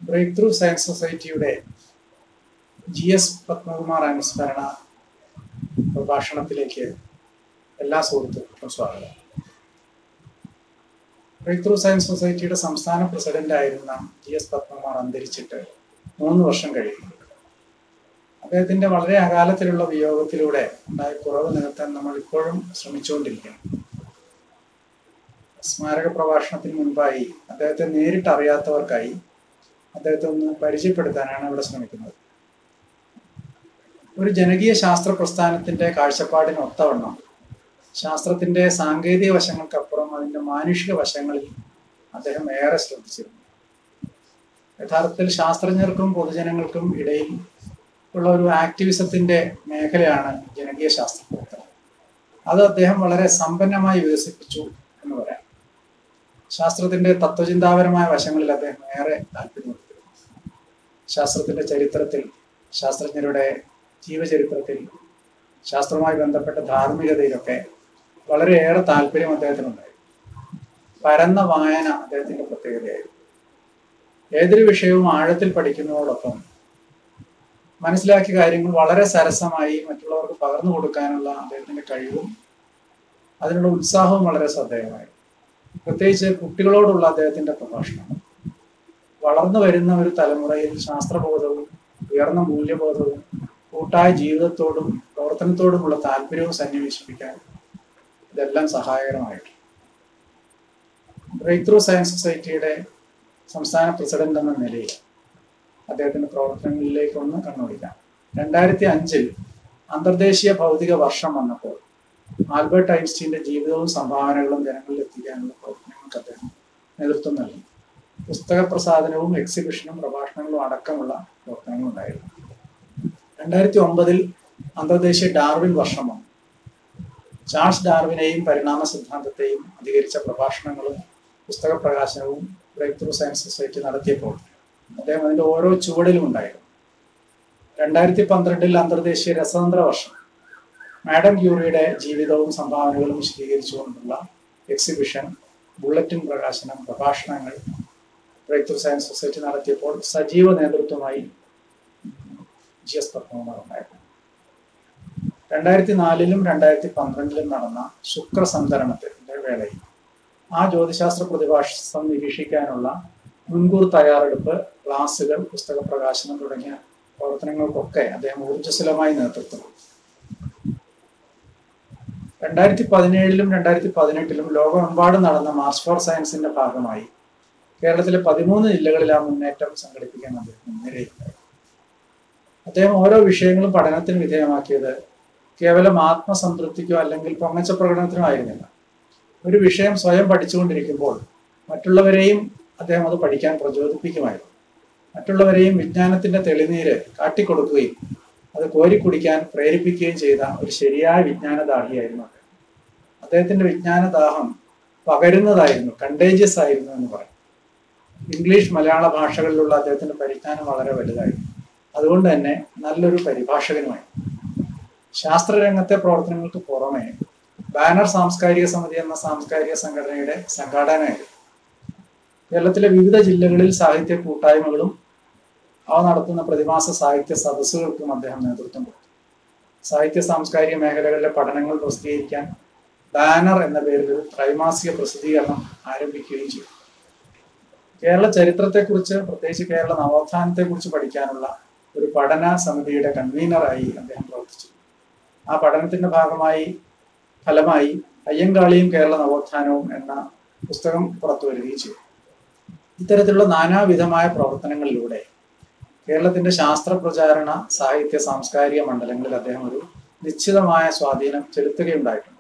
Break through science സൊസൈറ്റിയുടെ G S Padmakumar അനുസ്മരണ പ്രഭാഷണത്തിലേക്ക് എല്ലാ സുഹൃത്തുക്കൾക്കും സ്വാഗതം ബ്രേക്ക് ത്രൂ സയൻസ് സൊസൈറ്റിയുടെ സംസ്ഥാന പ്രസിഡന്റ് ആയിരുന്ന ജി എസ് പത്മകുമാർ അന്തരിച്ചിട്ട് മൂന്ന് വർഷം കഴിയുന്നു അദ്ദേഹത്തിന്റെ വളരെ അകാലത്തിലുള്ള വിയോഗത്തിലൂടെ ഉണ്ടായ കുറവ് നികത്താൻ നമ്മൾ ഇപ്പോഴും ശ്രമിച്ചുകൊണ്ടിരിക്കണം സ്മാരക പ്രഭാഷണത്തിന് മുൻപായി അദ്ദേഹത്തെ നേരിട്ട് അറിയാത്തവർക്കായി അദ്ദേഹത്തെ ഒന്ന് പരിചയപ്പെടുത്താനാണ് ഇവിടെ ശ്രമിക്കുന്നത് ഒരു ജനകീയ ശാസ്ത്ര പ്രസ്ഥാനത്തിന്റെ കാഴ്ചപ്പാടിന് ഒത്തവണ്ണം ശാസ്ത്രത്തിന്റെ സാങ്കേതിക വശങ്ങൾക്കപ്പുറം അതിന്റെ മാനുഷിക വശങ്ങളിൽ അദ്ദേഹം ഏറെ ശ്രദ്ധിച്ചിരുന്നു യഥാർത്ഥത്തിൽ ശാസ്ത്രജ്ഞർക്കും പൊതുജനങ്ങൾക്കും ഇടയിൽ ഉള്ള ഒരു ആക്ടിവിസത്തിന്റെ മേഖലയാണ് ജനകീയ ശാസ്ത്രപ്രവർത്തനം അത് അദ്ദേഹം വളരെ സമ്പന്നമായി വികസിപ്പിച്ചു എന്ന് പറയാം ശാസ്ത്രത്തിന്റെ തത്വചിന്താപരമായ വശങ്ങളിൽ അദ്ദേഹം ഏറെ താല്പര്യമെടുത്തിരുന്നു ശാസ്ത്രത്തിന്റെ ചരിത്രത്തിൽ ശാസ്ത്രജ്ഞരുടെ ജീവചരിത്രത്തിൽ ശാസ്ത്രവുമായി ബന്ധപ്പെട്ട ധാർമ്മികതയിലൊക്കെ വളരെയേറെ താല്പര്യം അദ്ദേഹത്തിനുണ്ടായിരുന്നു പരന്ന വായന അദ്ദേഹത്തിന്റെ പ്രത്യേകതയായിരുന്നു ഏതൊരു വിഷയവും ആഴത്തിൽ പഠിക്കുന്നതോടൊപ്പം മനസ്സിലാക്കിയ കാര്യങ്ങൾ വളരെ സരസമായി മറ്റുള്ളവർക്ക് പകർന്നു കൊടുക്കാനുള്ള അദ്ദേഹത്തിന്റെ കഴിവും അതിനുള്ള ഉത്സാഹവും വളരെ ശ്രദ്ധേയമായി പ്രത്യേകിച്ച് കുട്ടികളോടുള്ള അദ്ദേഹത്തിന്റെ പ്രഭാഷണം വളർന്നു വരുന്ന ഒരു തലമുറയിൽ ശാസ്ത്രബോധവും ഉയർന്ന മൂല്യബോധവും കൂട്ടായ ജീവിതത്തോടും പ്രവർത്തനത്തോടുമുള്ള താല്പര്യവും സന്നിവേശിപ്പിക്കാൻ ഇതെല്ലാം സഹായകരമായിട്ടുണ്ട് ബ്രേക്ക് ത്രൂ സയൻസ് സൊസൈറ്റിയുടെ സംസ്ഥാന പ്രസിഡന്റ് എന്ന നിലയിൽ അദ്ദേഹത്തിന്റെ പ്രവർത്തനങ്ങളിലേക്ക് ഒന്ന് കണ്ണോടിക്കാം രണ്ടായിരത്തി അഞ്ചിൽ അന്തർദേശീയ ഭൗതിക വർഷം വന്നപ്പോൾ ആൽബർട്ട് ഐൻസ്റ്റീന്റെ ജീവിതവും സംഭാവനകളും ജനങ്ങളിൽ എത്തിക്കാനുള്ള പ്രവർത്തനങ്ങൾക്ക് അദ്ദേഹം നേതൃത്വം നൽകി പുസ്തക പ്രസാദനവും എക്സിബിഷനും പ്രഭാഷണങ്ങളും അടക്കമുള്ള പ്രവർത്തനങ്ങൾ ഉണ്ടായിരുന്നു രണ്ടായിരത്തി ഒമ്പതിൽ അന്തർദേശീയ ഡാർവിൻ വർഷം വന്നു ചാൾസ് ഡാർവിനെയും പരിണാമ സിദ്ധാന്തത്തെയും അധികരിച്ച പ്രഭാഷണങ്ങളും പുസ്തക പ്രകാശനവും ബ്രേക്ക് ത്രൂ സയൻസ് സൊസൈറ്റി നടത്തിയപ്പോൾ അദ്ദേഹം അതിന്റെ ഓരോ ചുവടിലും ഉണ്ടായിരുന്നു രണ്ടായിരത്തി പന്ത്രണ്ടിൽ അന്തർദേശീയ രസതന്ത്ര വർഷം മാഡം ക്യൂറിയുടെ ജീവിതവും സംഭാവനകളും വിശദീകരിച്ചുകൊണ്ടുള്ള എക്സിബിഷൻ ബുള്ളറ്റിൻ പ്രകാശനം പ്രഭാഷണങ്ങൾ ബ്രേക്ക് ത്രൂ സയൻസ് സൊസൈറ്റി നടത്തിയപ്പോൾ സജീവ നേതൃത്വമായി ജി എസ് പത്മകുമാർ ഉണ്ടായിരുന്നു രണ്ടായിരത്തി നാലിലും രണ്ടായിരത്തി പന്ത്രണ്ടിലും നടന്ന ശുക്രസംതരണത്തിന്റെ വേളയിൽ ആ ജ്യോതിശാസ്ത്ര പ്രതിഭാസം നിരീക്ഷിക്കാനുള്ള മുൻകൂർ തയ്യാറെടുപ്പ് ക്ലാസുകൾ പുസ്തക പ്രകാശനം തുടങ്ങിയ പ്രവർത്തനങ്ങൾക്കൊക്കെ അദ്ദേഹം ഊർജ്ജസ്വലമായി നേതൃത്വം കൊടുത്തു രണ്ടായിരത്തി പതിനേഴിലും രണ്ടായിരത്തി പതിനെട്ടിലും ലോകമെമ്പാടും നടന്ന മാർച്ച് ഫോർ സയൻസിന്റെ ഭാഗമായി കേരളത്തിലെ പതിമൂന്ന് ജില്ലകളിൽ ആ മുന്നേറ്റം സംഘടിപ്പിക്കാൻ അദ്ദേഹം മുൻനിരയിലുണ്ടായി അദ്ദേഹം ഓരോ വിഷയങ്ങളും പഠനത്തിന് വിധേയമാക്കിയത് കേവലം ആത്മസംതൃപ്തിക്കോ അല്ലെങ്കിൽ പൊങ്ങച്ച പ്രകടനത്തിനോ ആയിരുന്നില്ല ഒരു വിഷയം സ്വയം പഠിച്ചുകൊണ്ടിരിക്കുമ്പോൾ മറ്റുള്ളവരെയും അദ്ദേഹം അത് പഠിക്കാൻ പ്രചോദിപ്പിക്കുമായിരുന്നു മറ്റുള്ളവരെയും വിജ്ഞാനത്തിന്റെ തെളിനീര് കാട്ടിക്കൊടുക്കുകയും അത് കോരിക്കുടിക്കാൻ പ്രേരിപ്പിക്കുകയും ചെയ്ത ഒരു ശരിയായ വിജ്ഞാനദാഹിയായിരുന്നു അദ്ദേഹം അദ്ദേഹത്തിന്റെ വിജ്ഞാനദാഹം പകരുന്നതായിരുന്നു കണ്ടേജിയസ് ആയിരുന്നു എന്ന് പറയും ഇംഗ്ലീഷ് മലയാള ഭാഷകളിലുള്ള അദ്ദേഹത്തിന്റെ പരിജ്ഞാനം വളരെ വലുതായിരുന്നു അതുകൊണ്ട് തന്നെ നല്ലൊരു പരിഭാഷകനുമായി ശാസ്ത്രരംഗത്തെ പ്രവർത്തനങ്ങൾക്ക് പുറമെ ബാനർ സാംസ്കാരിക സമിതി എന്ന സാംസ്കാരിക സംഘടനയുടെ സംഘാടകനായിരുന്നു കേരളത്തിലെ വിവിധ ജില്ലകളിൽ സാഹിത്യ കൂട്ടായ്മകളും അവ നടത്തുന്ന പ്രതിമാസ സാഹിത്യ സദസ്സുകൾക്കും അദ്ദേഹം നേതൃത്വം കൊടുത്തു സാഹിത്യ സാംസ്കാരിക മേഖലകളിലെ പഠനങ്ങൾ പ്രസിദ്ധീകരിക്കാൻ ബാനർ എന്ന പേരിൽ ഒരു ത്രൈമാസിക പ്രസിദ്ധീകരണം ആരംഭിക്കുകയും ചെയ്തു കേരള ചരിത്രത്തെക്കുറിച്ച് പ്രത്യേകിച്ച് കേരള നവോത്ഥാനത്തെക്കുറിച്ച് പഠിക്കാനുള്ള ഒരു പഠന സമിതിയുടെ കൺവീനറായി അദ്ദേഹം പ്രവർത്തിച്ചു ആ പഠനത്തിന്റെ ഭാഗമായി ഫലമായി അയ്യങ്കാളിയും കേരള നവോത്ഥാനവും എന്ന പുസ്തകം പുറത്തു വരികയും ചെയ്തു ഇത്തരത്തിലുള്ള നാനാവിധമായ പ്രവർത്തനങ്ങളിലൂടെ കേരളത്തിന്റെ ശാസ്ത്ര പ്രചാരണ സാഹിത്യ സാംസ്കാരിക മണ്ഡലങ്ങളിൽ അദ്ദേഹം ഒരു നിശ്ചിതമായ സ്വാധീനം ചെലുത്തുകയുണ്ടായിട്ടുണ്ട്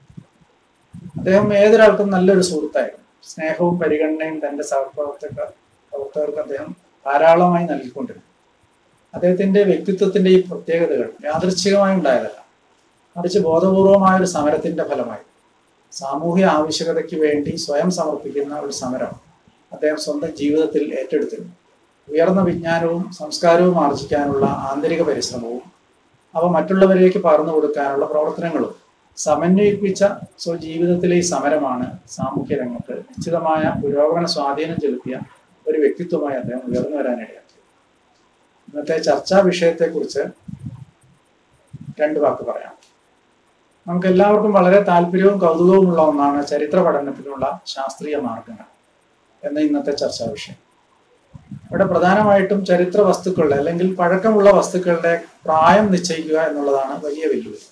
അദ്ദേഹം ഏതൊരാൾക്കും നല്ലൊരു സുഹൃത്തായിരുന്നു സ്നേഹവും പരിഗണനയും തന്റെ സഹപ്രവർത്തക പ്രവർത്തകർക്ക് അദ്ദേഹം ധാരാളമായി നൽകിക്കൊണ്ടിരുന്നു അദ്ദേഹത്തിന്റെ വ്യക്തിത്വത്തിന്റെ ഈ പ്രത്യേകതകൾ യാദൃച്ഛികമായി ഉണ്ടായതല്ല മറിച്ച് ബോധപൂർവമായ ഒരു സമരത്തിന്റെ ഫലമായി സാമൂഹ്യ ആവശ്യകതയ്ക്ക് വേണ്ടി സ്വയം സമർപ്പിക്കുന്ന ഒരു സമരം അദ്ദേഹം സ്വന്തം ജീവിതത്തിൽ ഏറ്റെടുത്തിരുന്നു ഉയർന്ന വിജ്ഞാനവും സംസ്കാരവും ആർജിക്കാനുള്ള ആന്തരിക പരിശ്രമവും അവ മറ്റുള്ളവരിലേക്ക് പകർന്നു കൊടുക്കാനുള്ള പ്രവർത്തനങ്ങളും സമന്വയിപ്പിച്ച സ്വജീവിതത്തിലെ ഈ സമരമാണ് സാമൂഹ്യ രംഗത്ത് നിശ്ചിതമായ പുരോഗമന സ്വാധീനം ചെലുത്തിയ ഒരു വ്യക്തിത്വമായി അദ്ദേഹം ഉയർന്നു വരാനിടയാക്കി ഇന്നത്തെ ചർച്ചാ വിഷയത്തെക്കുറിച്ച് രണ്ട് വാക്ക് പറയാം നമുക്ക് എല്ലാവർക്കും വളരെ താല്പര്യവും കൗതുകവുമുള്ള ഒന്നാണ് ചരിത്ര പഠനത്തിനുള്ള ശാസ്ത്രീയ മാർഗങ്ങൾ എന്ന ഇന്നത്തെ ചർച്ചാ വിഷയം ഇവിടെ പ്രധാനമായിട്ടും ചരിത്ര വസ്തുക്കളുടെ അല്ലെങ്കിൽ പഴക്കമുള്ള വസ്തുക്കളുടെ പ്രായം നിശ്ചയിക്കുക എന്നുള്ളതാണ് വലിയ വെല്ലുവിളി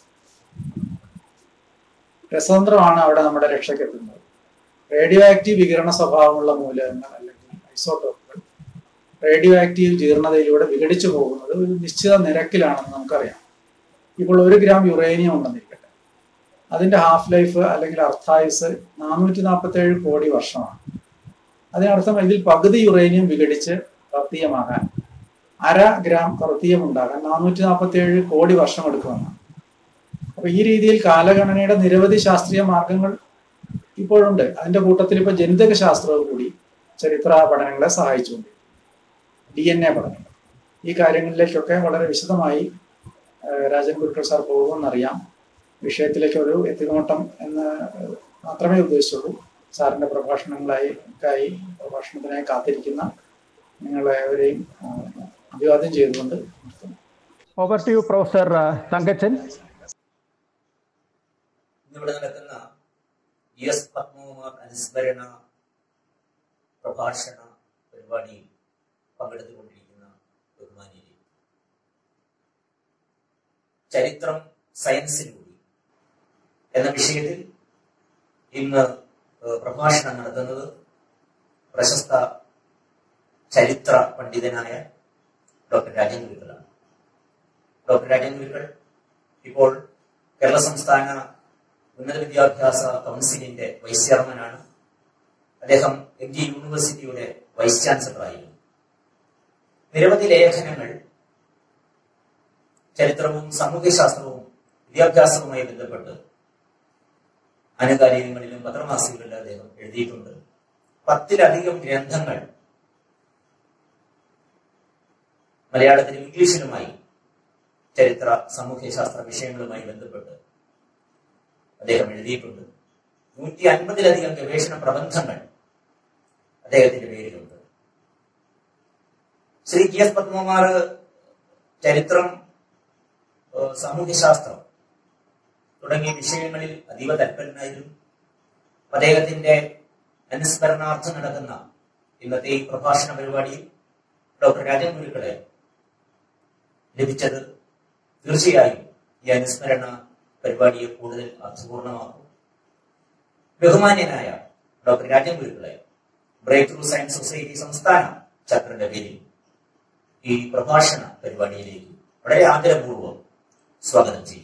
രസതന്ത്രമാണ് അവിടെ നമ്മുടെ രക്ഷയ്ക്കെത്തുന്നത് റേഡിയോ ആക്റ്റീവ് വികിരണ സ്വഭാവമുള്ള മൂലകങ്ങൾ അല്ലെങ്കിൽ ഐസോട്ടോപ്പുകൾ റേഡിയോ ആക്റ്റീവ് ജീർണതയിലൂടെ വിഘടിച്ചു പോകുന്നത് ഒരു നിശ്ചിത നിരക്കിലാണെന്ന് നമുക്കറിയാം ഇപ്പോൾ ഒരു ഗ്രാം യുറേനിയം ഉണ്ടെന്നിരിക്കട്ടെ അതിന്റെ ഹാഫ് ലൈഫ് അല്ലെങ്കിൽ അർത്ഥായുസ് നാനൂറ്റി നാൽപ്പത്തി ഏഴ് കോടി വർഷമാണ് അതിനർത്ഥം ഇതിൽ പകുതി യുറേനിയം വിഘടിച്ച് തർത്തീയമാകാൻ അര ഗ്രാം തർത്തീയം ഉണ്ടാകാൻ നാനൂറ്റി നാൽപ്പത്തി ഏഴ് കോടി വർഷം എടുക്കുമെന്നാണ് അപ്പൊ ഈ രീതിയിൽ കാലഗണനയുടെ നിരവധി ശാസ്ത്രീയ മാർഗങ്ങൾ ഇപ്പോഴുണ്ട് അതിന്റെ കൂട്ടത്തിൽ ഇപ്പൊ ജനിതക ശാസ്ത്രവും കൂടി ചരിത്ര പഠനങ്ങളെ സഹായിച്ചുകൊണ്ട് ഡി എൻ എ പഠനങ്ങൾ ഈ കാര്യങ്ങളിലേക്കൊക്കെ വളരെ വിശദമായി രാജൻ ഗുരുക്കൾ സാർ പോകുമെന്നറിയാം വിഷയത്തിലേക്ക് ഒരു എത്തിനോട്ടം എന്ന് മാത്രമേ ഉദ്ദേശിച്ചുള്ളൂ സാറിന്റെ പ്രഭാഷണങ്ങളായി ക്കായി പ്രഭാഷണത്തിനായി കാത്തിരിക്കുന്ന നിങ്ങളെവരെയും അഭിവാദ്യം ചെയ്തുകൊണ്ട് over to you professor Thankachan ഇന്നിവിടെ നടക്കുന്ന യു എസ് പത്മകുമാർ അനുസ്മരണ പ്രഭാഷണ പരിപാടിയിൽ പങ്കെടുത്തുകൊണ്ടിരിക്കുന്ന ബഹുമാനിയെ ചരിത്രം സയൻസിലൂടെ എന്ന വിഷയത്തിൽ ഇന്ന് പ്രഭാഷണം നടത്തുന്നത് പ്രശസ്ത ചരിത്ര പണ്ഡിതനായ ഡോക്ടർ രാജൻ ഗുരുക്കളാണ് ഡോക്ടർ രാജൻ ഗുരുക്കൾ ഇപ്പോൾ കേരള സംസ്ഥാന ഉന്നത വിദ്യാഭ്യാസ കൗൺസിലിന്റെ വൈസ് ചെയർമാനാണ് അദ്ദേഹം എം ജി യൂണിവേഴ്സിറ്റിയുടെ വൈസ് ചാൻസലറായിരുന്നു നിരവധി ലേഖനങ്ങൾ ചരിത്രവും സാമൂഹ്യശാസ്ത്രവും വിദ്യാഭ്യാസവുമായി ബന്ധപ്പെട്ട് അനുകാലികങ്ങളിലും പത്രമാസികകളിലും അദ്ദേഹം എഴുതിയിട്ടുണ്ട് പത്തിലധികം ഗ്രന്ഥങ്ങൾ മലയാളത്തിലും ഇംഗ്ലീഷിലുമായി ചരിത്ര സാമൂഹ്യശാസ്ത്ര വിഷയങ്ങളുമായി ബന്ധപ്പെട്ട് അദ്ദേഹം എഴുതിയിട്ടുണ്ട് നൂറ്റി അൻപതിലധികം ഗവേഷണ പ്രബന്ധങ്ങൾ അദ്ദേഹത്തിന്റെ പേരിലുണ്ട് ശ്രീ ജി എസ് പത്മകുമാർ ചരിത്രം സാമൂഹ്യശാസ്ത്രം തുടങ്ങിയ വിഷയങ്ങളിൽ അതീവ തൽപരനായിരുന്നു അദ്ദേഹത്തിന്റെ അനുസ്മരണാർത്ഥം നടക്കുന്ന ഇന്നത്തെ ഈ പ്രഭാഷണ പരിപാടിയിൽ ഡോക്ടർ രാജൻ ഗുരുക്കളെ ലഭിച്ചത് തീർച്ചയായും ഈ അനുസ്മരണ പരിപാടിയെ കൂടുതൽ അർത്ഥപൂർണമാക്കും ബഹുമാന്യനായ ഡോക്ടർ രാജൻ ഗുരുക്കളെ ബ്രേക്ക് ത്രൂ സയൻസ് സൊസൈറ്റി സംസ്ഥാന ചക്രന്റെ പേരിൽ ഈ പ്രഭാഷണ പരിപാടിയിലേക്ക് വളരെ ആദരപൂർവ്വം സ്വാഗതം ചെയ്യും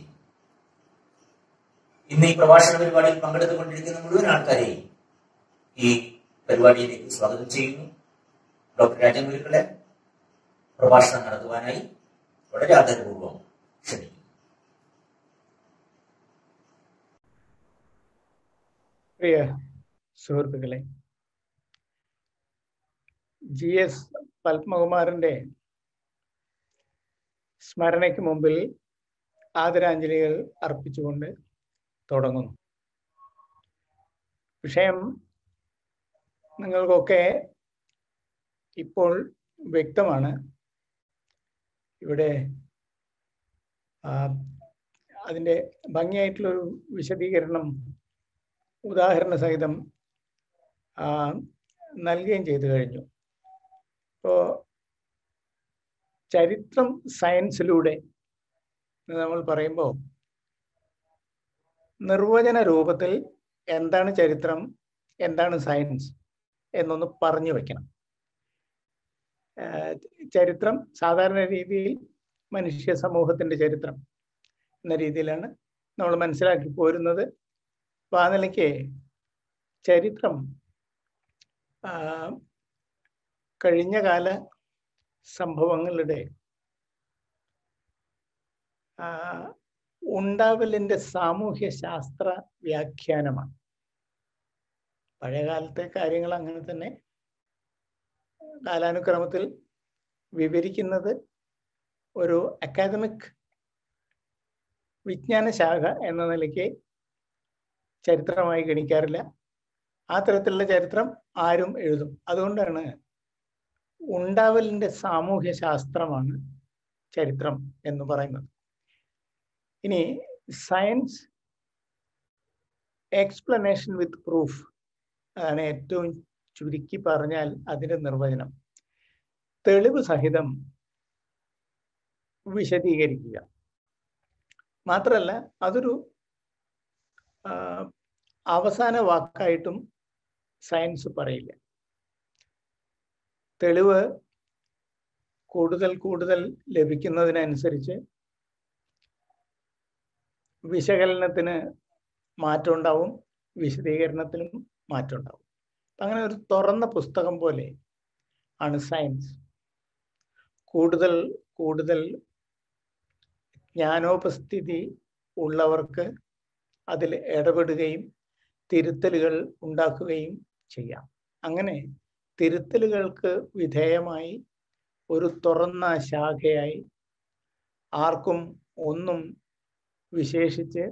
ഇന്ന് ഈ പ്രഭാഷണ പരിപാടിയിൽ പങ്കെടുത്തുകൊണ്ടിരിക്കുന്ന മുഴുവൻ ആൾക്കാരെയും ഈ പരിപാടിയിലേക്ക് സ്വാഗതം ചെയ്യുന്നു ഡോക്ടർ രാജൻ ഗുരുക്കളെ പ്രഭാഷണം നടത്തുവാനായി വളരെ ആദരപൂർവ്വം ക്ഷണിക്കുന്നു പ്രിയ സുഹൃത്തുക്കളെ ജി എസ് പത്മകുമാറിന്റെ സ്മരണയ്ക്ക് മുമ്പിൽ ആദരാഞ്ജലികൾ അർപ്പിച്ചുകൊണ്ട് തുടങ്ങുന്നു വിഷയം നിങ്ങൾക്കൊക്കെ ഇപ്പോൾ വ്യക്തമാണ് ഇവിടെ അതിൻ്റെ ഭംഗിയായിട്ടുള്ളൊരു വിശദീകരണം ഉദാഹരണ സഹിതം നൽകുകയും ചെയ്തു കഴിഞ്ഞു ഇപ്പോൾ ചരിത്രം സയൻസിലൂടെ നമ്മൾ പറയുമ്പോൾ നിർവചന രൂപത്തിൽ എന്താണ് ചരിത്രം എന്താണ് സയൻസ് എന്നൊന്ന് പറഞ്ഞു വെക്കണം ചരിത്രം സാധാരണ രീതിയിൽ മനുഷ്യ സമൂഹത്തിന്റെ ചരിത്രം എന്ന രീതിയിലാണ് നമ്മൾ മനസ്സിലാക്കി പോരുന്നത് അപ്പൊ ആ നിലയ്ക്ക് ചരിത്രം കഴിഞ്ഞ കാല സംഭവങ്ങളുടെ ഉണ്ടാവലിന്റെ സാമൂഹ്യ ശാസ്ത്ര വ്യാഖ്യാനമാണ് പഴയകാലത്തെ കാര്യങ്ങൾ അങ്ങനെ തന്നെ കാലാനുക്രമത്തിൽ വിവരിക്കുന്നത് ഒരു അക്കാദമിക് വിജ്ഞാന ശാഖ എന്ന നിലയ്ക്ക് ചരിത്രമായി ഗണിക്കാറില്ല ആ തരത്തിലുള്ള ചരിത്രം ആരും എഴുതും അതുകൊണ്ടാണ് ഉണ്ടാവലിന്റെ സാമൂഹ്യ ശാസ്ത്രമാണ് ചരിത്രം എന്ന് പറയുന്നത് ഇനി സയൻസ് എക്സ്പ്ലനേഷൻ വിത്ത് പ്രൂഫ് അതാണ് ഏറ്റവും ചുരുക്കി പറഞ്ഞാൽ അതിന്റെ നിർവചനം തെളിവ് സഹിതം വിശദീകരിക്കുക മാത്രമല്ല അതൊരു ആ, അവസാന വാക്കായിട്ടും സയൻസ് പറയില്ല തെളിവ് കൂടുതൽ കൂടുതൽ ലഭിക്കുന്നതിനനുസരിച്ച് വിശകലനത്തിന് മാറ്റം ഉണ്ടാവും വിശദീകരണത്തിനും മാറ്റം ഉണ്ടാവും അങ്ങനെ ഒരു തുറന്ന പുസ്തകം പോലെ ആണ് സയൻസ് കൂടുതൽ കൂടുതൽ ജ്ഞാനോപസ്ഥിതി ഉള്ളവർക്ക് അതിൽ ഇടപെടുകയും തിരുത്തലുകൾ ഉണ്ടാക്കുകയും ചെയ്യാം അങ്ങനെ തിരുത്തലുകൾക്ക് വിധേയമായി ഒരു തുറന്ന ശാഖയായി ആർക്കും ഒന്നും വിശേഷിച്ച്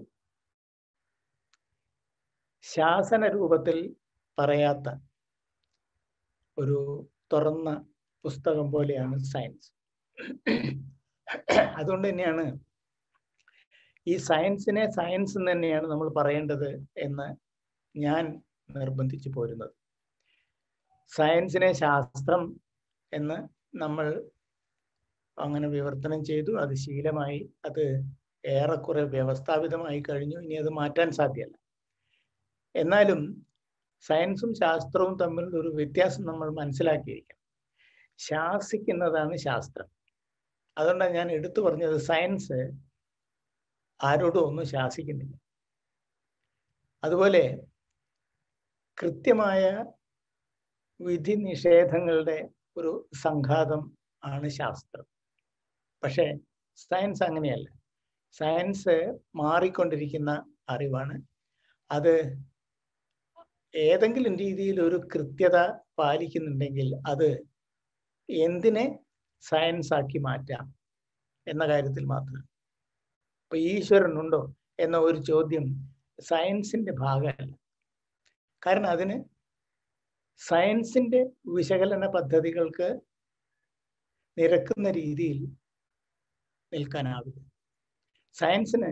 ശാസന രൂപത്തിൽ പറയാത്ത ഒരു തുറന്ന പുസ്തകം പോലെയാണ് സയൻസ് അതുകൊണ്ട് തന്നെയാണ് ഈ സയൻസിനെ സയൻസ് എന്ന് തന്നെയാണ് നമ്മൾ പറയേണ്ടത് എന്ന് ഞാൻ നിർബന്ധിച്ചു പോരുന്നത് സയൻസിനെ ശാസ്ത്രം എന്ന് നമ്മൾ അങ്ങനെ വിവർത്തനം ചെയ്തു അത് ശീലമായി അത് ഏറെക്കുറെ വ്യവസ്ഥാപിതമായി കഴിഞ്ഞു ഇനി അത് മാറ്റാൻ സാധ്യമല്ല എന്നാലും സയൻസും ശാസ്ത്രവും തമ്മിലുള്ള ഒരു വ്യത്യാസം നമ്മൾ മനസ്സിലാക്കിയിരിക്കണം ശാസിക്കുന്നതാണ് ശാസ്ത്രം അതുകൊണ്ടാണ് ഞാൻ എടുത്തു പറഞ്ഞത് സയൻസ് ആരോടും ഒന്നും ശാസിക്കുന്നില്ല അതുപോലെ കൃത്യമായ വിധി നിഷേധങ്ങളുടെ ഒരു സംഘാതം ആണ് ശാസ്ത്രം പക്ഷേ സയൻസ് അങ്ങനെയല്ല സയൻസ് മാറിക്കൊണ്ടിരിക്കുന്ന അറിവാണ് അത് ഏതെങ്കിലും രീതിയിൽ ഒരു കൃത്യത പാലിക്കുന്നുണ്ടെങ്കിൽ അത് എന്തിനെ സയൻസ് ആക്കി മാറ്റാം എന്ന കാര്യത്തിൽ മാത്രം ഇപ്പൊ ഈശ്വരൻ ഉണ്ടോ എന്ന ഒരു ചോദ്യം സയൻസിന്റെ ഭാഗമല്ല കാരണം അതിന് സയൻസിന്റെ വിശകലന പദ്ധതികൾക്ക് നിരക്കുന്ന രീതിയിൽ നിൽക്കാനാവില്ല സയൻസിന്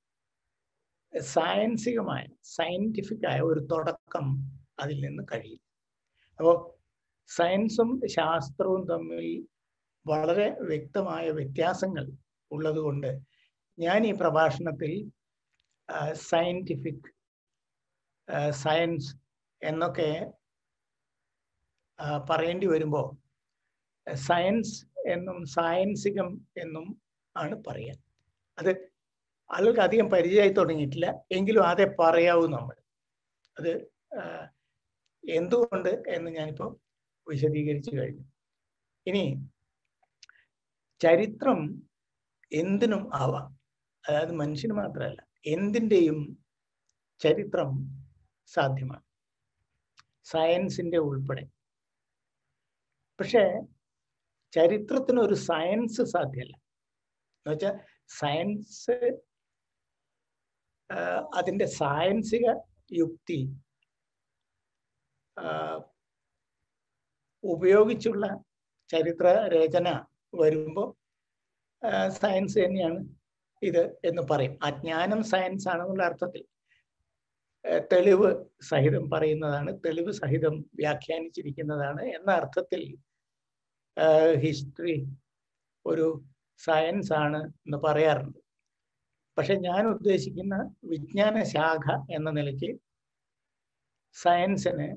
സയൻസികമായ സയന്റിഫിക് ആയ ഒരു തുടക്കം അതിൽ നിന്ന് കഴിയില്ല അപ്പോൾ സയൻസും ശാസ്ത്രവും തമ്മിൽ വളരെ വ്യക്തമായ വ്യത്യാസങ്ങൾ ഉള്ളതുകൊണ്ട് ഞാൻ ഈ പ്രഭാഷണത്തിൽ സയന്റിഫിക് സയൻസ് എന്നൊക്കെ ആ, പറയേണ്ടി വരുമ്പോൾ സയൻസ് എന്നും സയൻസികം എന്നും ആണ് പറയാൻ അത് ആളുകൾക്ക് അധികം പരിചയമായി തുടങ്ങിയിട്ടില്ല എങ്കിലും അതേ പറയാവൂ നമ്മൾ അത് ആ, എന്തുകൊണ്ട് എന്ന് ഞാനിപ്പോൾ വിശദീകരിച്ചു കഴിഞ്ഞു ഇനി ചരിത്രം എന്തിനും ആവാം അതായത് മനുഷ്യന് മാത്രമല്ല എന്തിൻ്റെയും ചരിത്രം സാധ്യമാണ് സയൻസിന്റെ ഉൾപ്പെടെ പക്ഷേ ചരിത്രത്തിന് ഒരു സയൻസ് സാധ്യമല്ല എന്ന് വെച്ചാൽ സയൻസ് ആഹ് അതിന്റെ സായൻസിക യുക്തി ആഹ് ഉപയോഗിച്ചുള്ള ചരിത്ര രചന വരുമ്പോൾ സയൻസ് തന്നെയാണ് ഇത് എന്ന് പറയും അജ്ഞാനം സയൻസ് ആണെന്നുള്ള അർത്ഥത്തിൽ ആഹ് തെളിവ് സഹിതം പറയുന്നതാണ് തെളിവ് സഹിതം വ്യാഖ്യാനിച്ചിരിക്കുന്നതാണ് എന്ന അർത്ഥത്തിൽ ഹിസ്റ്ററി ഒരു സയൻസ് ആണ് എന്ന് പറയാറുണ്ട് പക്ഷെ ഞാൻ ഉദ്ദേശിക്കുന്ന വിജ്ഞാന ശാഖ എന്ന നിലയ്ക്ക് സയൻസിന്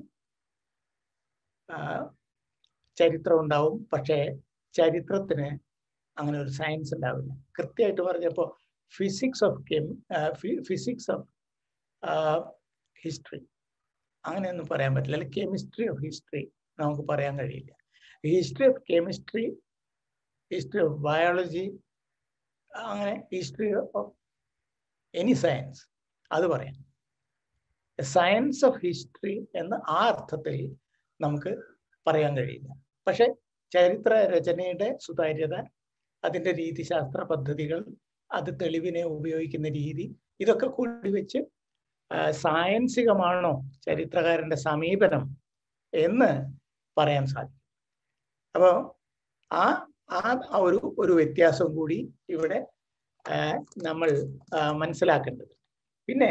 ചരിത്രം ഉണ്ടാവും പക്ഷേ ചരിത്രത്തിന് അങ്ങനെ ഒരു സയൻസ് ഉണ്ടാവില്ല കൃത്യമായിട്ട് പറഞ്ഞപ്പോൾ physics of chem physics of history അങ്ങനെയൊന്നും പറയാൻ പറ്റില്ല അല്ലെങ്കിൽ കെമിസ്ട്രി ഓഫ് ഹിസ്റ്ററി നമുക്ക് പറയാൻ കഴിയില്ല history of chemistry history of biology അങ്ങനെ ഹിസ്റ്ററി ഓഫ് എനി സയൻസ് അത് പറയാം സയൻസ് ഓഫ് ഹിസ്റ്ററി എന്ന ആ അർത്ഥത്തിൽ നമുക്ക് പറയാൻ കഴിയില്ല പക്ഷെ ചരിത്ര രചനയുടെ സുതാര്യത അതിൻ്റെ രീതിശാസ്ത്ര പദ്ധതികൾ അത് തെളിവിനെ ഉപയോഗിക്കുന്ന രീതി ഇതൊക്കെ കൂടി വെച്ച് സായൻസികമാണോ ചരിത്രകാരന്റെ സമീപനം എന്ന് പറയാൻ സാധിക്കും അപ്പോൾ ആ ആ ആ ഒരു ഒരു വ്യത്യാസം കൂടി ഇവിടെ ആ, നമ്മൾ ആ, മനസ്സിലാക്കേണ്ടത് പിന്നെ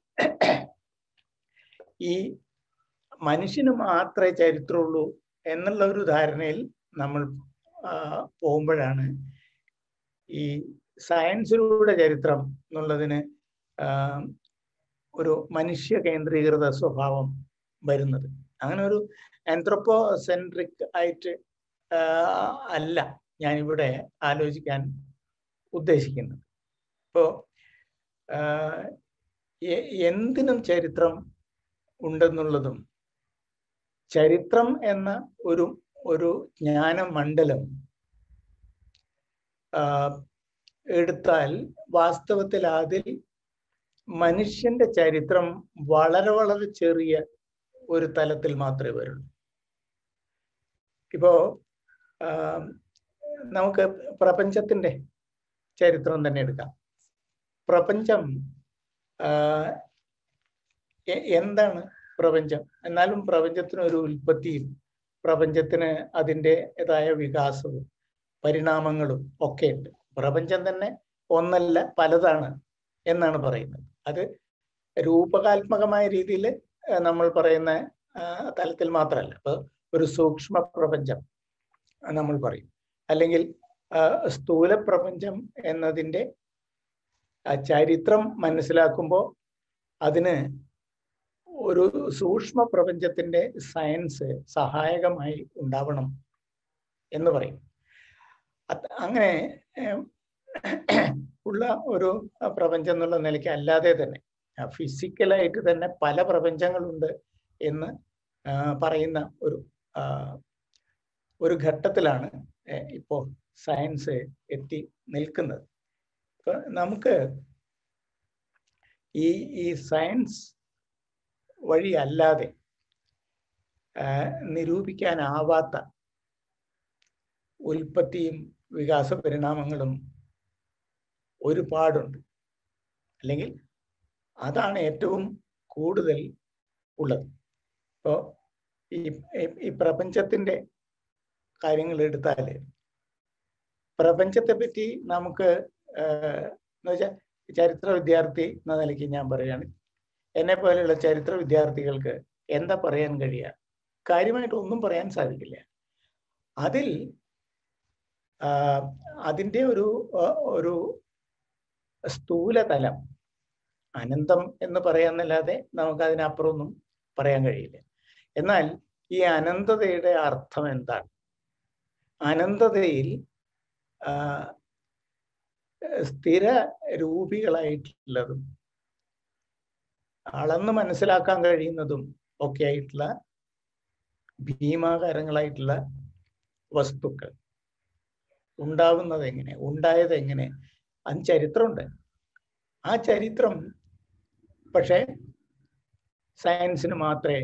ഈ മനുഷ്യന് മാത്രമേ ചരിത്രമുള്ളൂ എന്നുള്ള ഒരു ധാരണയിൽ നമ്മൾ ആ, പോകുമ്പോഴാണ് ഈ സയൻസിലൂടെ ചരിത്രം എന്നുള്ളതിന് ആ, ഒരു മനുഷ്യ കേന്ദ്രീകൃത സ്വഭാവം വരുന്നത് അങ്ങനെ ഒരു ആന്ത്രോപ്പോസെൻട്രിക് ആയിട്ട് ആ, അല്ല ഞാനിവിടെ ആലോചിക്കാൻ ഉദ്ദേശിക്കുന്നത് ഇപ്പോ ആ, എ- എന്തിനും ചരിത്രം ഉണ്ടെന്നുള്ളതും ചരിത്രം എന്ന ഒരു ഒരു ജ്ഞാനമണ്ഡലം ആ, എടുത്താൽ വാസ്തവത്തിൽ അതിൽ മനുഷ്യന്റെ ചരിത്രം വളരെ വളരെ ചെറിയ ഒരു തലത്തിൽ മാത്രമേ വരുള്ളൂ ഇപ്പോ ആ, നമുക്ക് പ്രപഞ്ചത്തിന്റെ ചരിത്രം തന്നെ എടുക്കാം പ്രപഞ്ചം ആ, എ- എന്താണ് പ്രപഞ്ചം എന്നാലും പ്രപഞ്ചത്തിന് ഒരു ഉൽപ്പത്തിയും പ്രപഞ്ചത്തിന് അതിൻ്റെതായ വികാസവും പരിണാമങ്ങളും ഒക്കെ ഉണ്ട് പ്രപഞ്ചം തന്നെ ഒന്നല്ല പലതാണ് എന്നാണ് പറയുന്നത് അത് രൂപകാത്മകമായ രീതിയിൽ നമ്മൾ പറയുന്ന ആ, തലത്തിൽ മാത്രമല്ല ഇപ്പൊ ഒരു സൂക്ഷ്മ പ്രപഞ്ചം നമ്മൾ പറയും അല്ലെങ്കിൽ ആ, സ്ഥൂല പ്രപഞ്ചം എന്നതിൻ്റെ ആ ചരിത്രം മനസ്സിലാക്കുമ്പോൾ അതിന് ഒരു സൂക്ഷ്മ പ്രപഞ്ചത്തിന്റെ സയൻസ് സഹായകമായി ഉണ്ടാവണം എന്ന് പറയും അത് അങ്ങനെ ഏം, ഉള്ള ഒരു പ്രപഞ്ചം എന്നുള്ള നിലയ്ക്ക് അല്ലാതെ തന്നെ ഫിസിക്കലായിട്ട് തന്നെ പല പ്രപഞ്ചങ്ങളുണ്ട് എന്ന് ആ, പറയുന്ന ഒരു ആ, ഒരു ഘട്ടത്തിലാണ് ഏ, ഇപ്പോ സയൻസ് എത്തി നിൽക്കുന്നത് ഇപ്പൊ നമുക്ക് ഈ ഈ സയൻസ് വഴി അല്ലാതെ ആ, നിരൂപിക്കാനാവാത്ത ഉൽപ്പത്തിയും വികാസ പരിണാമങ്ങളും ഒരുപാടുണ്ട് അല്ലെങ്കിൽ അതാണ് ഏറ്റവും കൂടുതൽ ഉള്ളത് ഇപ്പോ ഈ ഈ- ഈ പ്രപഞ്ചത്തിന്റെ കാര്യങ്ങൾ എടുത്താല് പ്രപഞ്ചത്തെ പറ്റി നമുക്ക് ആഹ് എന്ന് വെച്ചാൽ ചരിത്ര വിദ്യാർത്ഥി എന്ന നിലയ്ക്ക് ഞാൻ പറയുകയാണ് എന്നെ പോലെയുള്ള ചരിത്ര വിദ്യാർത്ഥികൾക്ക് എന്താ പറയാൻ കഴിയുക കാര്യമായിട്ട് ഒന്നും പറയാൻ സാധിക്കില്ല അതിൽ ആഹ് അതിൻ്റെ ഒരു ആഹ് ഒരു സ്ഥൂലതലം അനന്തം എന്ന് പറയാന്നല്ലാതെ നമുക്ക് അതിനപ്പുറമൊന്നും പറയാൻ കഴിയില്ല എന്നാൽ ഈ അനന്തതയുടെ അർത്ഥം എന്താണ് അനന്തതയിൽ ആ, സ്ഥിര രൂപികളായിട്ടുള്ളതും അളന്ന് മനസ്സിലാക്കാൻ കഴിയുന്നതും ഒക്കെ ആയിട്ടുള്ള ഭീമാകാരങ്ങളായിട്ടുള്ള വസ്തുക്കൾ ഉണ്ടാവുന്നത് എങ്ങനെ ഉണ്ടായത് എങ്ങനെ അത് ചരിത്രമുണ്ട് ആ ചരിത്രം പക്ഷേ സയൻസിന് മാത്രമേ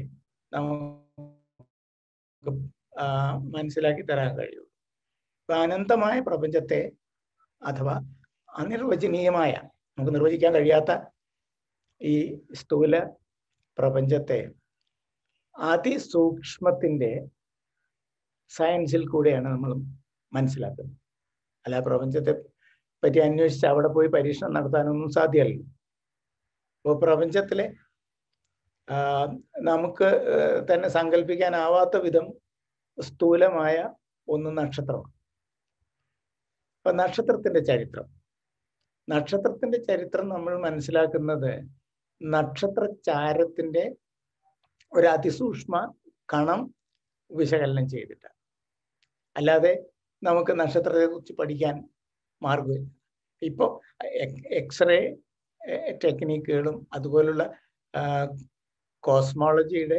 നമുക്ക് ആ, മനസ്സിലാക്കി തരാൻ കഴിയൂ ഇപ്പൊ അനന്തമായ പ്രപഞ്ചത്തെ അഥവാ അനിർവചനീയമായ നമുക്ക് നിർവചിക്കാൻ കഴിയാത്ത ഈ സ്ഥൂല പ്രപഞ്ചത്തെ അതിസൂക്ഷ്മത്തിന്റെ സയൻസിൽ കൂടെയാണ് നമ്മൾ മനസ്സിലാക്കുന്നത് അല്ല പ്രപഞ്ചത്തെ പറ്റി അന്വേഷിച്ച് അവിടെ പോയി പരീക്ഷണം നടത്താനൊന്നും സാധ്യമല്ല അപ്പോൾ പ്രപഞ്ചത്തിലെ ആ, നമുക്ക് ആ, തന്നെ സങ്കല്പിക്കാനാവാത്ത വിധം സ്ഥൂലമായ ഒന്ന് നക്ഷത്രമാണ് അപ്പൊ നക്ഷത്രത്തിന്റെ ചരിത്രം നക്ഷത്രത്തിന്റെ ചരിത്രം നമ്മൾ മനസ്സിലാക്കുന്നത് നക്ഷത്ര ചാരത്തിന്റെ ഒരു അതിസൂക്ഷ്മ കണം വിശകലനം ചെയ്തിട്ടാണ് അല്ലാതെ നമുക്ക് നക്ഷത്രത്തെ കുറിച്ച് പഠിക്കാൻ മാർഗമില്ല ഇപ്പോൾ എക്സ്റേ ടെക്നിക്കുകളും അതുപോലുള്ള കോസ്മോളജിയുടെ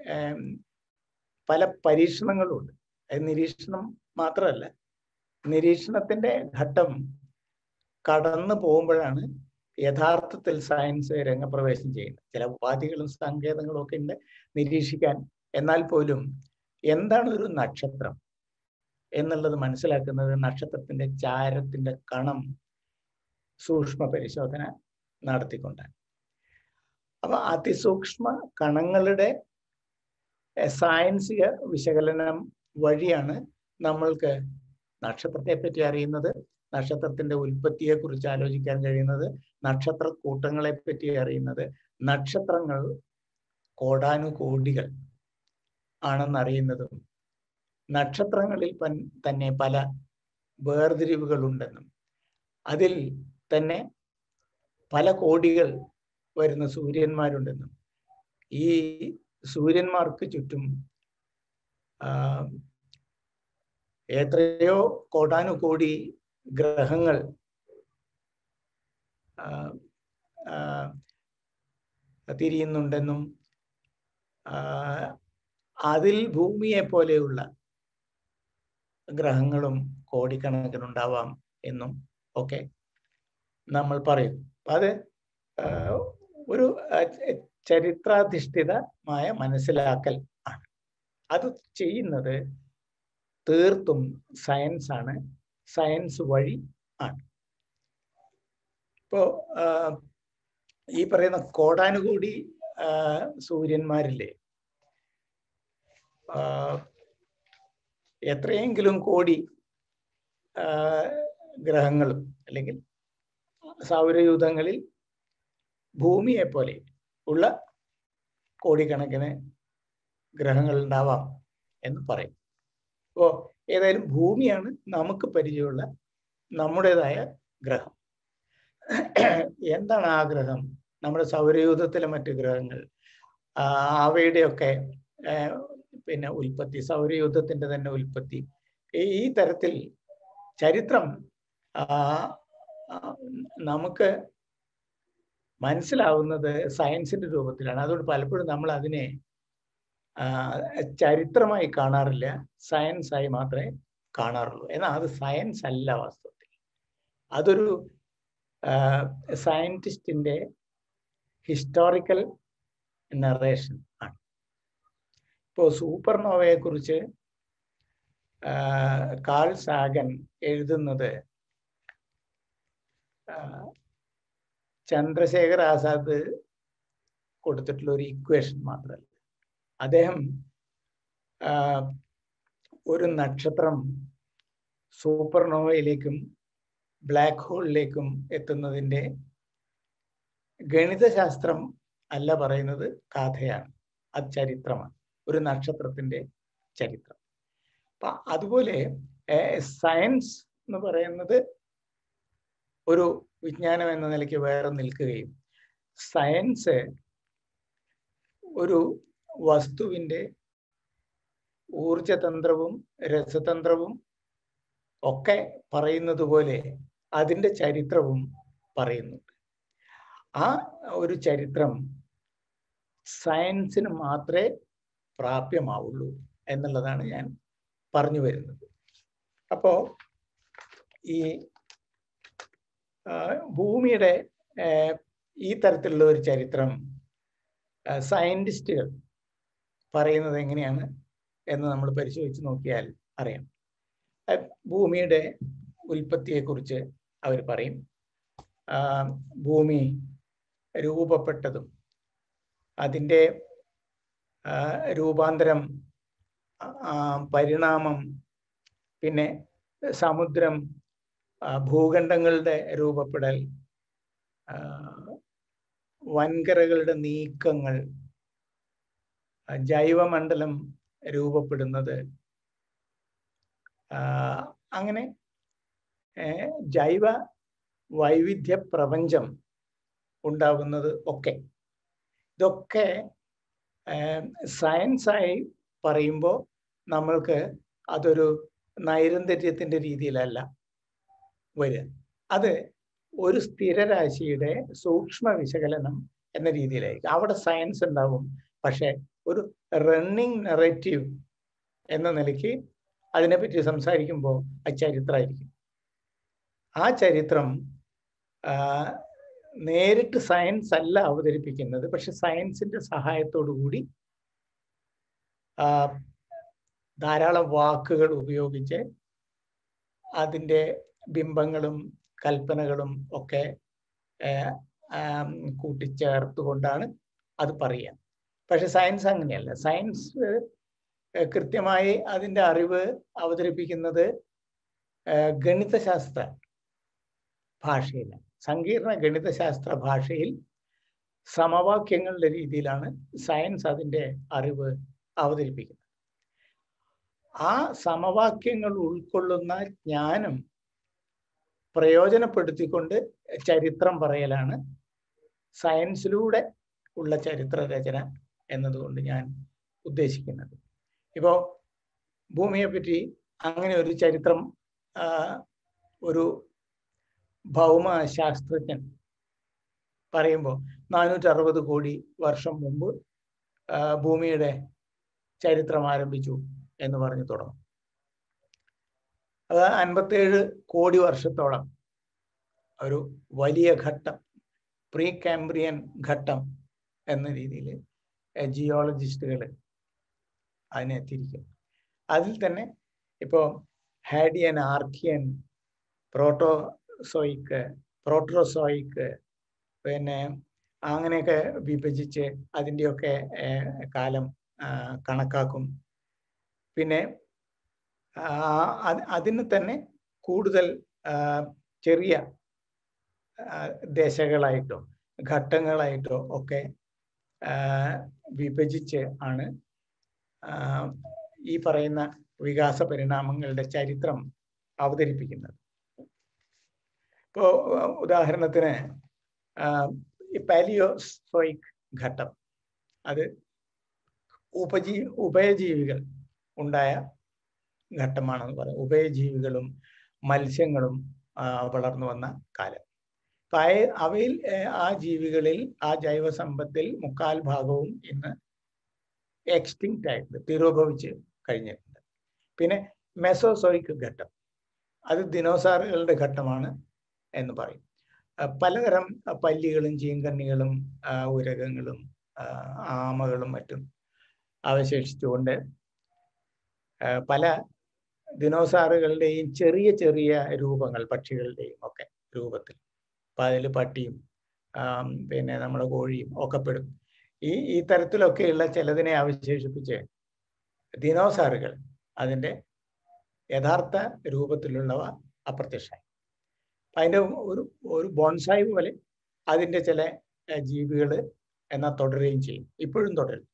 പല പരീക്ഷണങ്ങളുണ്ട് അത് നിരീക്ഷണം മാത്രമല്ല നിരീക്ഷണത്തിന്റെ ഘട്ടം കടന്നു പോകുമ്പോഴാണ് യഥാർത്ഥത്തിൽ സയൻസ് രംഗപ്രവേശം ചെയ്യുന്നത് ചില ഉപാധികളും സങ്കേതങ്ങളും ഒക്കെ ഉണ്ട് നിരീക്ഷിക്കാൻ എന്നാൽ പോലും എന്താണ് ഒരു നക്ഷത്രം എന്നുള്ളത് മനസ്സിലാക്കുന്നത് നക്ഷത്രത്തിന്റെ ചാരത്തിന്റെ കണം സൂക്ഷ്മ പരിശോധന നടത്തിക്കൊണ്ടാണ് അപ്പൊ അതിസൂക്ഷ്മ കണങ്ങളുടെ എ, സായൻസിക വിശകലനം വഴിയാണ് നമ്മൾക്ക് നക്ഷത്രത്തെ പറ്റി അറിയുന്നത് നക്ഷത്രത്തിന്റെ ഉൽപ്പത്തിയെ കുറിച്ച് ആലോചിക്കാൻ കഴിയുന്നത് നക്ഷത്ര കൂട്ടങ്ങളെ പറ്റി അറിയുന്നത് നക്ഷത്രങ്ങൾ കോടാനുകോടികൾ ആണെന്നറിയുന്നതും നക്ഷത്രങ്ങളിൽ പൻ- തന്നെ പല വേർതിരിവുകളുണ്ടെന്നും അതിൽ തന്നെ പല കോടികൾ വരുന്ന സൂര്യന്മാരുണ്ടെന്നും ഈ സൂര്യന്മാർക്ക് ചുറ്റും ആ, എത്രയോ കോടാനുകോടി ഗ്രഹങ്ങൾ ആ, ആ, തിരിയുന്നുണ്ടെന്നും ആ, അതിൽ ഭൂമിയെ പോലെയുള്ള ഗ്രഹങ്ങളും കോടിക്കണക്കിനുണ്ടാവാം എന്നും ഒക്കെ നമ്മൾ പറയും അത് ആ, ഒരു ആ, ച- ചരിത്രാധിഷ്ഠിതമായ മനസ്സിലാക്കൽ ആണ് അത് ചെയ്യുന്നത് തീർത്തും സയൻസ് ആണ് സയൻസ് വഴി ആണ് ഇപ്പോ ആ, ഈ പറയുന്ന കോടാനുകൂടി ആ, സൂര്യന്മാരില്ലേ ആ, എത്രയെങ്കിലും കോടി ആ, ഗ്രഹങ്ങളും അല്ലെങ്കിൽ സൗരയൂഥങ്ങളിൽ ഭൂമിയെ പോലെ ഉള്ള കോടിക്കണക്കിന് ഗ്രഹങ്ങൾ ഉണ്ടാവാം എന്ന് പറയും അപ്പോൾ ഏതായാലും ഭൂമിയാണ് നമുക്ക് പരിചയമുള്ള നമ്മുടേതായ ഗ്രഹം എന്താണ് ആ ഗ്രഹം നമ്മുടെ സൗരയൂഥത്തിലെ മറ്റ് ഗ്രഹങ്ങൾ ആ, അവയുടെയൊക്കെ ആ, പിന്നെ ഉൽപ്പത്തി സൗരയൂഥത്തിന്റെ തന്നെ ഉൽപ്പത്തി ഈ- ഈ തരത്തിൽ ചരിത്രം ആ, ആ, നമുക്ക് മനസ്സിലാവുന്നത് സയൻസിന്റെ രൂപത്തിലാണ് അതുകൊണ്ട് പലപ്പോഴും നമ്മൾ അതിനെ ആ, ചരിത്രമായി കാണാറില്ല സയൻസ് ആയി മാത്രമേ കാണാറുള്ളൂ എന്നാൽ അത് സയൻസ് അല്ല വാസ്തവത്തിൽ അതൊരു സയന്റിസ്റ്റിന്റെ ഹിസ്റ്റോറിക്കൽ നറേഷൻ ആണ് ഇപ്പോൾ സൂപ്പർനോവയെ കുറിച്ച് കാൾ സാഗൻ എഴുതുന്നത് ആ, ചന്ദ്രശേഖർ ആസാദ് കൊടുത്തിട്ടുള്ള ഒരു ഇക്വേഷൻ മാത്രമല്ല അദ്ദേഹം ആ, ഒരു നക്ഷത്രം സൂപ്പർനോവയിലേക്കും ബ്ലാക്ക് ഹോളിലേക്കും എത്തുന്നതിൻ്റെ ഗണിതശാസ്ത്രം അല്ല പറയുന്നത് കഥയാണ് അത് ചരിത്രമാണ് ഒരു നക്ഷത്രത്തിന്റെ ചരിത്രം അപ്പൊ അതുപോലെ സയൻസ് എന്ന് പറയുന്നത് ഒരു വിജ്ഞാനം എന്ന നിലയ്ക്ക് വേറെ നിൽക്കുകയും സയൻസ് ഒരു വസ്തുവിൻ്റെ ഊർജതന്ത്രവും രസതന്ത്രവും ഒക്കെ പറയുന്നത് പോലെ അതിൻ്റെ ചരിത്രവും പറയുന്നുണ്ട് ആ ഒരു ചരിത്രം സയൻസിന് മാത്രമേ പ്രാപ്യമാവുള്ളൂ എന്നുള്ളതാണ് ഞാൻ പറഞ്ഞു വരുന്നത് അപ്പോ ഈ ആ, ഭൂമിയുടെ ആ, ഈ തരത്തിലുള്ള ഒരു ചരിത്രം സയന്റിസ്റ്റുകൾ പറയുന്നത് എങ്ങനെയാണ് എന്ന് നമ്മൾ പരിശോധിച്ച് നോക്കിയാൽ അറിയാം ആ, ഭൂമിയുടെ ഉൽപ്പത്തിയെക്കുറിച്ച് അവർ പറയും ആ, ഭൂമി രൂപപ്പെട്ടതും അതിൻ്റെ ആ, രൂപാന്തരം ആ, പരിണാമം പിന്നെ സമുദ്രം ആ, ഭൂഖണ്ഡങ്ങളുടെ രൂപപ്പെടൽ ആ, വൻകരകളുടെ നീക്കങ്ങൾ ആ, ജൈവമണ്ഡലം രൂപപ്പെടുന്നത് ആ, അങ്ങനെ ഏ, ജൈവ വൈവിധ്യ പ്രപഞ്ചം ഉണ്ടാകുന്നത് ഒക്കെ ഇതൊക്കെ സയൻസായി പറയുമ്പോൾ നമ്മൾക്ക് അതൊരു നൈരന്തര്യത്തിന്റെ രീതിയിലല്ല വരിക അത് ഒരു സ്ഥിരരാശിയുടെ സൂക്ഷ്മ വിശകലനം എന്ന രീതിയിലായിരിക്കും അവിടെ സയൻസ് ഉണ്ടാവും പക്ഷെ ഒരു റണ്ണിങ് നെറേറ്റീവ് എന്ന നിലയ്ക്ക് അതിനെപ്പറ്റി സംസാരിക്കുമ്പോൾ അത് ചരിത്രമായിരിക്കും ആ ചരിത്രം ആ, നേരിട്ട് സയൻസ് അല്ല അവതരിപ്പിക്കുന്നത് പക്ഷെ സയൻസിന്റെ സഹായത്തോടു കൂടി ആ, ധാരാളം വാക്കുകൾ ഉപയോഗിച്ച് അതിൻ്റെ ബിംബങ്ങളും കൽപ്പനകളും ഒക്കെ ഏർ, ആം, കൂട്ടിച്ചേർത്തുകൊണ്ടാണ് അത് പറയുക പക്ഷെ സയൻസ് അങ്ങനെയല്ല സയൻസ് ഏഹ് കൃത്യമായി അതിൻ്റെ അറിവ് അവതരിപ്പിക്കുന്നത് ഏഹ് ഗണിതശാസ്ത്ര ഭാഷയിൽ സങ്കീർണ ഗണിതശാസ്ത്ര ഭാഷയിൽ സമവാക്യങ്ങളുടെ രീതിയിലാണ് സയൻസ് അതിൻ്റെ അറിവ് അവതരിപ്പിക്കുന്നത് ആ സമവാക്യങ്ങൾ ഉൾക്കൊള്ളുന്ന ജ്ഞാനം പ്രയോജനപ്പെടുത്തിക്കൊണ്ട് ചരിത്രം പറയലാണ് സയൻസിലൂടെ ഉള്ള ചരിത്ര രചന എന്നതുകൊണ്ട് ഞാൻ ഉദ്ദേശിക്കുന്നത് ഇപ്പോൾ ഭൂമിയെ പറ്റി അങ്ങനെ ഒരു ചരിത്രം ആ, ഒരു ഭൗമ ശാസ്ത്രജ്ഞൻ പറയുമ്പോൾ നാനൂറ്റി അറുപത് കോടി വർഷം മുമ്പ് ആ, ഭൂമിയുടെ ചരിത്രം ആരംഭിച്ചു എന്ന് പറഞ്ഞു തുടങ്ങും അത് അൻപത്തേഴ് കോടി വർഷത്തോളം ഒരു വലിയ ഘട്ടം പ്രീ കാംബ്രിയൻ ഘട്ടം എന്ന രീതിയിൽ ജിയോളജിസ്റ്റുകൾ അതിനെ തിരിക്കും അതിൽ തന്നെ ഇപ്പോൾ ഹാഡിയൻ ആർക്കിയൻ പ്രോട്ടോസോയിക്ക് പ്രോട്രോസോയിക്ക് പിന്നെ അങ്ങനെയൊക്കെ വിഭജിച്ച് അതിൻ്റെയൊക്കെ ഏർ, കാലം ആ, കണക്കാക്കും പിന്നെ ആ, അത് അതിന് തന്നെ കൂടുതൽ ആ, ചെറിയ ആ, ദശകളായിട്ടോ ഘട്ടങ്ങളായിട്ടോ ഒക്കെ ആ, വിഭജിച്ച് ആണ് ആ, ഈ പറയുന്ന വികാസ പരിണാമങ്ങളുടെ ചരിത്രം അവതരിപ്പിക്കുന്നത് ഇപ്പോ ഉദാഹരണത്തിന് ആ, ഈ പാലിയോസോയിക് ഘട്ടം അത് ഉപജീ ഉഭയജീവികൾ ഉണ്ടായ ഘട്ടമാണെന്ന് പറയാം ഉഭയജീവികളും മത്സ്യങ്ങളും ആ, വളർന്നു വന്ന കാലം അപ്പൊ അയ- അവയിൽ ഏ, ആ ജീവികളിൽ ആ ജൈവസമ്പത്തിൽ മുക്കാൽ ഭാഗവും ഇന്ന് എക്സ്റ്റിങ്ക്റ്റ് ആയിട്ട് തിരോഭവിച്ച് കഴിഞ്ഞിട്ടുണ്ട് പിന്നെ മെസോസോയിക് ഘട്ടം അത് ദിനോസാറുകളുടെ ഘട്ടമാണ് എന്ന് പറയും ആ, പലതരം ആ, പല്ലികളും ചീങ്കണ്ണികളും ആ, ഉരകങ്ങളും ആ, ആമകളും മറ്റും അവശേഷിച്ചുകൊണ്ട് ആ, പല ദിനോസാറുകളുടെയും ചെറിയ ചെറിയ രൂപങ്ങൾ പക്ഷികളുടെയും ഒക്കെ രൂപത്തിൽ അപ്പൊ അതിൽ പട്ടിയും ആം, പിന്നെ നമ്മുടെ കോഴിയും ഒക്കെ പെടും ഈ ഈ തരത്തിലൊക്കെയുള്ള ചിലതിനെ അവശേഷിപ്പിച്ച് ദിനോസാറുകൾ അതിൻ്റെ യഥാർത്ഥ രൂപത്തിലുള്ളവ അപ്രത്യക്ഷമായി അപ്പൊ അതിൻ്റെ ഒരു ഒരു ബോൺസായി പോലെ അതിൻ്റെ ചില ജീവികൾ എന്നാൽ തുടരുകയും ചെയ്യും ഇപ്പോഴും തുടരും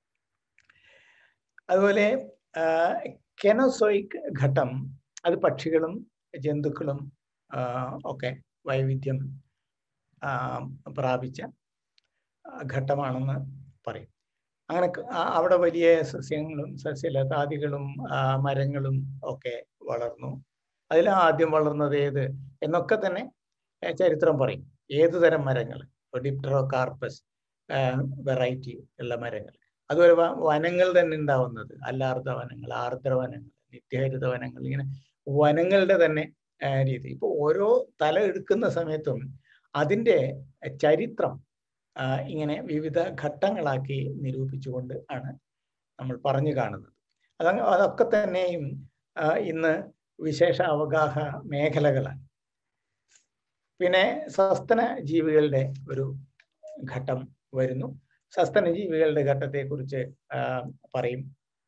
അതുപോലെ കെനോസോയിക് ഘട്ടം അത് പക്ഷികളും ജന്തുക്കളും ആ, ഒക്കെ വൈവിധ്യം ആ, പ്രാപിച്ച ആ, ഘട്ടമാണെന്ന് പറയും അങ്ങനെ ക- ആ- അവിടെ വലിയ സസ്യങ്ങളും സസ്യലതാദികളും ആ, മരങ്ങളും ഒക്കെ വളർന്നു അതിൽ ആദ്യം വളർന്നത് ഏത് എന്നൊക്കെ തന്നെ ഏ, ചരിത്രം പറയും ഏത് തരം മരങ്ങൾ ഡിപ്റ്ററോ കാർപ്പസ് വെറൈറ്റി ഉള്ള മരങ്ങൾ അതുപോലെ വ- വനങ്ങൾ തന്നെ ഉണ്ടാവുന്നത് അല്ലാർദ്ധ വനങ്ങൾ ആർദ്ര വനങ്ങൾ നിത്യഹരിത വനങ്ങൾ ഇങ്ങനെ വനങ്ങളുടെ തന്നെ ആ, രീതി ഇപ്പൊ ഓരോ തല എടുക്കുന്ന സമയത്തും അതിൻ്റെ ചരിത്രം ആ, ഇങ്ങനെ വിവിധ ഘട്ടങ്ങളാക്കി നിരൂപിച്ചുകൊണ്ട് ആണ് നമ്മൾ പറഞ്ഞു കാണുന്നത് അത് അതൊക്കെ തന്നെയും ആ, ഇന്ന് വിശേഷ അവഗാഹ മേഖലകളാണ് പിന്നെ സസ്തന ജീവികളുടെ ഒരു ഘട്ടം വരുന്നു സസ്തന ജീവികളുടെ ഘട്ടത്തെക്കുറിച്ച് ആ, പറയും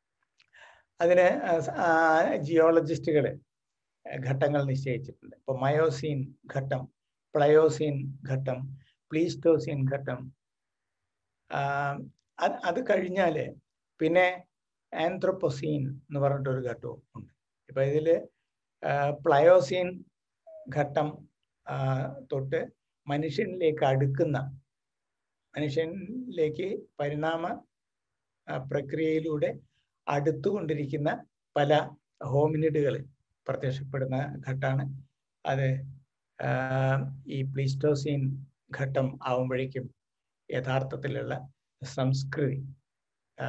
അതിന് ജിയോളജിസ്റ്റുകൾ ഘട്ടങ്ങൾ നിശ്ചയിച്ചിട്ടുണ്ട് ഇപ്പൊ മയോസീൻ ഘട്ടം പ്ലയോസീൻ ഘട്ടം പ്ലീസ്റ്റോസീൻ ഘട്ടം ആ, അത് അത് കഴിഞ്ഞാല് പിന്നെ ആന്ത്രോപ്പൊസീൻ എന്ന് പറഞ്ഞിട്ടൊരു ഘട്ടവും ഉണ്ട് ഇപ്പൊ ഇതില് ആ, പ്ലയോസീൻ ഘട്ടം ആ, തൊട്ട് മനുഷ്യനിലേക്ക് അടുക്കുന്ന മനുഷ്യനിലേക്ക് പരിണാമ ആ, പ്രക്രിയയിലൂടെ അടുത്തുകൊണ്ടിരിക്കുന്ന പല ഹോമിനിഡുകൾ പ്രത്യക്ഷപ്പെടുന്ന ഘട്ടമാണ് അത് ആ, ഈ പ്ലീസ്റ്റോസീൻ ഘട്ടം ആവുമ്പോഴേക്കും യഥാർത്ഥത്തിലുള്ള സംസ്കൃതി ആ,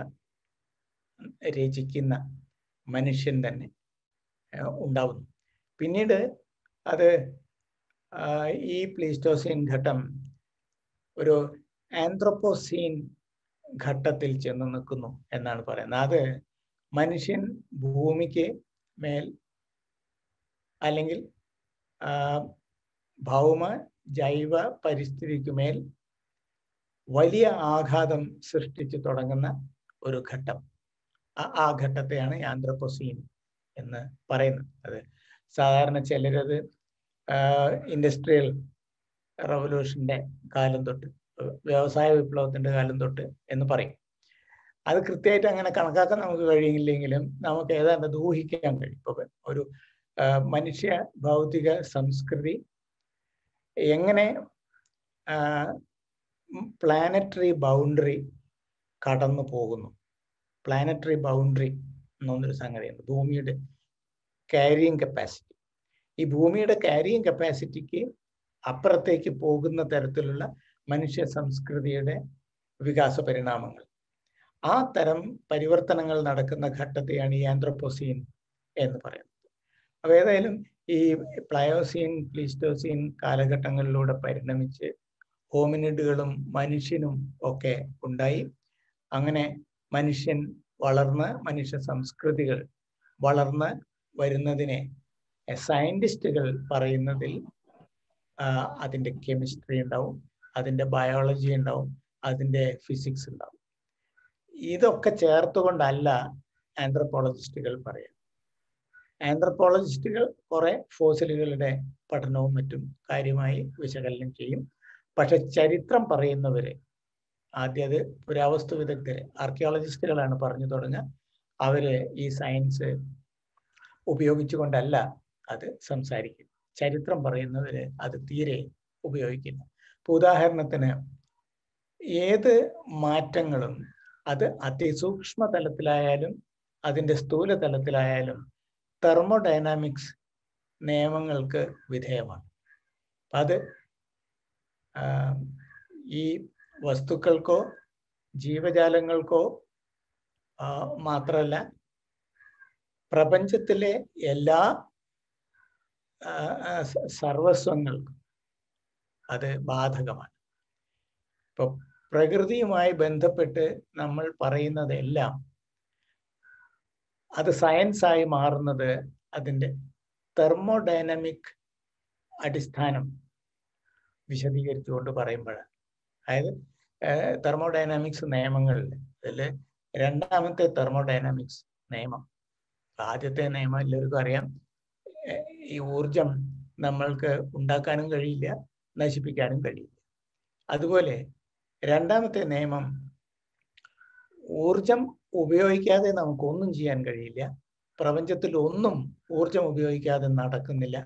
രചിക്കുന്ന മനുഷ്യൻ തന്നെ ആ, ഉണ്ടാവുന്നു പിന്നീട് അത് ആ, ഈ പ്ലീസ്റ്റോസീൻ ഘട്ടം ഒരു ആന്ത്രോപ്പോസീൻ ഘട്ടത്തിൽ ചെന്ന് നിൽക്കുന്നു എന്നാണ് പറയുന്നത് അത് മനുഷ്യൻ ഭൂമിക്ക് മേൽ അല്ലെങ്കിൽ ആ, ഭൗമ ജൈവ പരിസ്ഥിതിക്ക് മേൽ വലിയ ആഘാതം സൃഷ്ടിച്ചു തുടങ്ങുന്ന ഒരു ഘട്ടം ആ- ആ ഘട്ടത്തെയാണ് ആന്ത്രപ്പോസീൻ എന്ന് പറയുന്നത് അത് സാധാരണ ചിലരത് ഇൻഡസ്ട്രിയൽ റവല്യൂഷന്റെ കാലം തൊട്ട് വ്യവസായ വിപ്ലവത്തിന്റെ കാലം തൊട്ട് എന്ന് പറയും അത് കൃത്യമായിട്ട് അങ്ങനെ കണക്കാക്കാൻ നമുക്ക് കഴിയില്ലെങ്കിലും നമുക്ക് ഏതാണ്ട് അത് ഊഹിക്കാൻ കഴിയും ഇപ്പൊ ഒരു ആ, മനുഷ്യ ഭൗതിക സംസ്കൃതി എങ്ങനെ പ്ലാനറ്ററി ബൗണ്ടറി കടന്നു പോകുന്നു പ്ലാനറ്ററി ബൗണ്ടറി എന്നൊന്നൊരു സംഗതിയുണ്ട് ഭൂമിയുടെ ക്യാരിയിങ് കപ്പാസിറ്റി ഈ ഭൂമിയുടെ ക്യാരിയിങ് കപ്പാസിറ്റിക്ക് അപ്പുറത്തേക്ക് പോകുന്ന തരത്തിലുള്ള മനുഷ്യ സംസ്കൃതിയുടെ വികാസ പരിണാമങ്ങൾ ആ തരം പരിവർത്തനങ്ങൾ നടക്കുന്ന ഘട്ടത്തെയാണ് ഈ ആന്ത്രോപോസീൻ എന്ന് പറയുന്നത് അപ്പൊ ഏതായാലും ഈ പ്ലയോസീൻ പ്ലീസ്റ്റോസീൻ കാലഘട്ടങ്ങളിലൂടെ പരിണമിച്ച് ഹോമിനിഡുകളും മനുഷ്യനും ഒക്കെ ഉണ്ടായി അങ്ങനെ മനുഷ്യൻ വളർന്ന് മനുഷ്യ സംസ്കൃതികൾ വളർന്ന് വരുന്നതിനെ സയന്റിസ്റ്റുകൾ പറയുന്നതിൽ ആ, അതിന്റെ കെമിസ്ട്രി ഉണ്ടാവും അതിന്റെ ബയോളജി ഉണ്ടാവും അതിന്റെ ഫിസിക്സ് ഉണ്ടാവും ഇതൊക്കെ ചേർത്തുകൊണ്ടല്ല ആന്ത്രപ്പോളജിസ്റ്റുകൾ പറയുക ആന്ത്രപ്പോളജിസ്റ്റുകൾ കുറെ ഫോസിലുകളുടെ പഠനവും മറ്റും കാര്യമായി വിശകലനം ചെയ്യും പക്ഷെ ചരിത്രം പറയുന്നവര് ആദ്യം അത് പുരാവസ്തു വിദഗ്ധര് ആർക്കിയോളജിസ്റ്റുകളാണ് പറഞ്ഞു തുടങ്ങുക അവര് ഈ സയൻസ് ഉപയോഗിച്ചുകൊണ്ടല്ല അത് സംസാരിക്കും ചരിത്രം പറയുന്നവര് അത് തീരെ ഉപയോഗിക്കില്ല ഇപ്പൊ ഉദാഹരണത്തിന് ഏത് മാറ്റങ്ങളും അത് അതിസൂക്ഷ്മ തലത്തിലായാലും അതിന്റെ സ്ഥൂല തലത്തിലായാലും തെർമോഡൈനാമിക്സ് നിയമങ്ങൾക്ക് വിധേയമാണ് അപ്പൊ അത് ആ, ഈ വസ്തുക്കൾക്കോ ജീവജാലങ്ങൾക്കോ ആ, മാത്രമല്ല പ്രപഞ്ചത്തിലെ എല്ലാ ആ, ആ, സ- സർവസ്വങ്ങൾക്കും അത് ബാധകമാണ് ഇപ്പൊ പ്രകൃതിയുമായി ബന്ധപ്പെട്ട് നമ്മൾ പറയുന്നതെല്ലാം അത് സയൻസായി മാറുന്നത് അതിൻ്റെ തെർമോഡൈനമിക് അടിസ്ഥാനം വിശദീകരിച്ചുകൊണ്ട് പറയുമ്പോഴാണ് അതായത് തെർമോഡൈനാമിക്സ് നിയമങ്ങളിൽ അതിൽ രണ്ടാമത്തെ തെർമോഡൈനാമിക്സ് നിയമം ആദ്യത്തെ നിയമം എല്ലാവർക്കും അറിയാം ഏഹ് ഈ ഊർജം നമ്മൾക്ക് ഉണ്ടാക്കാനും കഴിയില്ല നശിപ്പിക്കാനും കഴിയില്ല അതുപോലെ രണ്ടാമത്തെ നിയമം ഊർജം ഉപയോഗിക്കാതെ നമുക്ക് ഒന്നും ചെയ്യാൻ കഴിയില്ല പ്രപഞ്ചത്തിൽ ഒന്നും ഊർജം ഉപയോഗിക്കാതെ നടക്കുന്നില്ല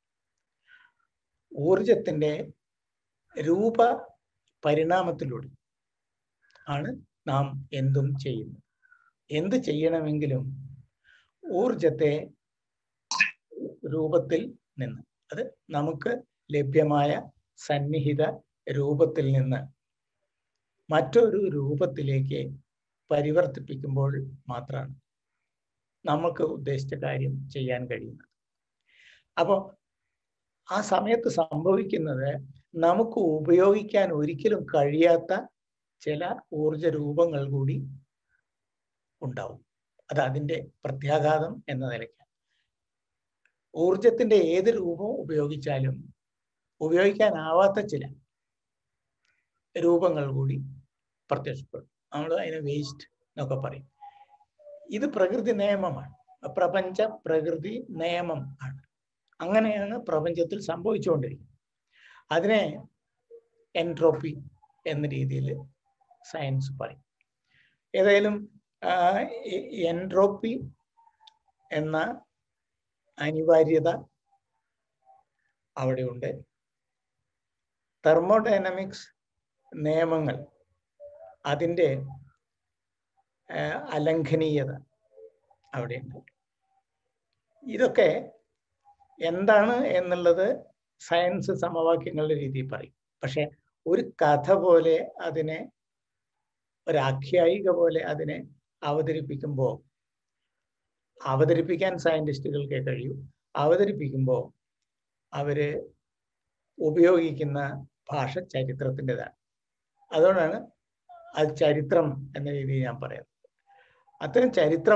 ഊർജത്തിന്റെ രൂപ പരിണാമത്തിലൂടെ ആണ് നാം എന്തും ചെയ്യുന്നത് എന്ത് ചെയ്യണമെങ്കിലും ഊർജത്തെ രൂപത്തിൽ നിന്ന് അത് നമുക്ക് ലഭ്യമായ സന്നിഹിത രൂപത്തിൽ നിന്ന് മറ്റൊരു രൂപത്തിലേക്ക് പരിവർത്തിപ്പിക്കുമ്പോൾ മാത്രമാണ് നമുക്ക് ഉദ്ദേശിച്ച കാര്യം ചെയ്യാൻ കഴിയുന്നത് അപ്പോൾ ആ സമയത്ത് സംഭവിക്കുന്നത് നമുക്ക് ഉപയോഗിക്കാൻ ഒരിക്കലും കഴിയാത്ത ചില ഊർജ രൂപങ്ങൾ കൂടി ഉണ്ടാവും അത് അതിൻ്റെ പ്രത്യാഘാതം എന്ന നിലയ്ക്ക് ഊർജത്തിന്റെ ഏത് രൂപം ഉപയോഗിച്ചാലും ഉപയോഗിക്കാനാവാത്ത ചില രൂപങ്ങൾ കൂടി പ്രത്യക്ഷപ്പെടും നമ്മൾ അതിനെ വേസ്റ്റ് എന്നൊക്കെ പറയും ഇത് പ്രകൃതി നിയമമാണ് പ്രപഞ്ച പ്രകൃതി നിയമം ആണ് അങ്ങനെയാണ് പ്രപഞ്ചത്തിൽ സംഭവിച്ചുകൊണ്ടിരിക്കുന്നത് അതിനെ എൻട്രോപ്പി എന്ന രീതിയിൽ സയൻസ് പറയും ഏതായാലും എൻട്രോപ്പി എന്ന അനിവാര്യത അവിടെയുണ്ട് തെർമോഡൈനമിക്സ് നിയമങ്ങൾ അതിൻ്റെ അലംഘനീയത അവിടെയുണ്ട് ഇതൊക്കെ എന്താണ് എന്നുള്ളത് സയൻസ് സമവാക്യങ്ങളുടെ രീതിയിൽ പറയും പക്ഷെ ഒരു കഥ പോലെ അതിനെ ഒരു ആഖ്യായിക പോലെ അതിനെ അവതരിപ്പിക്കുമ്പോൾ അവതരിപ്പിക്കാൻ സയന്റിസ്റ്റുകൾക്ക് കഴിയൂ അവതരിപ്പിക്കുമ്പോൾ അവര് ഉപയോഗിക്കുന്ന ഭാഷ ചരിത്രത്തിൻ്റെതാണ് അതുകൊണ്ടാണ് അത് ചരിത്രം എന്ന രീതിയിൽ ഞാൻ പറയുന്നത് അത്തരം ചരിത്രം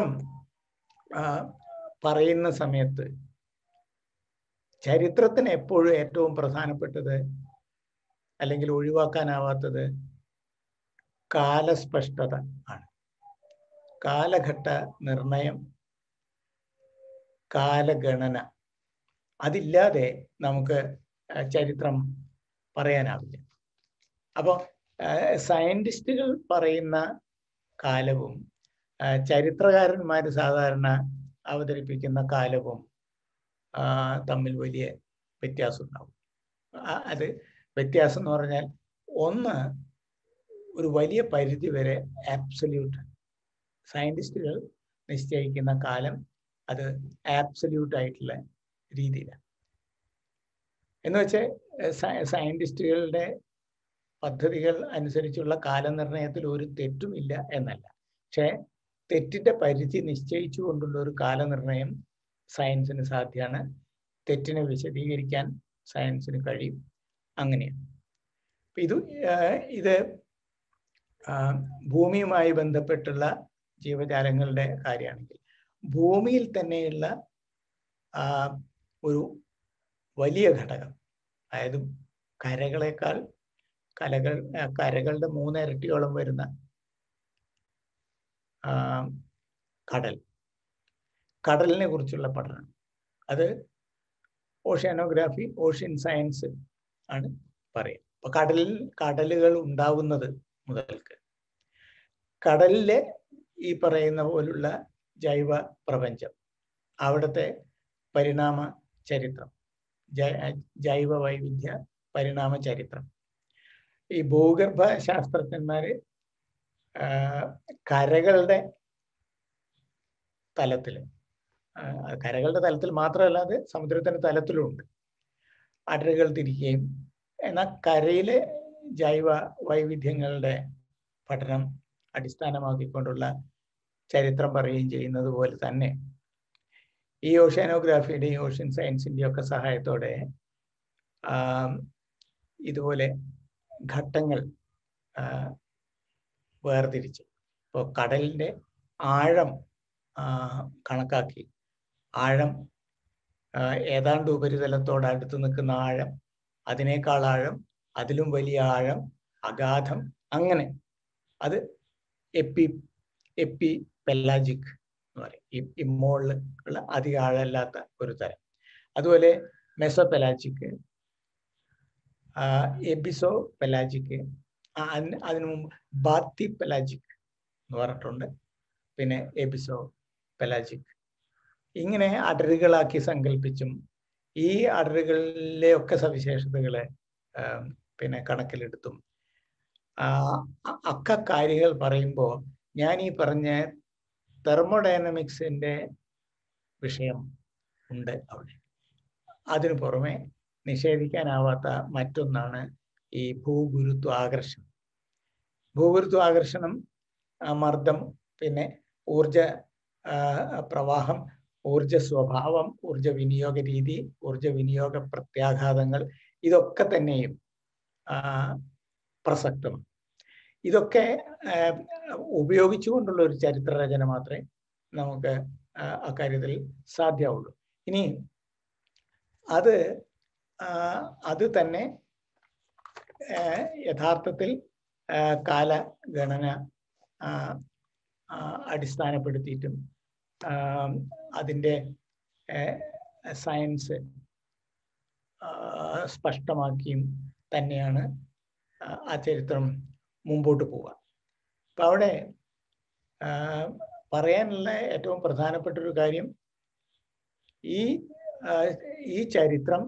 പറയുന്ന സമയത്ത് ചരിത്രത്തിന് എപ്പോഴും ഏറ്റവും പ്രധാനപ്പെട്ടത് അല്ലെങ്കിൽ ഒഴിവാക്കാനാവാത്തത് കാലസ്പഷ്ടത ആണ് കാലഘട്ട നിർണയം കാലഗണന അതില്ലാതെ നമുക്ക് ആ, ചരിത്രം പറയാനാവില്ല അപ്പോൾ സയന്റിസ്റ്റുകൾ പറയുന്ന കാലവും ആ, ചരിത്രകാരന്മാർ സാധാരണ അവതരിപ്പിക്കുന്ന കാലവും ആ, തമ്മിൽ വലിയ വ്യത്യാസം ഉണ്ടാവും ആ, അത് വ്യത്യാസം എന്ന് പറഞ്ഞാൽ ഒന്ന് ഒരു വലിയ പരിധി വരെ ആബ്സല്യൂട്ട് സയന്റിസ്റ്റുകൾ നിശ്ചയിക്കുന്ന കാലം അത് ആബ്സല്യൂട്ട് ആയിട്ടുള്ള രീതിയിലാണ് എന്ന് വെച്ചാൽ സയന്റിസ്റ്റുകളുടെ പദ്ധതികൾ അനുസരിച്ചുള്ള കാലനിർണയത്തിൽ ഒരു തെറ്റുമില്ല എന്നല്ല പക്ഷേ തെറ്റിന്റെ പരിധി നിശ്ചയിച്ചു കൊണ്ടുള്ള ഒരു കാലനിർണയം സയൻസിന് സാധ്യമാണ് തെറ്റിനെ വിശദീകരിക്കാൻ സയൻസിന് കഴിയും അങ്ങനെയാണ് അപ്പൊ ഇത് ആഹ് ഇത് ആഹ് ഭൂമിയുമായി ബന്ധപ്പെട്ടുള്ള ജീവജാലങ്ങളുടെ കാര്യമാണെങ്കിൽ ഭൂമിയിൽ തന്നെയുള്ള ആഹ് ഒരു വലിയ ഘടകം അതായത് കരകളെക്കാൾ കലകൾ ആഹ് കരകളുടെ മൂന്നിരട്ടിയോളം വരുന്ന ആഹ് കടൽ കടലിനെ കുറിച്ചുള്ള പഠനം അത് ഓഷ്യാനോഗ്രാഫി ഓഷ്യൻ സയൻസ് ആണ് പറയുക അപ്പൊ കടലിൽ കടലുകൾ ഉണ്ടാവുന്നത് മുതൽക്ക് കടലിലെ ഈ പറയുന്ന പോലുള്ള ജൈവ പ്രപഞ്ചം അവിടുത്തെ പരിണാമ ചരിത്രം ജൈ- ജൈവ വൈവിധ്യ പരിണാമ ചരിത്രം ഈ ഭൂഗർഭ ശാസ്ത്രജ്ഞന്മാര് ആ, കരകളുടെ തലത്തില് ആ, കരകളുടെ തലത്തിൽ മാത്രമല്ല അത് സമുദ്രത്തിന്റെ തലത്തിലുമുണ്ട് അടരുകൾ തിരിക്കുകയും എന്നാൽ കരയിലെ ജൈവ വൈവിധ്യങ്ങളുടെ പഠനം അടിസ്ഥാനമാക്കിക്കൊണ്ടുള്ള ചരിത്രം പറയുകയും ചെയ്യുന്നത് പോലെ തന്നെ ഈ ഓഷ്യാനോഗ്രാഫിയുടെയും ഓഷ്യൻ സയൻസിന്റെയും ഒക്കെ സഹായത്തോടെ ആം, ഇതുപോലെ ഘട്ടങ്ങൾ ആ, വേർതിരിച്ച് ഇപ്പോൾ കടലിന്റെ ആഴം ആ, കണക്കാക്കി ആഴം ആ, ഏതാണ്ട് ഉപരിതലത്തോട് അടുത്ത് നിൽക്കുന്ന ആഴം അതിനേക്കാൾ ആഴം അതിലും വലിയ ആഴം അഗാധം അങ്ങനെ അത് എപ്പി എപ്പി പെല്ലാജിക് എന്ന് പറയും ഈ ഈ മുകളിൽ ഉള്ള അധികം ആഴമില്ലാത്ത ഒരു തരം അതുപോലെ മെസോ പെലാജിക് എബിസോ പെലാജിക് അതിനു മുമ്പ് ബാത്തി പെലാജിക് എന്ന് പറഞ്ഞിട്ടുണ്ട് പിന്നെ എബിസോ പെലാജിക് ഇങ്ങനെ അടരുകളാക്കി സങ്കല്പിച്ചും ഈ അടരുകളിലെ ഒക്കെ സവിശേഷതകളെ ആം, പിന്നെ കണക്കിലെടുത്തും ആ, അ- അക്ക കാര്യങ്ങൾ പറയുമ്പോൾ ഞാൻ ഈ പറഞ്ഞ തെർമോഡൈനമിക്സിന്റെ വിഷയം ഉണ്ട് അവിടെ അതിനു പുറമെ നിഷേധിക്കാനാവാത്ത മറ്റൊന്നാണ് ഈ ഭൂഗുരുത്വ ആകർഷണം ഭൂഗുരുത്വ ആകർഷണം ആ, മർദ്ദം പിന്നെ ഊർജ ആ, പ്രവാഹം ഊർജ സ്വഭാവം ഊർജ വിനിയോഗ രീതി ഊർജ വിനിയോഗ പ്രത്യാഘാതങ്ങൾ ഇതൊക്കെ തന്നെയും ആ, പ്രസക്തമാണ് ഇതൊക്കെ ആ, ഉപയോഗിച്ചുകൊണ്ടുള്ള ഒരു ചരിത്ര രചന മാത്രമേ നമുക്ക് ആ, അക്കാര്യത്തിൽ സാധ്യമാവുള്ളൂ ഇനി അത് ആ, അത് തന്നെ ആ, യഥാർത്ഥത്തിൽ ആ, കാലഗണന ആ, ആ, അടിസ്ഥാനപ്പെടുത്തിയിട്ടും ആ, അതിൻ്റെ ആ, സയൻസ് ആ, സ്പഷ്ടമാക്കിയും തന്നെയാണ് ആ, ആ ചരിത്രം മുമ്പോട്ട് പോവുക അപ്പൊ അവിടെ ആ, പറയാനുള്ള ഏറ്റവും പ്രധാനപ്പെട്ട ഒരു കാര്യം ഈ ആ, ഈ ചരിത്രം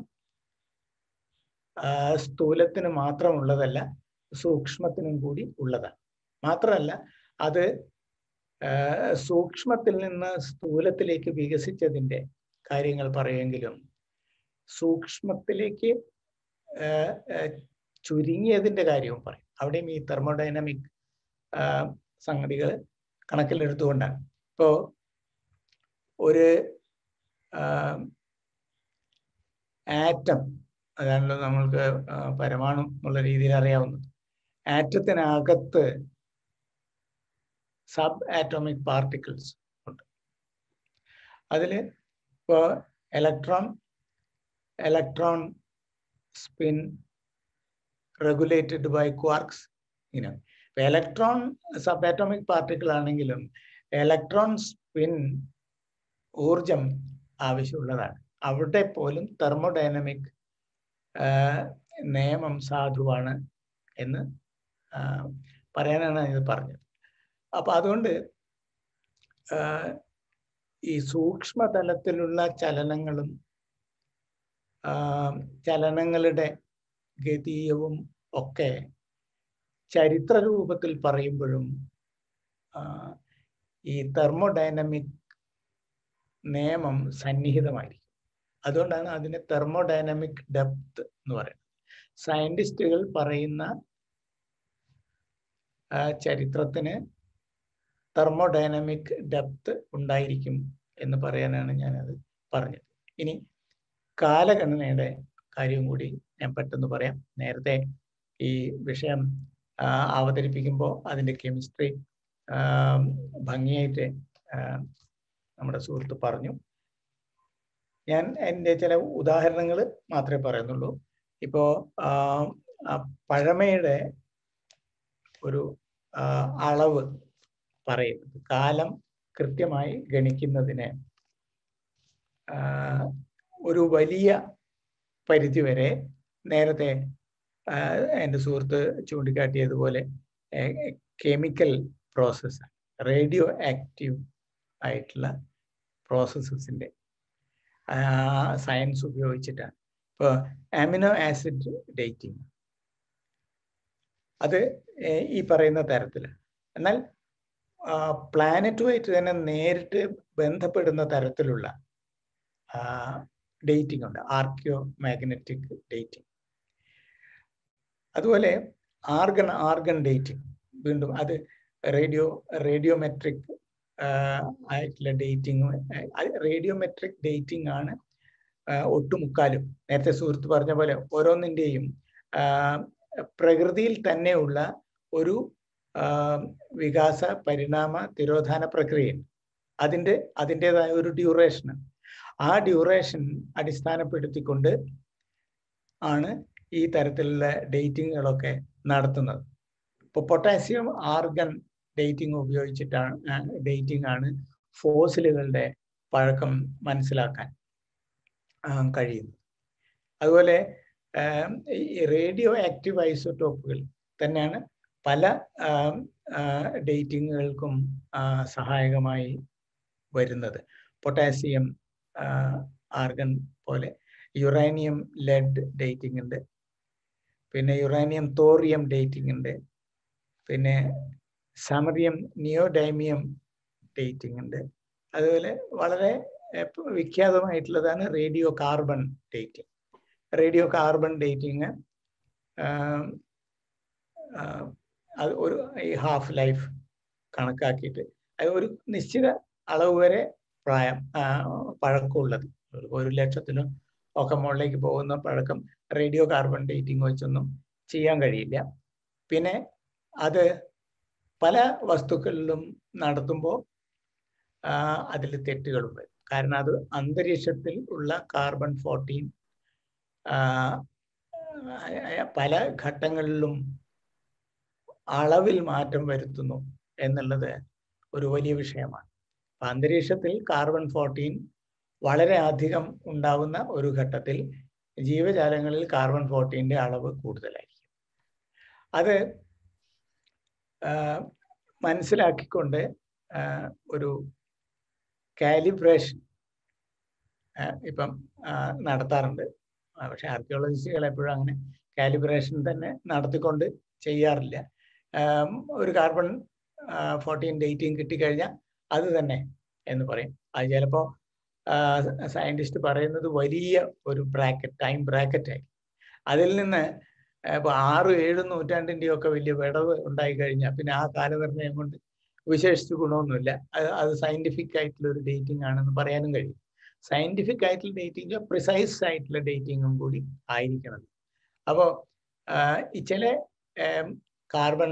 ആ, സ്ഥൂലത്തിന് മാത്രമുള്ളതല്ല സൂക്ഷ്മത്തിനും കൂടി ഉള്ളതാണ് മാത്രമല്ല അത് ആ, സൂക്ഷ്മത്തിൽ നിന്ന് സ്ഥൂലത്തിലേക്ക് വികസിച്ചതിൻ്റെ കാര്യങ്ങൾ പറയുമെങ്കിലും സൂക്ഷ്മത്തിലേക്ക് ആ, ആ, ചുരുങ്ങിയതിൻ്റെ കാര്യവും പറയും അവിടെയും ഈ തെർമോഡൈനമിക് സംഗതികൾ കണക്കിലെടുത്തുകൊണ്ടാണ് ഇപ്പോൾ ഒരു ആറ്റം അതാണല്ലോ നമ്മൾക്ക് ആ, പരമാണു എന്നുള്ള രീതിയിൽ അറിയാവുന്നത് ആറ്റത്തിനകത്ത് സബ് ആറ്റോമിക് പാർട്ടിക്കിൾസ് ഉണ്ട് അതിൽ ഇപ്പോൾ electron electron spin regulated by quarks ഇങ്ങനെ ഇപ്പൊ ഇലക്ട്രോൺ സബ് ആറ്റോമിക് പാർട്ടിക്കിൾ ആണെങ്കിലും ഇലക്ട്രോൺ സ്പിൻ ഊർജം ആവശ്യമുള്ളതാണ് അവിടെ പോലും തെർമോഡൈനമിക് നിയമം സാധുവാണ് എന്ന് ആ, പറയാനാണ് ഇത് പറഞ്ഞത് അപ്പൊ അതുകൊണ്ട് ആ, ഈ സൂക്ഷ്മതലത്തിലുള്ള ചലനങ്ങളും ആ, ചലനങ്ങളുടെ ഗതീയവും ഒക്കെ ചരിത്ര രൂപത്തിൽ പറയുമ്പോഴും ആ, ഈ തെർമോഡൈനമിക് നിയമം സന്നിഹിതമായിരിക്കും അതുകൊണ്ടാണ് അതിനെ തെർമോഡൈനമിക് ഡെപ്ത് എന്ന് പറയുന്നത് സയന്റിസ്റ്റുകൾ പറയുന്ന ആ, ചരിത്രത്തിന് തെർമോഡൈനമിക് ഡെപ്ത് ഉണ്ടായിരിക്കും എന്ന് പറയാനാണ് ഞാനത് പറഞ്ഞത് ഇനി കാലഗണനയുടെ കാര്യം കൂടി ഞാൻ പെട്ടെന്ന് പറയാം നേരത്തെ ഈ വിഷയം ആ, അവതരിപ്പിക്കുമ്പോൾ അതിൻ്റെ കെമിസ്ട്രി ഭംഗിയായിട്ട് ആ, നമ്മുടെ സുഹൃത്ത് പറഞ്ഞു ഞാൻ എൻ്റെ ചില ഉദാഹരണങ്ങൾ മാത്രമേ പറയുന്നുള്ളൂ ഇപ്പോ ആ, ആ പഴമയുടെ ഒരു ആ, അളവ് പറയുന്നത് കാലം കൃത്യമായി ഗണിക്കുന്നതിന് ആ, ഒരു വലിയ പരിധിവരെ നേരത്തെ ആ, എൻ്റെ സുഹൃത്ത് ചൂണ്ടിക്കാട്ടിയതുപോലെ കെമിക്കൽ പ്രോസസ്സ് റേഡിയോ ആക്റ്റീവ് ആയിട്ടുള്ള പ്രോസസ്സസിൻ്റെ സയൻസ് ഉപയോഗിച്ചിട്ടാണ് ഇപ്പോൾ അമിനോ ആസിഡ് ഡേറ്റിംഗ് അത് ഏർ ഈ പറയുന്ന തരത്തിലാണ് എന്നാൽ പ്ലാനറ്റുമായിട്ട് തന്നെ നേരിട്ട് ബന്ധപ്പെടുന്ന തരത്തിലുള്ള ഡേറ്റിംഗ് ഉണ്ട് ആർക്കിയോ മാഗ്നറ്റിക് ഡേറ്റിംഗ് അതുപോലെ ആർഗൺ ആർഗൺ ഡേറ്റിംഗ് വീണ്ടും അത് റേഡിയോ റേഡിയോമെട്രിക് ആയിട്ടുള്ള ഡേറ്റിംഗ് റേഡിയോമെട്രിക് ഡേറ്റിംഗ് ആണ് ആ, ഒട്ടുമുക്കാലും നേരത്തെ സുഹൃത്ത് പറഞ്ഞ പോലെ ഓരോന്നിൻ്റെയും പ്രകൃതിയിൽ തന്നെയുള്ള ഒരു ആ, വികാസ പരിണാമ തിരോധാന പ്രക്രിയയുണ്ട് അതിൻ്റെ അതിൻ്റെതായ ഒരു ഡ്യൂറേഷൻ ആ ഡ്യൂറേഷൻ അടിസ്ഥാനപ്പെടുത്തിക്കൊണ്ട് ആണ് ഈ തരത്തിലുള്ള ഡേറ്റിങ്ങുകളൊക്കെ നടത്തുന്നത് ഇപ്പോൾ പൊട്ടാസ്യം ആർഗൺ ഡേറ്റിംഗ് ഉപയോഗിച്ചിട്ടാണ് ഡേറ്റിംഗ് ആണ് ഫോസിലുകളുടെ പഴക്കം മനസ്സിലാക്കാൻ ആ, കഴിയുന്നത് അതുപോലെ ആം, ഈ റേഡിയോ ആക്റ്റീവ് ഐസോട്ടോപ്പുകൾ തന്നെയാണ് പല ഡേറ്റിങ്ങുകൾക്കും സഹായകമായി വരുന്നത് പൊട്ടാസ്യം ആർഗൺ പോലെ യുറേനിയം ലെഡ് ഡേറ്റിംഗ് ഉണ്ട് പിന്നെ യുറേനിയം തോറിയം ഡേറ്റിംഗ് ഉണ്ട് പിന്നെ സമറിയം നിയോഡൈമിയം ഡേറ്റിംഗ് ഉണ്ട് അതുപോലെ വളരെ ഏർ, വിഖ്യാതമായിട്ടുള്ളതാണ് radio carbon dating radio carbon dating അത് ഒരു ഈ ഹാഫ് ലൈഫ് കണക്കാക്കിയിട്ട് അത് ഒരു നിശ്ചിത അളവ് വരെ പ്രായം ആ, പഴക്കമുള്ളത് ഒരു ഒരു ലക്ഷത്തിനും ഒക്കെ മുകളിലേക്ക് പോകുന്ന പഴക്കം റേഡിയോ കാർബൺ ഡേറ്റിംഗ് വെച്ചൊന്നും ചെയ്യാൻ കഴിയില്ല പിന്നെ അത് പല വസ്തുക്കളിലും നടത്തുമ്പോൾ അതിൽ തെറ്റുകളും വരും കാരണം അത് അന്തരീക്ഷത്തിൽ ഉള്ള കാർബൺ ഫോർട്ടീൻ പല ഘട്ടങ്ങളിലും അളവിൽ മാറ്റം വരുത്തുന്നു എന്നുള്ളത് ഒരു വലിയ വിഷയമാണ് അപ്പൊ അന്തരീക്ഷത്തിൽ കാർബൺ ഫോർട്ടീൻ വളരെ അധികം ഉണ്ടാവുന്ന ഒരു ഘട്ടത്തിൽ ജീവജാലങ്ങളിൽ കാർബൺ ഫോർട്ടീൻ്റെ അളവ് കൂടുതലായിരിക്കും അത് ആ, മനസ്സിലാക്കിക്കൊണ്ട് ആ, ഒരു കാലിബ്രേഷൻ ഇപ്പം ആ, നടത്താറുണ്ട് ആ, പക്ഷെ ആർക്കിയോളജിസ്റ്റുകൾ എപ്പോഴും അങ്ങനെ കാലിബ്രേഷൻ തന്നെ നടത്തിക്കൊണ്ട് ചെയ്യാറില്ല ആം, ഒരു കാർബൺ ഫോർട്ടീൻ ഡേറ്റിംഗ് കിട്ടിക്കഴിഞ്ഞാൽ അത് തന്നെ എന്ന് പറയും അത് ചിലപ്പോൾ സയന്റിസ്റ്റ് പറയുന്നത് വലിയ ഒരു ബ്രാക്കറ്റ് ടൈം ബ്രാക്കറ്റ് ആയി അതിൽ നിന്ന് ഇപ്പൊ ആറ് ഏഴ് നൂറ്റാണ്ടിൻ്റെയും ഒക്കെ വലിയ വിടവ് ഉണ്ടായി കഴിഞ്ഞാൽ പിന്നെ ആ കാലനിർണ്ണയം കൊണ്ട് വിശേഷിച്ച് ഗുണമൊന്നുമില്ല അത് അത് സയന്റിഫിക് ആയിട്ടുള്ള ഒരു ഡേറ്റിംഗ് ആണെന്ന് പറയാനും കഴിയും സയന്റിഫിക് ആയിട്ടുള്ള ഡേറ്റിംഗ് പ്രിസൈസ് ആയിട്ടുള്ള ഡേറ്റിംഗും കൂടി ആയിരിക്കണം അപ്പോൾ ഈ ചില കാർബൺ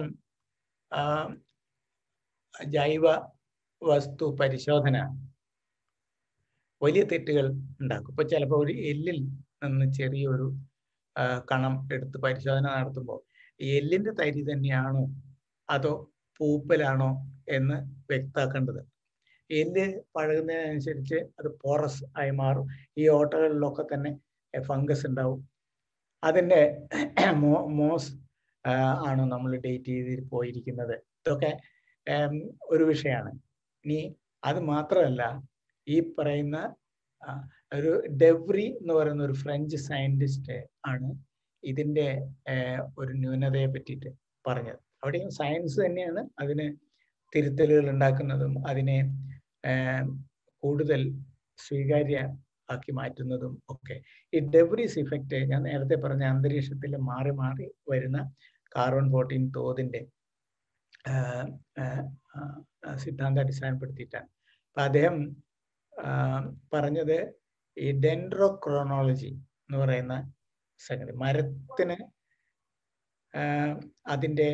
ജൈവ വസ്തു പരിശോധന വലിയ തെറ്റുകൾ ഉണ്ടാക്കും ഇപ്പൊ ചിലപ്പോൾ ഒരു എല്ലിൽ നിന്ന് ചെറിയൊരു കണം എടുത്ത് പരിശോധന നടത്തുമ്പോൾ ഈ എല്ലിന്റെ തരി തന്നെയാണോ അതോ പൂപ്പലാണോ എന്ന് വ്യക്താക്കേണ്ടത് എല്ല് പഴകുന്നതിനനുസരിച്ച് അത് പോറസ് ആയി മാറും ഈ ഓട്ടകളിലൊക്കെ തന്നെ ഫംഗസ് ഉണ്ടാവും അതിൻ്റെ മോ മോസ് ആ, ആണ് നമ്മൾ ഡേറ്റ് ചെയ്ത് പോയിരിക്കുന്നത് ഇതൊക്കെ ഉം, ഒരു വിഷയമാണ് ഇനി അത് മാത്രമല്ല ഈ പറയുന്ന ആ, ഒരു ഡെവ്രി എന്ന് പറയുന്ന ഒരു ഫ്രഞ്ച് സയന്റിസ്റ്റ് ആണ് ഇതിന്റെ ഏർ, ഒരു ന്യൂനതയെ പറ്റിയിട്ട് പറഞ്ഞത് അവിടെയും സയൻസ് തന്നെയാണ് അതിന് തിരുത്തലുകൾ ഉണ്ടാക്കുന്നതും അതിനെ ഏർ, കൂടുതൽ സ്വീകാര്യ ആക്കി മാറ്റുന്നതും ഒക്കെ ഈ ഡെബ്രീസ് ഇഫക്റ്റ് ഞാൻ നേരത്തെ പറഞ്ഞ അന്തരീക്ഷത്തിൽ മാറി മാറി വരുന്ന കാർബൺ ഫോർട്ടീൻ തോതിന്റെ ആഹ് ആഹ് ആഹ് സിദ്ധാന്തം അടിസ്ഥാനപ്പെടുത്തിയിട്ടാണ് അപ്പൊ അദ്ദേഹം ആഹ് പറഞ്ഞത് ഈ ഡെൻഡ്രോക്രോണോളജി എന്ന് പറയുന്ന സംഗതി മരത്തിന് ആഹ് അതിന്റെ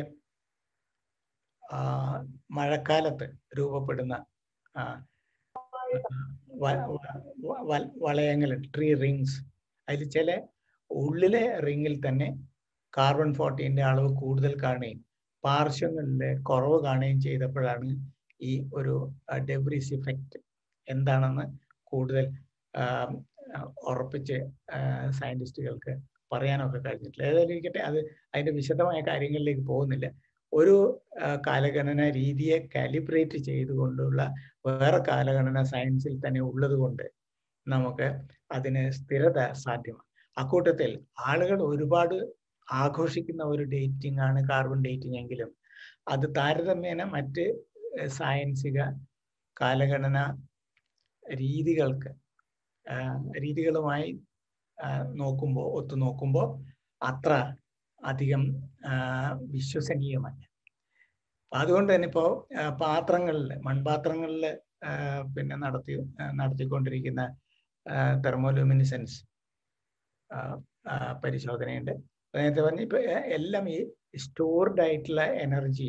ആഹ് മഴക്കാലത്ത് രൂപപ്പെടുന്ന ആഹ് വ- വ- വ- വളയങ്ങളുണ്ട് ട്രീ റിങ്സ് അതിൽ ചില ഉള്ളിലെ റിങ്ങിൽ തന്നെ കാർബൺ ഫോർട്ടീൻ്റെ അളവ് കൂടുതൽ കാണുകയും പാർശ്വങ്ങളിൽ കുറവ് കാണുകയും ചെയ്തപ്പോഴാണ് ഈ ഒരു ഡെബ്രീസ് ഇഫക്റ്റ് എന്താണെന്ന് കൂടുതൽ ആം, ആ, ഉറപ്പിച്ച് സയന്റിസ്റ്റുകൾക്ക് പറയാനൊക്കെ കഴിഞ്ഞിട്ടില്ല ഏതായാലും ഇരിക്കട്ടെ അത് അതിന്റെ വിശദമായ കാര്യങ്ങളിലേക്ക് പോകുന്നില്ല ഒരു ആ, കാലഗണന രീതിയെ കാലിബ്രേറ്റ് ചെയ്തുകൊണ്ടുള്ള വേറെ കാലഗണന സയൻസിൽ തന്നെ ഉള്ളത് കൊണ്ട് നമുക്ക് അതിന് സ്ഥിരത സാധ്യമാണ് അക്കൂട്ടത്തിൽ ആളുകൾ ഒരുപാട് ആഘോഷിക്കുന്ന ഒരു ഡേറ്റിംഗ് ആണ് കാർബൺ ഡേറ്റിംഗ് എങ്കിലും അത് താരതമ്യേന മറ്റ് ഏഹ്, സായൻസിക കാലഗണന രീതികൾക്ക് ആ, രീതികളുമായി നോക്കുമ്പോൾ ഒത്തു നോക്കുമ്പോൾ അത്ര അധികം ആ, വിശ്വസനീയമല്ല അപ്പൊ അതുകൊണ്ട് തന്നെ ഇപ്പോൾ പാത്രങ്ങളിൽ മൺപാത്രങ്ങളിൽ പിന്നെ നടത്തി ആ, നടത്തിക്കൊണ്ടിരിക്കുന്ന തെർമോലൂമിനിസെൻസ് പരിശോധനയുണ്ട് അപ്പൊ നേരത്തെ പറഞ്ഞ ഇപ്പൊ എ- എല്ലാം ഈ സ്റ്റോർഡ് ആയിട്ടുള്ള എനർജി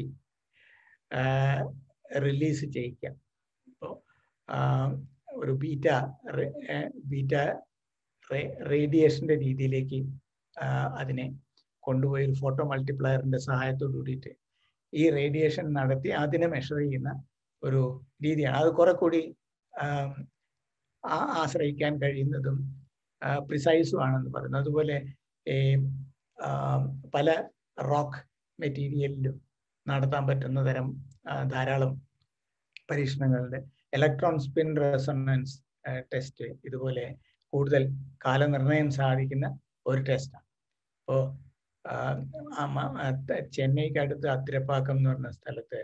റിലീസ് ചെയ്യിക്കാം ഇപ്പോൾ ഒരു ബീറ്റ ബീറ്റ റേഡിയേഷന്റെ രീതിയിലേക്ക് ആ, അതിനെ കൊണ്ടുപോയി ഒരു ഫോട്ടോ മൾട്ടിപ്ലയറിന്റെ സഹായത്തോട് കൂടിയിട്ട് ഈ റേഡിയേഷൻ നടത്തി അതിനെ മെഷർ ചെയ്യുന്ന ഒരു രീതിയാണ് അത് കുറെ കൂടി ആം, ആ- ആശ്രയിക്കാൻ കഴിയുന്നതും പ്രിസൈസും ആണെന്ന് പറയുന്നത് അതുപോലെ ഈ ആം, പല റോക്ക് മെറ്റീരിയലിലും നടത്താൻ പറ്റുന്ന തരം ആ, ധാരാളം പരീക്ഷണങ്ങളുണ്ട് ഇലക്ട്രോൺ സ്പിൻ റെസൊണൻസ് ടെസ്റ്റ് ഇതുപോലെ കൂടുതൽ കാലനിർണയം സാധിക്കുന്ന ഒരു ടെസ്റ്റാണ് അപ്പോൾ ചെന്നൈക്ക് അടുത്ത് അത്തിരപ്പാക്കം എന്ന് പറഞ്ഞ സ്ഥലത്ത്